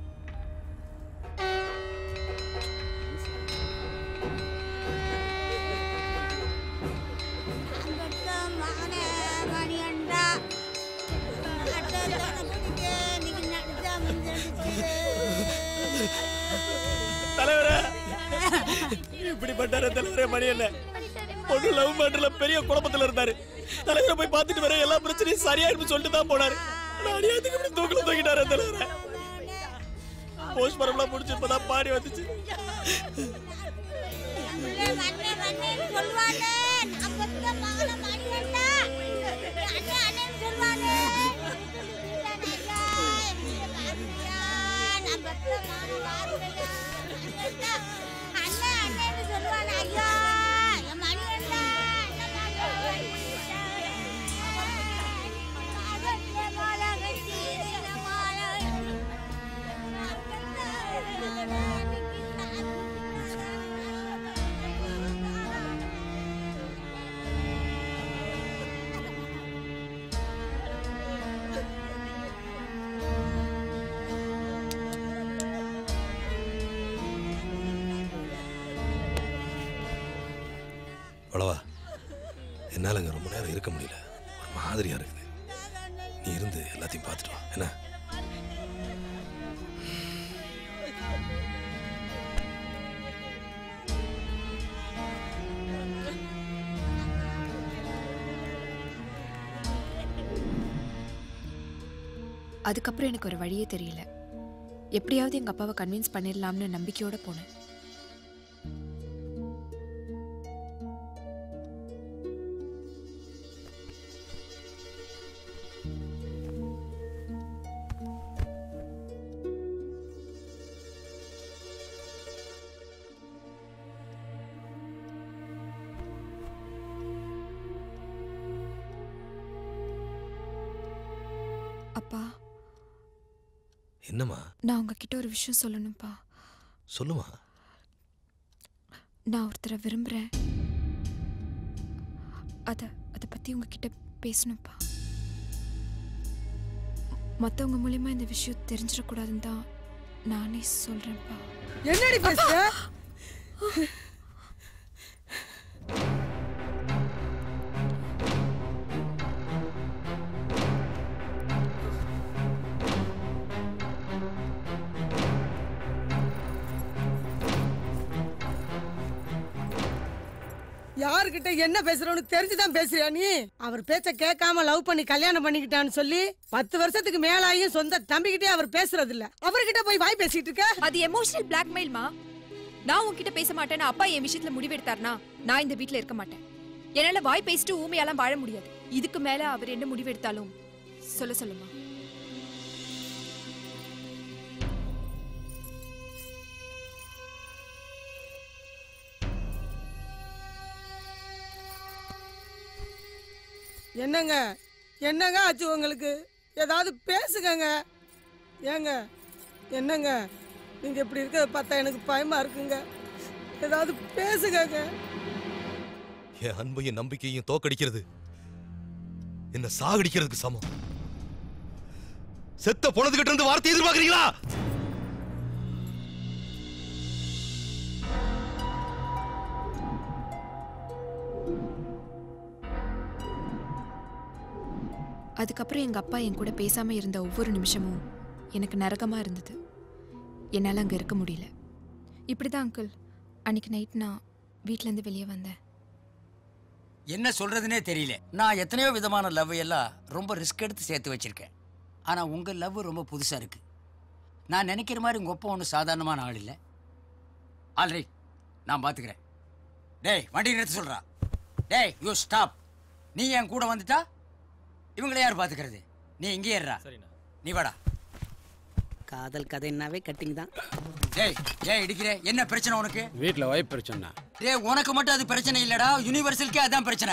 தலைவரே இப்படி பண்ணாரு தலைவரே மணி என்ன பொண்ணு லவ் மேட்டர்ல பெரிய குழப்பத்துல இருந்தாரு தலைவரை போய் பார்த்துட்டு வர எல்லா பிரச்சனையும் சரியாயிடும் சொல்லிட்டு தான் போனாரு ஆனா அடியாத்துக்கு இப்படி தூக்கில தூக்கிட்டாரு தலைவரை போஸ்ட் மரம்லாம் முடிச்சு இப்பதான் பாடி வந்துச்சு ஐயா பழவா என்னால் அங்கே ரொம்ப நேரம் இருக்க முடியல ஒரு மாதிரியா இருக்குது நீ இருந்து எல்லாத்தையும் பார்த்துட்டு வா என்ன அதுக்கப்புறம் எனக்கு ஒரு வழியே தெரியல எப்படியாவது எங்கள் அப்பாவை கன்வின்ஸ் பண்ணிடலாம்னு நம்பிக்கையோட போனேன் அப்பா என்னம்மா நான் உங்ககிட்ட ஒரு விஷயம் சொல்லணும்ப்பா சொல்லுமா நான் ஒருத்தரை விரும்புகிறேன் அதை அதை பற்றி உங்ககிட்ட பேசணும்ப்பா மற்றவங்க மூலியமா இந்த விஷயம் தெரிஞ்சிடக்கூடாதுன்னு தான் நானே சொல்கிறேன்ப்பா என்னடி பேசுற யாருக்கிட்ட என்ன பேசுறோன்னு தெரிஞ்சுதான் பேசுறியா நீ அவர் பேச்ச கேட்காம லவ் பண்ணி கல்யாணம் பண்ணிக்கிட்டான்னு சொல்லி பத்து வருஷத்துக்கு மேலாயும் சொந்த தம்பிக்கிட்டே அவர் பேசுறது இல்ல அவர்கிட்ட போய் வாய் பேசிட்டு இருக்க அது எமோஷனல் பிளாக்மெயில்மா நான் உன்கிட்ட பேச மாட்டேன்னு அப்பா என் விஷயத்துல முடிவெடுத்தாருனா நான் இந்த வீட்ல இருக்க மாட்டேன் என்னால வாய் பேசிட்டு ஊமையாலாம் வாழ முடியாது இதுக்கு மேல அவர் என்ன முடிவெடுத்தாலும் சொல்ல சொல்லுமா என்னங்க என்னங்க ஆச்சு உங்களுக்கு ஏதாவது பேசுங்கங்க ஏங்க என்னங்க நீங்க இப்படி இருக்கிறத பார்த்தா எனக்கு பயமா இருக்குங்க ஏதாவது பேசுங்கங்க என் அன்பையும் நம்பிக்கையும் தோக்கடிக்கிறது என்ன சாகடிக்கிறதுக்கு சமம் செத்த பொணத்துக்கிட்ட இருந்து வார்த்தை எதிர்பார்க்கறீங்களா அதுக்கப்புறம் எங்க அப்பா என் கூட பேசாம இருந்த ஒவ்வொரு நிமிஷமும் எனக்கு நரகமா இருந்தது என்னால அங்க இருக்க முடியல இப்படிதான் அங்கிள் அன்னைக்கு நைட் நான் வீட்ல இருந்து வெளியே வந்தேன் என்ன சொல்றதுனே தெரியல நான் எத்தனையோ விதமான லவ் எல்லாம் ரொம்ப ரிஸ்க் எடுத்து சேர்த்து வச்சிருக்கேன் ஆனா உங்க லவ் ரொம்ப புதுசா இருக்கு நான் நினைக்கிற மாதிரி உங்க ஒப்பம் ஒன்றும் சாதாரணமான ஆள் இல்லை ஆல்ரைட் நான் பாத்துக்கிறேன் டேய் வண்டி நிறுத்த சொல்றா டேய் யூ ஸ்டாப் நீ என் கூட வந்துட்டா இவங்களை யார் பாத்துக்கிறது நீ இங்கே ஏறா நீ வாடா காதல் கதைன்னாவே கட்டிங் தான் டேய் ஏன் இடிக்கிற என்ன பிரச்சனை உனக்கு வீட்டில் ஒய்ஃப் பிரச்சனை டேய் உனக்கு மட்டும் அது பிரச்சனை இல்லடா யூனிவர்சலுக்கே அதான் பிரச்சனை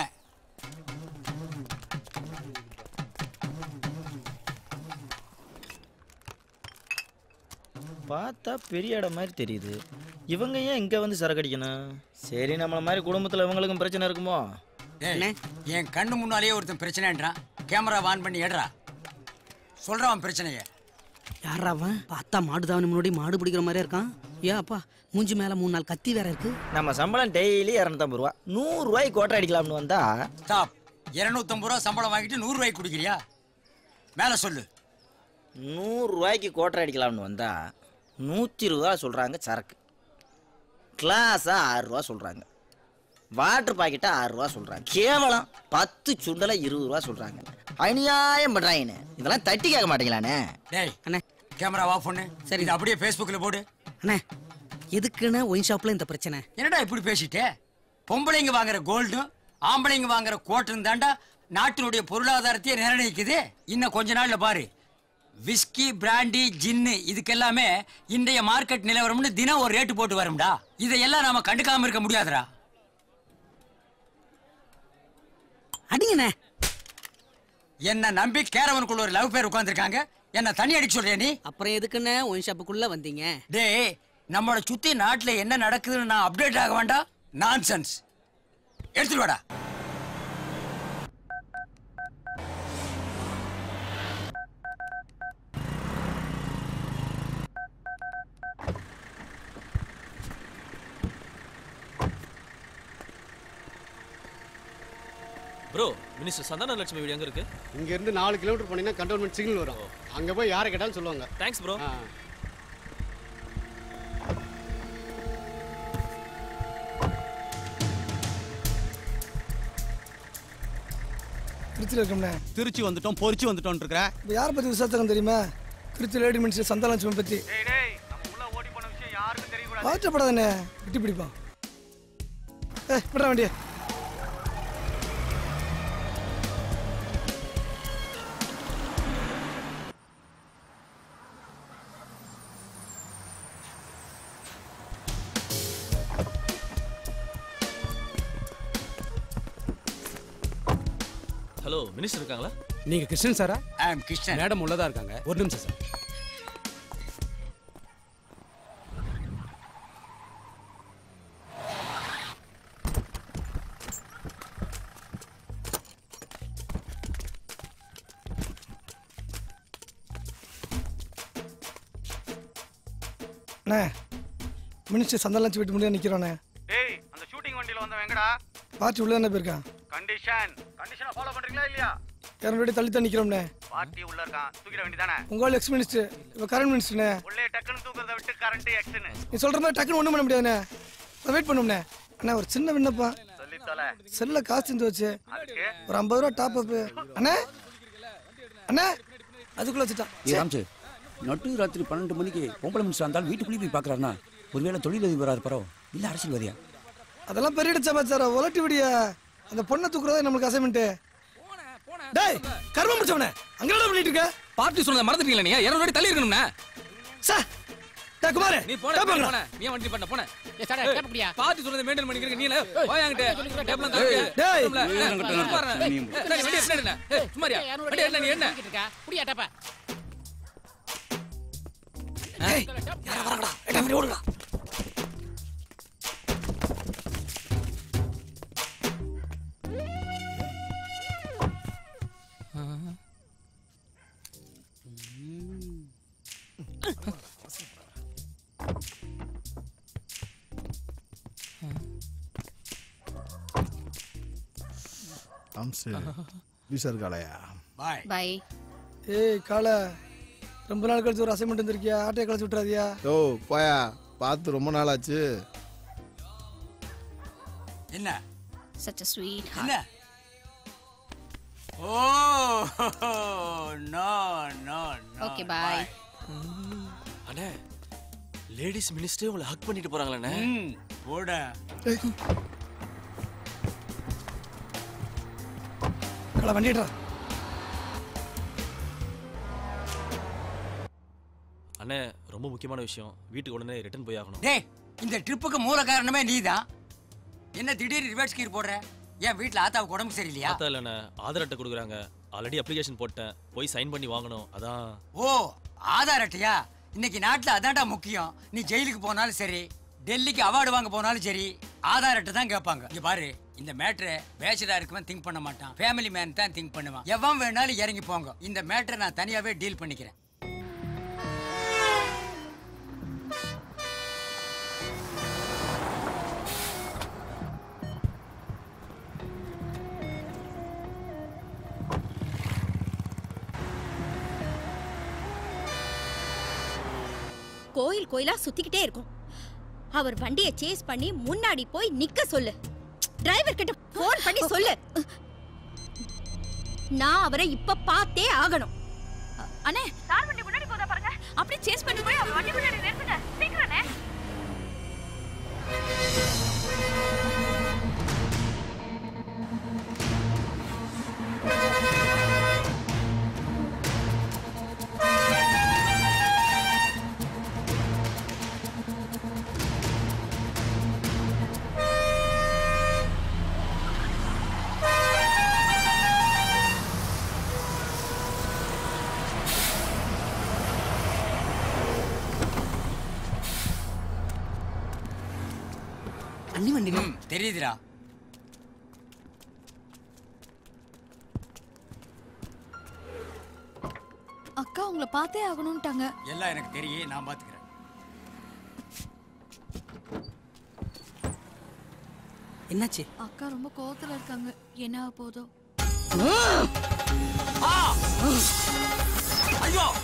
பார்த்தா பெரிய இடம் மாதிரி தெரியுது இவங்க ஏன் இங்கே வந்து சரக்கு அடிக்கணும் சரி நம்மள மாதிரி குடும்பத்தில் இவங்களுக்கும் பிரச்சனை இருக்குமோ டேய் என் கண்ணு முன்னாலேயே ஒருத்தன் பிரச்சனைன்றான் கேமரா ஆன் பண்ணி எடுறா சொல்றான் அவன் பிரச்சனைய யாரா அவன் பார்த்தா மாடு தாவணி முன்னாடி மாடு பிடிக்கிற மாதிரியே இருக்கான் ஏன் அப்பா மூஞ்சி மேல மூணு நாள் கத்தி வேற இருக்கு நம்ம சம்பளம் டெய்லி இரநூத்தம்பது ரூபா நூறு ரூபாய்க்கு கோட்டை அடிக்கலாம்னு வந்தா ஸ்டாப் இருநூத்தம்பது ரூபா சம்பளம் வாங்கிட்டு நூறு ரூபாய்க்கு குடிக்கிறியா மேல சொல்லு நூறு ரூபாய்க்கு கோட்டை அடிக்கலாம்னு வந்தா நூற்றி ரூபா சொல்கிறாங்க சரக்கு கிளாஸா ஆறு ரூபா சொல்கிறாங்க வாட்டர் பாக்கெட்டா ஆறு ரூபா சொல்கிறாங்க கேவலம் பத்து சுண்டலை இருபது ரூபா சொல்கிறாங்க அநியாயம் பண்ணுறாங்கன்னு இதெல்லாம் தட்டி கேட்க மாட்டீங்களாண்ணே டேய் அண்ணே கேமரா ஆஃப் பண்ணு சரி இது அப்படியே ஃபேஸ்புக்கில் போடு அண்ணே எதுக்குன்னு ஒயின் ஷாப்ல இந்த பிரச்சனை என்னடா இப்படி பேசிட்டே பொம்பளைங்க வாங்குற கோல்டும் ஆம்பளைங்க வாங்குற கோட்டும் தாண்டா நாட்டினுடைய பொருளாதாரத்தையே நிர்ணயிக்குது இன்னும் கொஞ்ச நாள்ல பாரு விஸ்கி பிராண்டி ஜின்னு இதுக்கெல்லாமே இன்றைய மார்க்கெட் நிலவரம்னு தினம் ஒரு ரேட்டு போட்டு வரும்டா இதையெல்லாம் நாம கண்டுக்காம இருக்க முடியாதுடா அடிங்கண்ணே என்ன நம்பி கேரவனுக்குள்ள ஒரு லவ் பேர் உட்கார்ந்திருக்காங்க என்ன தண்ணி அடிக்க சொல்றியா நீ அப்புறம் எதுக்குன்னு ஒயின் ஷாப்புக்குள்ள வந்தீங்க டேய் நம்மளை சுத்தி நாட்டுல என்ன நடக்குதுன்னு நான் அப்டேட் ஆக வேண்டாம் நான்சென்ஸ் எடுத்துட்டு வாடா ப்ரோ மினிஸ்டர் சந்தான லட்சுமி வீடு எங்க இருக்கு இங்க இருந்து நாலு கிலோமீட்டர் போனீங்கன்னா கண்டோன்மெண்ட் சிக்னல் வரும் அங்க போய் யாரை கேட்டாலும் சொல்லுவாங்க தேங்க்ஸ் ப்ரோ திருச்சியில் இருக்கோம்ண்ணே திருச்சி வந்துட்டோம் பொறிச்சு வந்துட்டோம் இருக்கிற இப்போ யாரை பற்றி விசாரிச்சாங்க தெரியுமா திருச்சி லேடி மினிஸ்டர் சந்தாலட்சுமி பற்றி பதற்றப்படாதண்ணே விட்டு பிடிப்பான் ஏ விடுற வண்டியை ஹலோ மினிஸ்டர் இருக்காங்களா நீங்க கிருஷ்ணன் சாரா ஐ அம் கிருஷ்ணன் மேடம் உள்ளதா இருக்காங்க ஒரு நிமிஷம் சார் அண்ணே மினிஸ்டர் சந்தாலட்சுமி வீட்டு முடியாது நிற்கிறோண்ணே டேய் அந்த ஷூட்டிங் வண்டியில வந்தவன் எங்கடா பார்ட்டி உள்ள தானே போயிருக்கான் கண்டிஷன் கண்டிஷனை ஃபாலோ பண்றீங்களா இல்லையா இரநூறு தள்ளி தான் நிற்கிறோம்ண்ணே பார்ட்டி உள்ள இருக்கான் தூக்கிட வேண்டியதானே உங்கள் எக்ஸ் மினிஸ்டர் இப்போ கரண்ட் மினிஸ்டர்ண்ணே உள்ளே டக்குன்னு தூக்குறத விட்டு கரண்ட் எக்ஸ்னு நீ சொல்கிற மாதிரி டக்குன்னு ஒன்றும் பண்ண முடியாதுண்ணே வெயிட் பண்ணும்ண்ணே அண்ணா ஒரு சின்ன விண்ணப்பம் சொல்லி தொலை செல்ல காசு இருந்து வச்சு அதுக்கு ஒரு ஐம்பது ரூபா டாப் அப் அண்ணே அண்ணே அதுக்குள்ள வச்சுட்டான் ஏ ராம்சு நட்டு ராத்திரி பன்னெண்டு மணிக்கு பொம்பளை மினிஸ்டர் இருந்தாலும் வீட்டுக்குள்ளேயே போய் பார்க்குறாருனா ஒருவேளை தொழிலதிபராக இருப்பாரோ இல்லை அரசியல்வாதியா அதெல்லாம் பெரிய சமாச்சாரம் உலட்டி விடிய அந்த பொண்ணை தூக்குறதா நம்மளுக்கு அசைன்மெண்ட் டேய் கர்மம் முடிச்சவனே அங்க என்ன பண்ணிட்டு இருக்க பார்ட்டி சொன்னதை மறந்துட்டீங்களா நீங்க இருநூறு அடி தள்ளி இருக்கணும்னா சார் டேய் குமாரே நீ போன டேப் நீ வாங்கடா. போன நீ வண்டி பண்ண போன ஏய், சாடா, டேப் குடியா? பார்ட்டி சொன்னதை மெயின்டைன் பண்ணிக்கிறீங்க நீ வாயாங்கிட்ட டேப்லாம் ஏய், டேய். வண்டி என்ன ஏய் சும்மாரியா வண்டி என்ன நீ என்ன குடியா டேப்பா ஏய் யாரா வரங்கடா எடா அப்படி ஓடுடா அம்சு வீசர் காளையா பாய் பாய் ஏய் கால ரொம்ப நாள் கழிச்சு ஒரு அசைன்மெண்ட் வந்திருக்கியா ஆட்டையை கழிச்சு விட்டுறாதியா ஓ போயா பார்த்து ரொம்ப நாள் ஆச்சு என்ன such a sweet என்ன oh no no okay bye அண்ணே லேடிஸ் மினிஸ்டர் உங்களை ஹக் பண்ணிட்டு போறாங்களே போட கால வண்டிடுறா அண்ணே ரொம்ப முக்கியமான விஷயம் வீட்டுக்கு உடனே ரிட்டர்ன் போய் ஆகணும் டேய் இந்த ட்ரிப்புக்கு மூல காரணமே நீதான் என்ன திடீர் ரிவர்ஸ் கீர் போடுற ஏன் வீட்ல ஆத்தாவுக்கு உடம்பு சரியில்லையா பார்த்தா இல்லைண்ணே ஆதார் அட்டை கொடுக்குறாங்க ஆல்ரெடி அப்ளிகேஷன் போட்டேன் போய் சைன் பண்ணி வாங்கணும் அதான் ஓ ஆதார் அட்டையா இன்னைக்கு நாட்டுல அதான்டா முக்கியம் நீ ஜெயிலுக்கு போனாலும் சரி டெல்லிக்கு அவார்டு வாங்க போனாலும் சரி ஆதார் அட்டை தான் கேட்பாங்க இங்க பாரு இந்த மேட்ரு பேச்சுலா இருக்குவன் திங்க் பண்ண மாட்டான் ஃபேமிலி மேன் தான் திங்க் பண்ணுவான் எவன் வேணாலும் இறங்கி போங்க இந்த மேட்ரை நான் தனியாவே டீல் பண்ணிக்கிறேன் கோயில் கோயிலா சுத்திக்கிட்டே இருக்கும் அவர் வண்டியை சேஸ் பண்ணி முன்னாடி போய் நிக்க சொல்லு டிரைவர் கிட்ட போன் பண்ணி சொல்லு நான் அவரை இப்ப பார்த்தே ஆகணும் அ- அண்ணே சார் வண்டி முன்னாடி போதா பாருங்க அப்படியே சேஸ் பண்ணி போய் அவர் வண்டி முன்னாடி நிறுத்துங்க சீக்கிரம் அண்ணே அண்ணி வண்டி ம், தெரியுதுடா அக்கா உங்களை பார்த்தே ஆகணும்ட்டாங்க எல்லாம் எனக்கு தெரியும் நான் பாத்துக்கிறேன் என்னாச்சு அக்கா ரொம்ப கோவத்துல இருக்காங்க என்ன ஆக போதோ ஆ! ஐயோ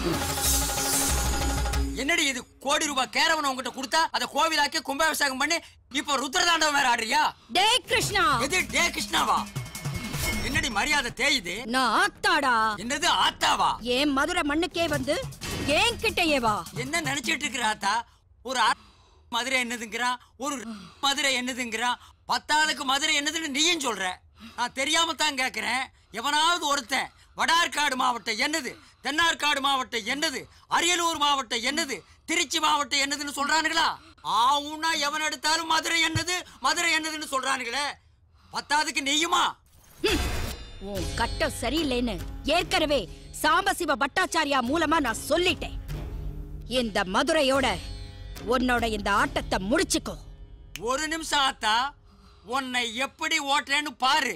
என்னடி இது கோடி ரூபாய் கேரவன் உங்ககிட்ட கொடுத்தா அதை கோவிலாக்கி கும்பாபிஷேகம் பண்ணி இப்ப ருத்ரதாண்டவம் வேற ஆடுறியா டேய் கிருஷ்ணா எது டே கிருஷ்ணாவா என்னடி மரியாதை தேயுது நான் ஆத்தாடா என்னது ஆத்தாவா ஏன் மதுரை மண்ணுக்கே வந்து ஏன் கிட்டயே வா என்ன நினைச்சிட்டு இருக்கிற ஆத்தா ஒரு ஆ- மதுரை என்னதுங்கிறான் ஒரு மதுரை என்னதுங்கிறான் பத்தாவதுக்கு மதுரை என்னதுன்னு நீயும் சொல்ற நான் தெரியாம தான் கேட்கிறேன் எவனாவது ஒருத்தன் வடார்காடு மாவட்டம் என்னது தென்னார்காடு மாவட்டம் என்னது அரியலூர் மாவட்டம் என்னது திருச்சி மாவட்டம் என்னதுன்னு சொல்றானுங்களா ஆவுன்னா எவன் எடுத்தாலும் மதுரை என்னது மதுரை என்னதுன்னு சொல்றானுங்களே பத்தாவதுக்கு நெய்யுமா உன் கட்டம் சரியில்லைன்னு ஏற்கனவே சாம்பசிவ பட்டாச்சாரியா மூலமா நான் சொல்லிட்டேன் இந்த மதுரையோட உன்னோட இந்த ஆட்டத்தை முடிச்சுக்கோ ஒரு நிமிஷம் ஆத்தா உன்னை எப்படி ஓட்டுறேன்னு பாரு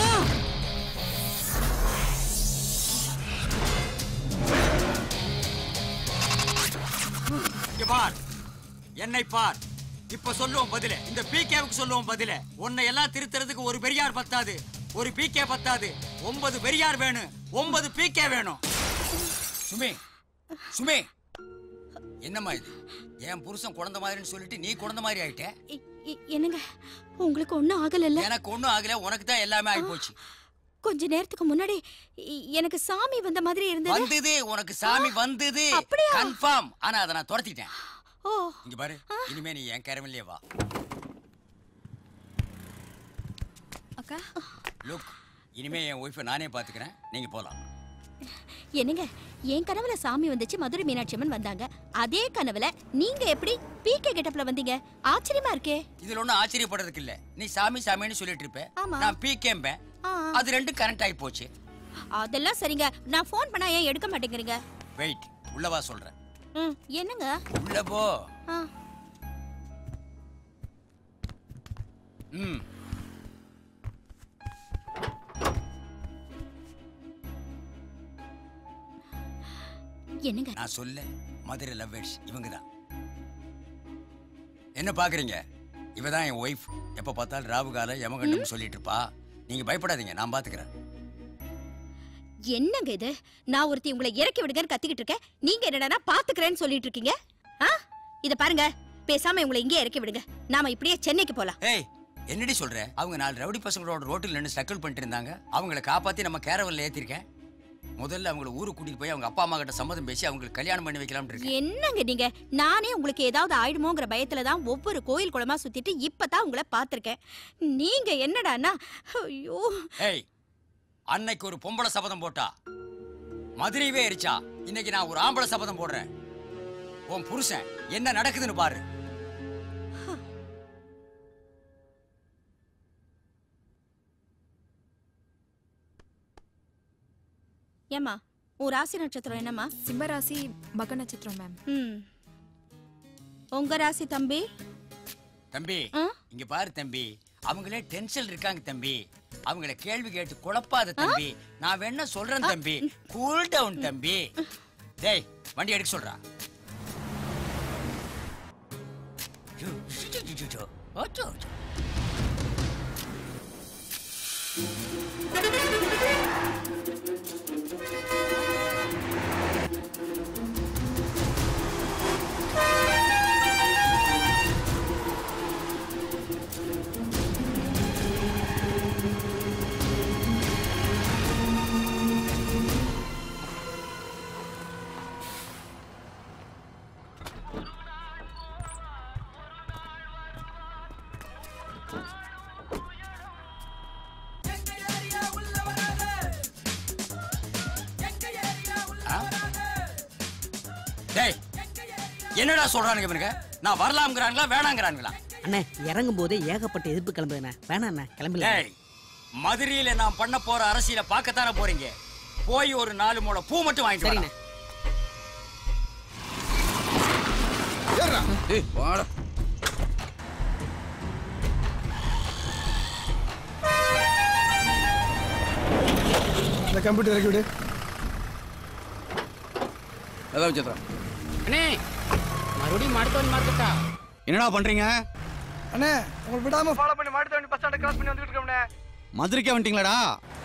இங்க பார் என்னை பார் இப்ப சொல்லுவோம் பதில இந்த பிகேவுக்கு சொல்லுவோம் பதில உன்னை எல்லாம் திருத்துறதுக்கு ஒரு பெரியார் பத்தாது ஒரு பிகே பத்தாது ஒன்பது பெரியார் வேணும் ஒன்பது பிகே வேணும் சுமி சுமி என்னம்மா இது என் புருஷன் குழந்தை மாதிரின்னு சொல்லிட்டு நீ குழந்தை மாதிரி ஆயிட்ட எ- என்னங்க உங்களுக்கு ஒண்ணும் ஆகலல்ல எனக்கு ஒண்ணும் ஆகல உனக்கு தான் எல்லாமே ஆகி போச்சு கொஞ்ச நேரத்துக்கு முன்னாடி இ- எனக்கு சாமி வந்த மாதிரி இருந்தது வந்தது உனக்கு சாமி வந்தது அப்படியா? கன்ஃபார்ம் ஆனா அதை நான் துரத்திட்டேன் ஓ இங்க பாரு இனிமே நீ என் கேரமில்லே வா அக்கா லுக் இனிமே என் ஒய்ஃபை நானே பாத்துக்கிறேன் நீங்க போலாம் என்னங்க என் கனவுல சாமி வந்துச்சு மதுரை மீனாட்சி அம்மன் வந்தாங்க அதே கனவுல நீங்க எப்படி பிகே கெட்டப்ல வந்தீங்க ஆச்சரியமா இருக்கே இதுல ஒண்ணும் ஆச்சரியப்படுறதுக்கு இல்ல நீ சாமி சாமின்னு சொல்லிட்டு இருப்ப ஆமா. நான் பிகேம்பேன் ஆ. அது ரெண்டும் கரண்ட் ஆகி போச்சு அதெல்லாம் சரிங்க நான் ஃபோன் பண்ணா ஏன் எடுக்க மாட்டேங்கிறீங்க வெயிட் உள்ளவா சொல்றேன் ம் என்னங்க உள்ள போ ஆ ம் என்னங்க நான் சொல்ல மதுரை லவ்வர்ஸ் இவங்க தான் என்ன பாக்குறீங்க இவ தான் என் ஒய்ஃப் எப்ப பார்த்தாலும் ராவு கால யமகண்டம் சொல்லிட்டு இருப்பா நீங்க பயப்படாதீங்க நான் பாத்துக்கிறேன் என்னங்க இது நான் ஒருத்தி உங்களை இறக்கி விடுங்கன்னு கத்திக்கிட்டு இருக்கேன் நீங்க என்னடா பாத்துக்கிறேன்னு சொல்லிட்டு இருக்கீங்க ஆ இத பாருங்க பேசாம உங்களை இங்கே இறக்கி விடுங்க நாம இப்படியே சென்னைக்கு போலாம் ஏய் என்னடி சொல்ற அவங்க நாலு ரவுடி பசங்களோட ரோட்டில் நின்று ஸ்ட்ரகிள் பண்ணிட்டு இருந்தாங்க அவங்கள காப்பாத்தி நம்ம கேரவல்ல ஏத்திருக்கேன் முதல்ல அவங்கள ஊருக்கு கூட்டிட்டு போய் அவங்க அப்பா அம்மா கிட்ட சம்மதம் பேசி அவங்களுக்கு கல்யாணம் பண்ணி வைக்கலாம்னு இருக்கேன் என்னங்க நீங்க நானே உங்களுக்கு ஏதாவது ஆயிடுமோங்கிற பயத்துல தான் ஒவ்வொரு கோயில் குளமா சுத்திட்டு இப்பதான் உங்களை பார்த்திருக்கேன் நீங்க என்னடான்னா ஐயோ ஏய் அன்னைக்கு ஒரு பொம்பளை சபதம் போட்டா மதுரையவே எரிச்சா இன்னைக்கு நான் ஒரு ஆம்பளை சபதம் போடுறேன் உன் புருஷன் என்ன நடக்குதுன்னு பாரு ஏமா உன் ராசி நட்சத்திரம் என்னம்மா சிம்ம ராசி மக நட்சத்திரம் மேம் ம் உங்க ராசி தம்பி தம்பி இங்க பாரு தம்பி அவங்களே டென்ஷன் இருக்காங்க தம்பி அவங்கள கேள்வி கேட்டு குழப்பாத தம்பி நான் வேணா சொல்றேன் தம்பி கூல் டவுன் தம்பி டேய் வண்டி எடுக்க சொல்றா ஐயோ, ஐயோ, ஐயோ, ஐயோ. அச்சோ, அச்சோ. ஆ? டேய் என்னடா சொல்றானுங்க இவனுங்க நான் வரலாம்ங்கறாங்களா வேணாங்கறாங்களா அண்ணே இறங்கும் போதே ஏகப்பட்ட எதிர்ப்பு கிளம்புதுண்ணே வேணாம் அண்ணே கிளம்பல டேய் மதுரையில நான் பண்ண போற அரசியல பார்க்கத்தானே போறீங்க போய் ஒரு நாலு மூளை பூ மட்டும் வாங்கிட்டு சரிண்ணே. வரேன் ஏய் வாடா இந்த கம்ப்யூட்டர் இறக்கி விடு அதான் சித்ரா அண்ணே மறுபடியும் மாடுத்தவன் மார்க்கெட்டா என்னடா பண்றீங்க அண்ணே உங்களுக்கு விடாம ஃபாலோ பண்ணி மாட்டு வண்டி பஸ் ஸ்டாண்ட் கிராஸ் பண்ணி வந்துட்டு இருக்கோம்ண்ணே மதுரைக்கே வந்துட்டீங்களாடா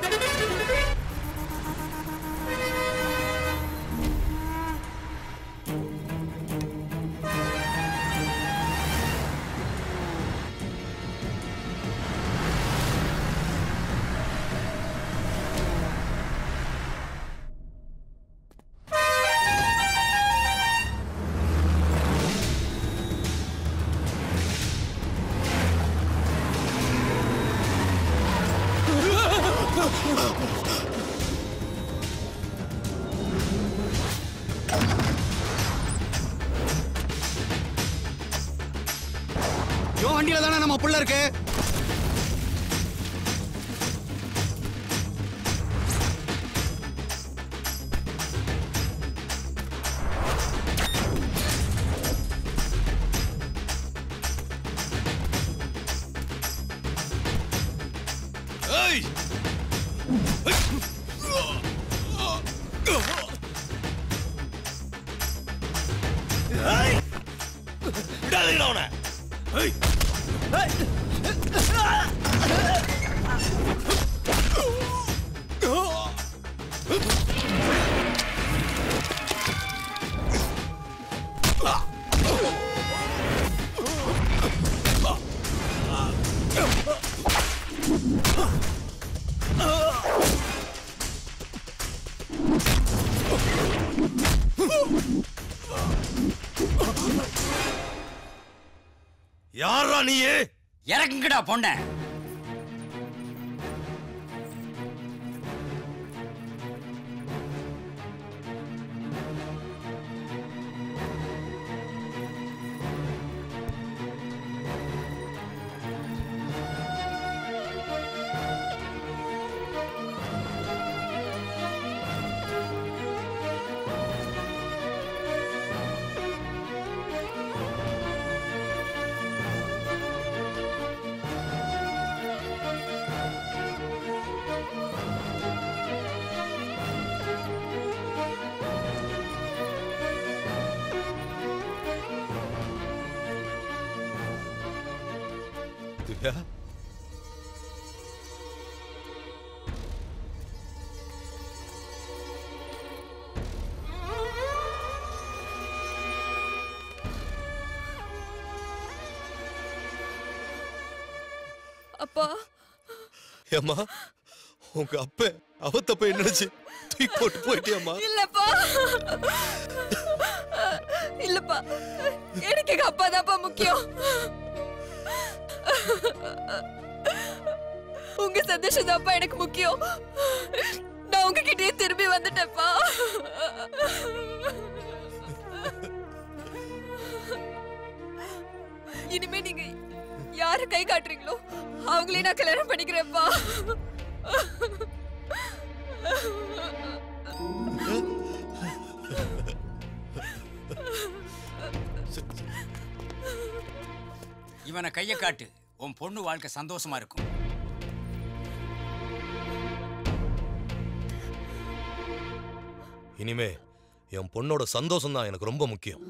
இவன் வண்டியில தானே நம்ம புள்ள இருக்கு ஏய் விடாதீங்கடா அவனை ஏய் யாரா நீயே இறங்குங்கடா பொண்ண திவ்யா அப்பா ஏம்மா உங்க அப்ப அவத்த போய் நினைச்சு தூக்கி போட்டு போயிட்டியம்மா இல்லப்பா இல்லப்பா எனக்கு எங்க அப்பா தான்ப்பா முக்கியம் உங்க சந்தோஷம் தான்ப்பா எனக்கு முக்கியம் நான் உங்ககிட்டயே திரும்பி வந்துட்டேன்ப்பா இனிமே நீங்க யாரு கை காட்டுறீங்களோ அவங்களே நான் கல்யாணம் பண்ணிக்கிறேன்ப்பா இவனை கையை காட்டு உன் பொண்ணு வாழ்க்கை சந்தோஷமா இருக்கும் இனிமே என் பொண்ணோட சந்தோஷம் தான் எனக்கு ரொம்ப முக்கியம்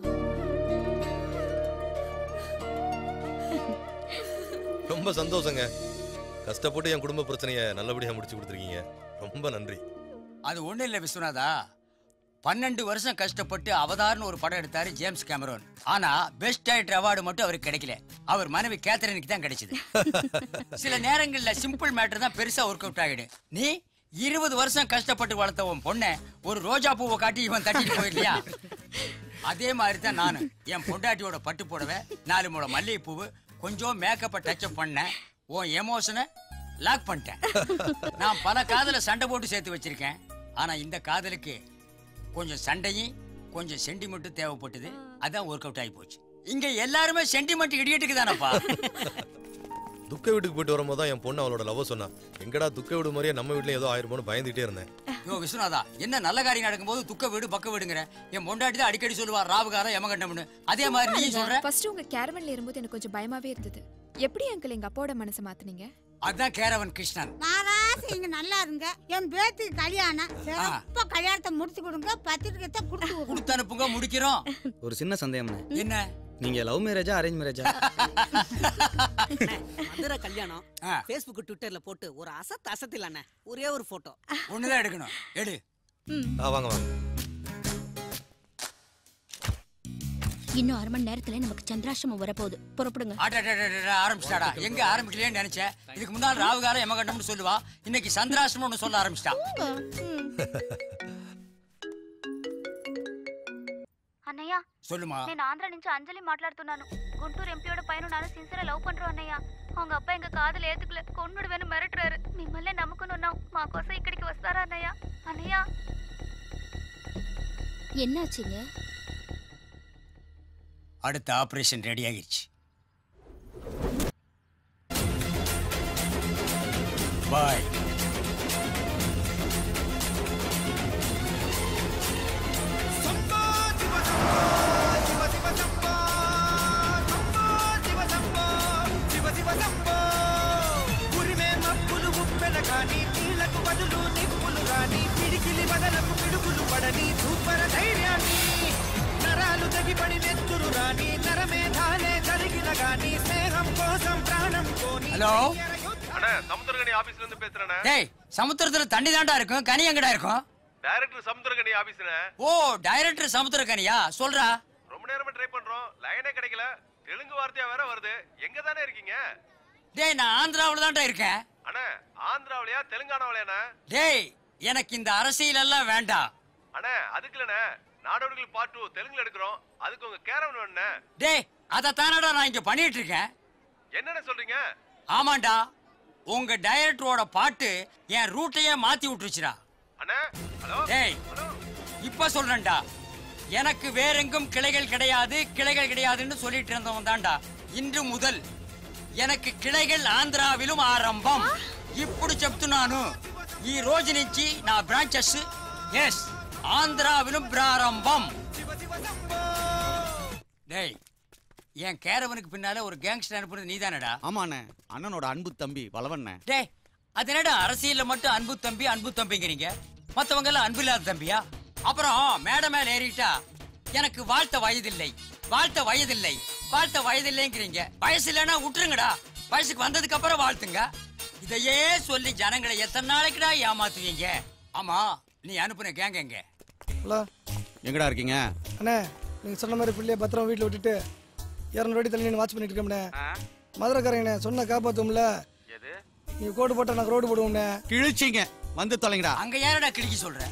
ரொம்ப சந்தோஷங்க கஷ்டப்பட்டு என் குடும்ப பிரச்சனையை நல்லபடியா முடிச்சு கொடுத்துருக்கீங்க ரொம்ப நன்றி அது ஒண்ணும் இல்ல விஸ்வநாதா பன்னெண்டு வருஷம் கஷ்டப்பட்டு அவதார்னு ஒரு படம் எடுத்தாரு ஜேம்ஸ் கேமரோன் ஆனா பெஸ்ட் டைரக்டர் அவார்டு மட்டும் அவருக்கு கிடைக்கல அவர் மனைவி கேத்தரினுக்கு தான் கிடைச்சது சில நேரங்கள்ல சிம்பிள் மேட்டர் தான் பெருசா ஒர்க் அவுட் ஆகிடும் நீ இருபது வருஷம் கஷ்டப்பட்டு வளர்த்த உன் பொண்ணை ஒரு ரோஜா பூவை காட்டி இவன் தட்டிட்டு போயிடலையா அதே மாதிரி தான் நானும் என் பொண்டாட்டியோட பட்டு புடவை நாலு மூட மல்லிகை பூவு கொஞ்சம் மேக்கப்பை டச்சப் பண்ணேன் உன் எமோஷனை லாக் பண்ணிட்டேன் நான் பல காதல சண்டை போட்டு சேர்த்து வச்சிருக்கேன் ஆனா இந்த காதலுக்கு கொஞ்சம் சண்டையும் கொஞ்சம் சென்டிமெண்ட்டும் தேவைப்பட்டது அதான் ஒர்க் அவுட் ஆகி போச்சு இங்க எல்லாருமே சென்டிமெண்ட் இடியட்டுக்கு தானப்பா துக்க வீட்டுக்கு போயிட்டு வரும்போது தான் என் பொண்ணு அவளோட லவ் சொன்னா எங்கடா துக்க வீடு மாதிரியே நம்ம வீட்ல ஏதோ ஆயிருமோன்னு பயந்துட்டே இருந்தேன் யோ விஸ்வநாதா என்ன நல்ல காரியம் நடக்கும்போது துக்க வீடு பக்க வீடுங்கிற என் பொண்டாட்டி தான் அடிக்கடி சொல்லுவா ராவுகாரம் யமகண்டம்னு அதே மாதிரி நீ சொல்ற ஃபர்ஸ்ட் உங்க கேரவன்ல இருக்கும்போது எனக்கு கொஞ்சம் பயமாவே இருந்தது எப்படி அங்கிள் எங்க அப்பாவோட மனசை மாத்துனீங்க அதான் கேரவன் கிருஷ்ணன் மாறாசு இங்க நல்லா இருங்க என் பேத்துக்கு கல்யாணம் சிறப்பா கல்யாணத்தை முடிச்சு கொடுங்க பத்திரிக்கத்தை கொடுத்து கொடுத்து அனுப்புங்க முடிக்கிறோம் ஒரு சின்ன சந்தேகம்ண்ணே என்ன நீங்க லவ் மேரேஜா அரேஞ்ச் மேரேஜா மதுரை கல்யாணம் ஃபேஸ்புக் ட்விட்டர்ல போட்டு ஒரு அசத்து அசத்திலானே ஒரே ஒரு போட்டோ ஒண்ணுதான் எடுக்கணும் எடு ஆ வாங்க வாங்க இன்னும் அரை மணி நேரத்துல நமக்கு சந்திராஷ்டமம் வரப்போகுது புறப்படுங்க அடடடடட, ஆரம்பிச்சிட்டாடா எங்க ஆரம்பிக்கலையேன்னு நினைச்சேன் இதுக்கு முன்னால் ராவுகாலம் எமகண்டம்னு சொல்லுவா இன்னைக்கு சந்திராசிரமம்னு சொல்ல ஆரம்பிச்சிட்டா అన్నయ్య சொல்லுமா నేను ఆంధ్ర నుంచి అంజలి మాట్లాడుతున్నాను గుంటూరు ఎంపీயோட పైన నాను సిన్సియర్ లవ్ பண்றோம் అన్నయ్య அவங்க அப்பா எங்க காதல் ஏத்துக்கல கொன்னுடுவேன்னு மிரட்டுறாரு మిమ్మల్ని నమ్ముకుని ఉన్నాం మా కోసం ఇక్కడికి వస్తారా అన్నయ్య అన్నయ్య என்னாச்சுங்க அடுத்த ஆபரேஷன் ரெடி ஆகிடுச்சு பாய் నరాలు తెగిపడి నెత్తురు రాని నరమే ధానే జరిగిన గాని స్నేహం కోసం ప్రాణం కోని ஹலோ அண்ணா சமுத்திரகனி ஆபீஸ்ல இருந்து பேசுறேண்ணே டேய் சமுத்திரத்துல தண்ணி தாண்டா இருக்கும் கனி எங்கடா இருக்கும் டைரக்டர் சமுத்திரகனி ஆபீஸ்ண்ணே ஓ டைரக்டர் சமுத்திரக்கனியா சொல்றா ரொம்ப நேரமா ட்ரை பண்றோம் லைனே கிடைக்கல தெலுங்கு வார்த்தையா வேற வருது எங்க தானே இருக்கீங்க டேய் நான் ஆந்திராவுல தான்டா இருக்கேன் அண்ணா ஆந்திராவிலயா தெலுங்கானாவிலயாண்ணா டேய் எனக்கு இந்த அரசியல் எல்லாம் வேண்டாம் அண்ணா அதுக்கு இல்லண்ணே நாடோடிகள் பார்ட் டூ தெலுங்குல எடுக்கிறோம் அதுக்கு உங்க கேரவன் வேணுண்ணே டேய் அதை தானடா நான் இங்க பண்ணிட்டு இருக்கேன் என்னண்ணே சொல்றீங்க ஆமாண்டா உங்க டைரக்டரோட பாட்டு என் ரூட்டையே மாத்தி விட்டுருச்சுடா அண்ணா ஹலோ டேய் இப்ப சொல்றேன்டா எனக்கு வேறெங்கும் கிளைகள் கிடையாது கிளைகள் கிடையாதுன்னு சொல்லிட்டு இருந்தவன் தான்டா இன்று முதல் எனக்கு கிளைகள் ఆంధ్రావిலும் ఆరంభం ఇప్పుడు చెప్తున్నాను ఈ రోజు నుంచి నా బ్రాంచెస్ ఎస్ ఆంధ్రావిலும் ప్రారంభం டேய் என் கேரவனுக்கு பின்னால ஒரு கேங்ஸ்டர் அனுப்புறது நீதானடா ஆமாண்ணே அண்ணனோட அன்பு தம்பி வளவண்ணே டேய் அது என்னடா அரசியல்ல மட்டும் அன்பு தம்பி அன்பு தம்பிங்கிறீங்க மத்தவங்க எல்லாம் அன்பு இல்லாத தம்பியா அப்புறம் மேடை மேல ஏறிட்டா எனக்கு வாழ்த்த வயதில்லை வாழ்த்த வயதில்லை வாழ்த்த வயதில்லைங்கிறீங்க வயசு இல்லைன்னா விட்டுருங்கடா வயசுக்கு வந்ததுக்கு அப்புறம் வாழ்த்துங்க இதையே சொல்லி ஜனங்களை எத்தனை நாளைக்குடா ஏமாத்துவீங்க ஆமா நீ அனுப்புன கேங்க எங்க ஹலோ எங்கடா இருக்கீங்க அண்ணே நீங்க சொன்ன மாதிரி பிள்ளைய பத்திரம் வீட்டில் விட்டுட்டு இரநூறு அடி தள்ளி நின்று வாட்ச் பண்ணிட்டு இருக்கோம்ண்ணே மதுரைக்காரங்கண்ணே சொன்ன காப்பாத்தும்ல எது நீங்க கோடு போட்டா நாங்கள் ரோடு போடுவோம்ண்ணே கிழிச்சிங்க வந்து தொலைங்கடா அங்க யாரடா கிழிக்க சொல்ற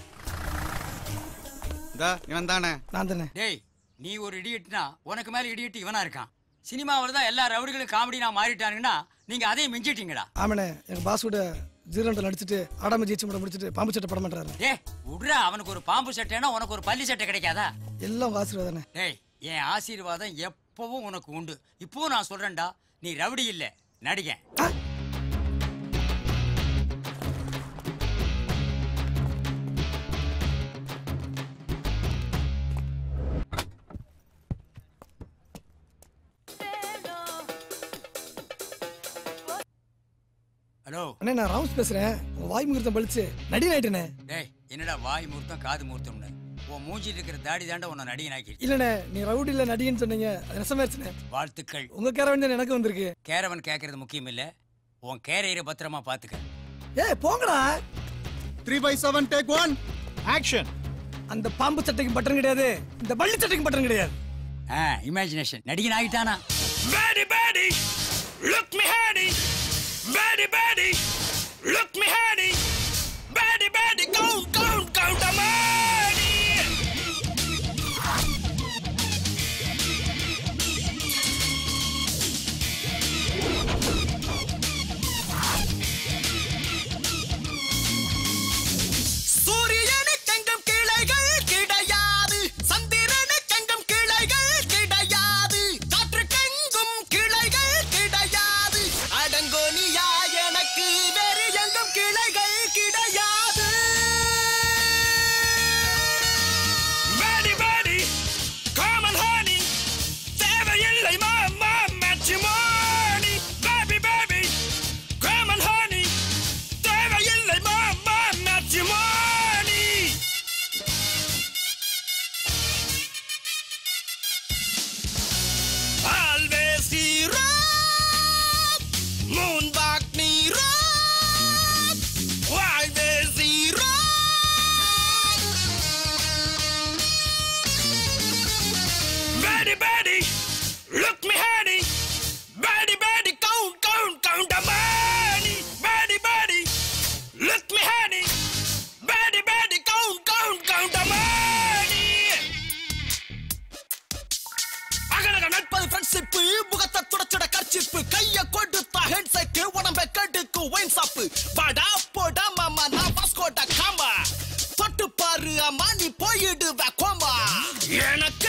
இந்த இவன் தானே நான் தானே டேய் நீ ஒரு இடியட்னா உனக்கு மேல இடியட் இவனா இருக்கான் சினிமாவில் தான் எல்லா ரவுடிகளும் காமெடி நான் மாறிட்டானுங்கன்னா நீங்க அதையும் மிஞ்சிட்டீங்கடா ஆமாண்ணே எங்க பாஸ் கூட ஜீரோன்ல நடிச்சிட்டு ஆடாம ஜெயிச்சு முறை முடிச்சிட்டு பாம்பு சட்டை படம் பண்றாரு ஏ விட்றா அவனுக்கு ஒரு பாம்பு சட்டைனா உனக்கு ஒரு பள்ளி சட்டை கிடைக்காதா எல்லாம் உங்க ஆசீர்வாதம் டேய் என் ஆசீர்வாதம் எப்பவும் உனக்கு உண்டு இப்பவும் நான் சொல்றேன்டா நீ ரவுடி இல்ல நடிகன் ஹலோ அண்ணே நான் ராம்ஸ் பேசுறேன் உங்க வாய் முகூர்த்தம் பழிச்சு நடி ஆயிட்டேனே டேய் என்னடா வாய் முகூர்த்தம் காது முகூர்த்தம்னு உன் மூஞ்சிட்டு இருக்கிற தாடி தாண்டா உன்னை நடிகன் ஆக்கிடுச்சு இல்லண்ணே நீ ரவுடி இல்ல நடிகன்னு சொன்னீங்க அது நெசமாச்சுண்ணே வாழ்த்துக்கள் உங்க கேரவன் தான் எனக்கு வந்திருக்கு கேரவன் கேட்கறது முக்கியம் இல்ல உன் கேரியரை பத்திரமா பாத்துக்க ஏய் போங்கடா three by seven take one action அந்த பாம்பு சட்டைக்கு பட்டன் கிடையாது இந்த பள்ளி சட்டைக்கு பட்டன் கிடையாது ஆ இமேஜினேஷன் நடிகன் ஆகிட்டானா Betty, Betty, look me honey. Betty, Betty, look me honey. Betty, Betty, count, count, count the money. சூரியனுக்கெங்கும் கிளைகள் கிடையாது சந்திரனுக்கெங்கும் கிளைகள் கிடையாது காற்றுக்கெங்கும் கிளைகள் கிடையாது அடங்கோனியா எனக்கு வேறு எங்கும் கிளைகள் கிடையாது Betty, Betty, look me honey. Betty, Betty, count, count, count the money. Betty, Betty, look me honey. Betty, Betty, count, count, count the money. அகலக நட்பது ஃப்ரெண்ட்ஷிப் முகத்தை துடைச்சிட கர்ச்சிப்பு கைய கொடுத்தா ஹெட்செட் உடம்ப கெடுக்கு ஒயின் சாப்பு வாடா போடா மாமா நான் பாஸ்கோட்டா காமா தொட்டு பாரு அம்மா நீ போயிடுவ கோமா எனக்கு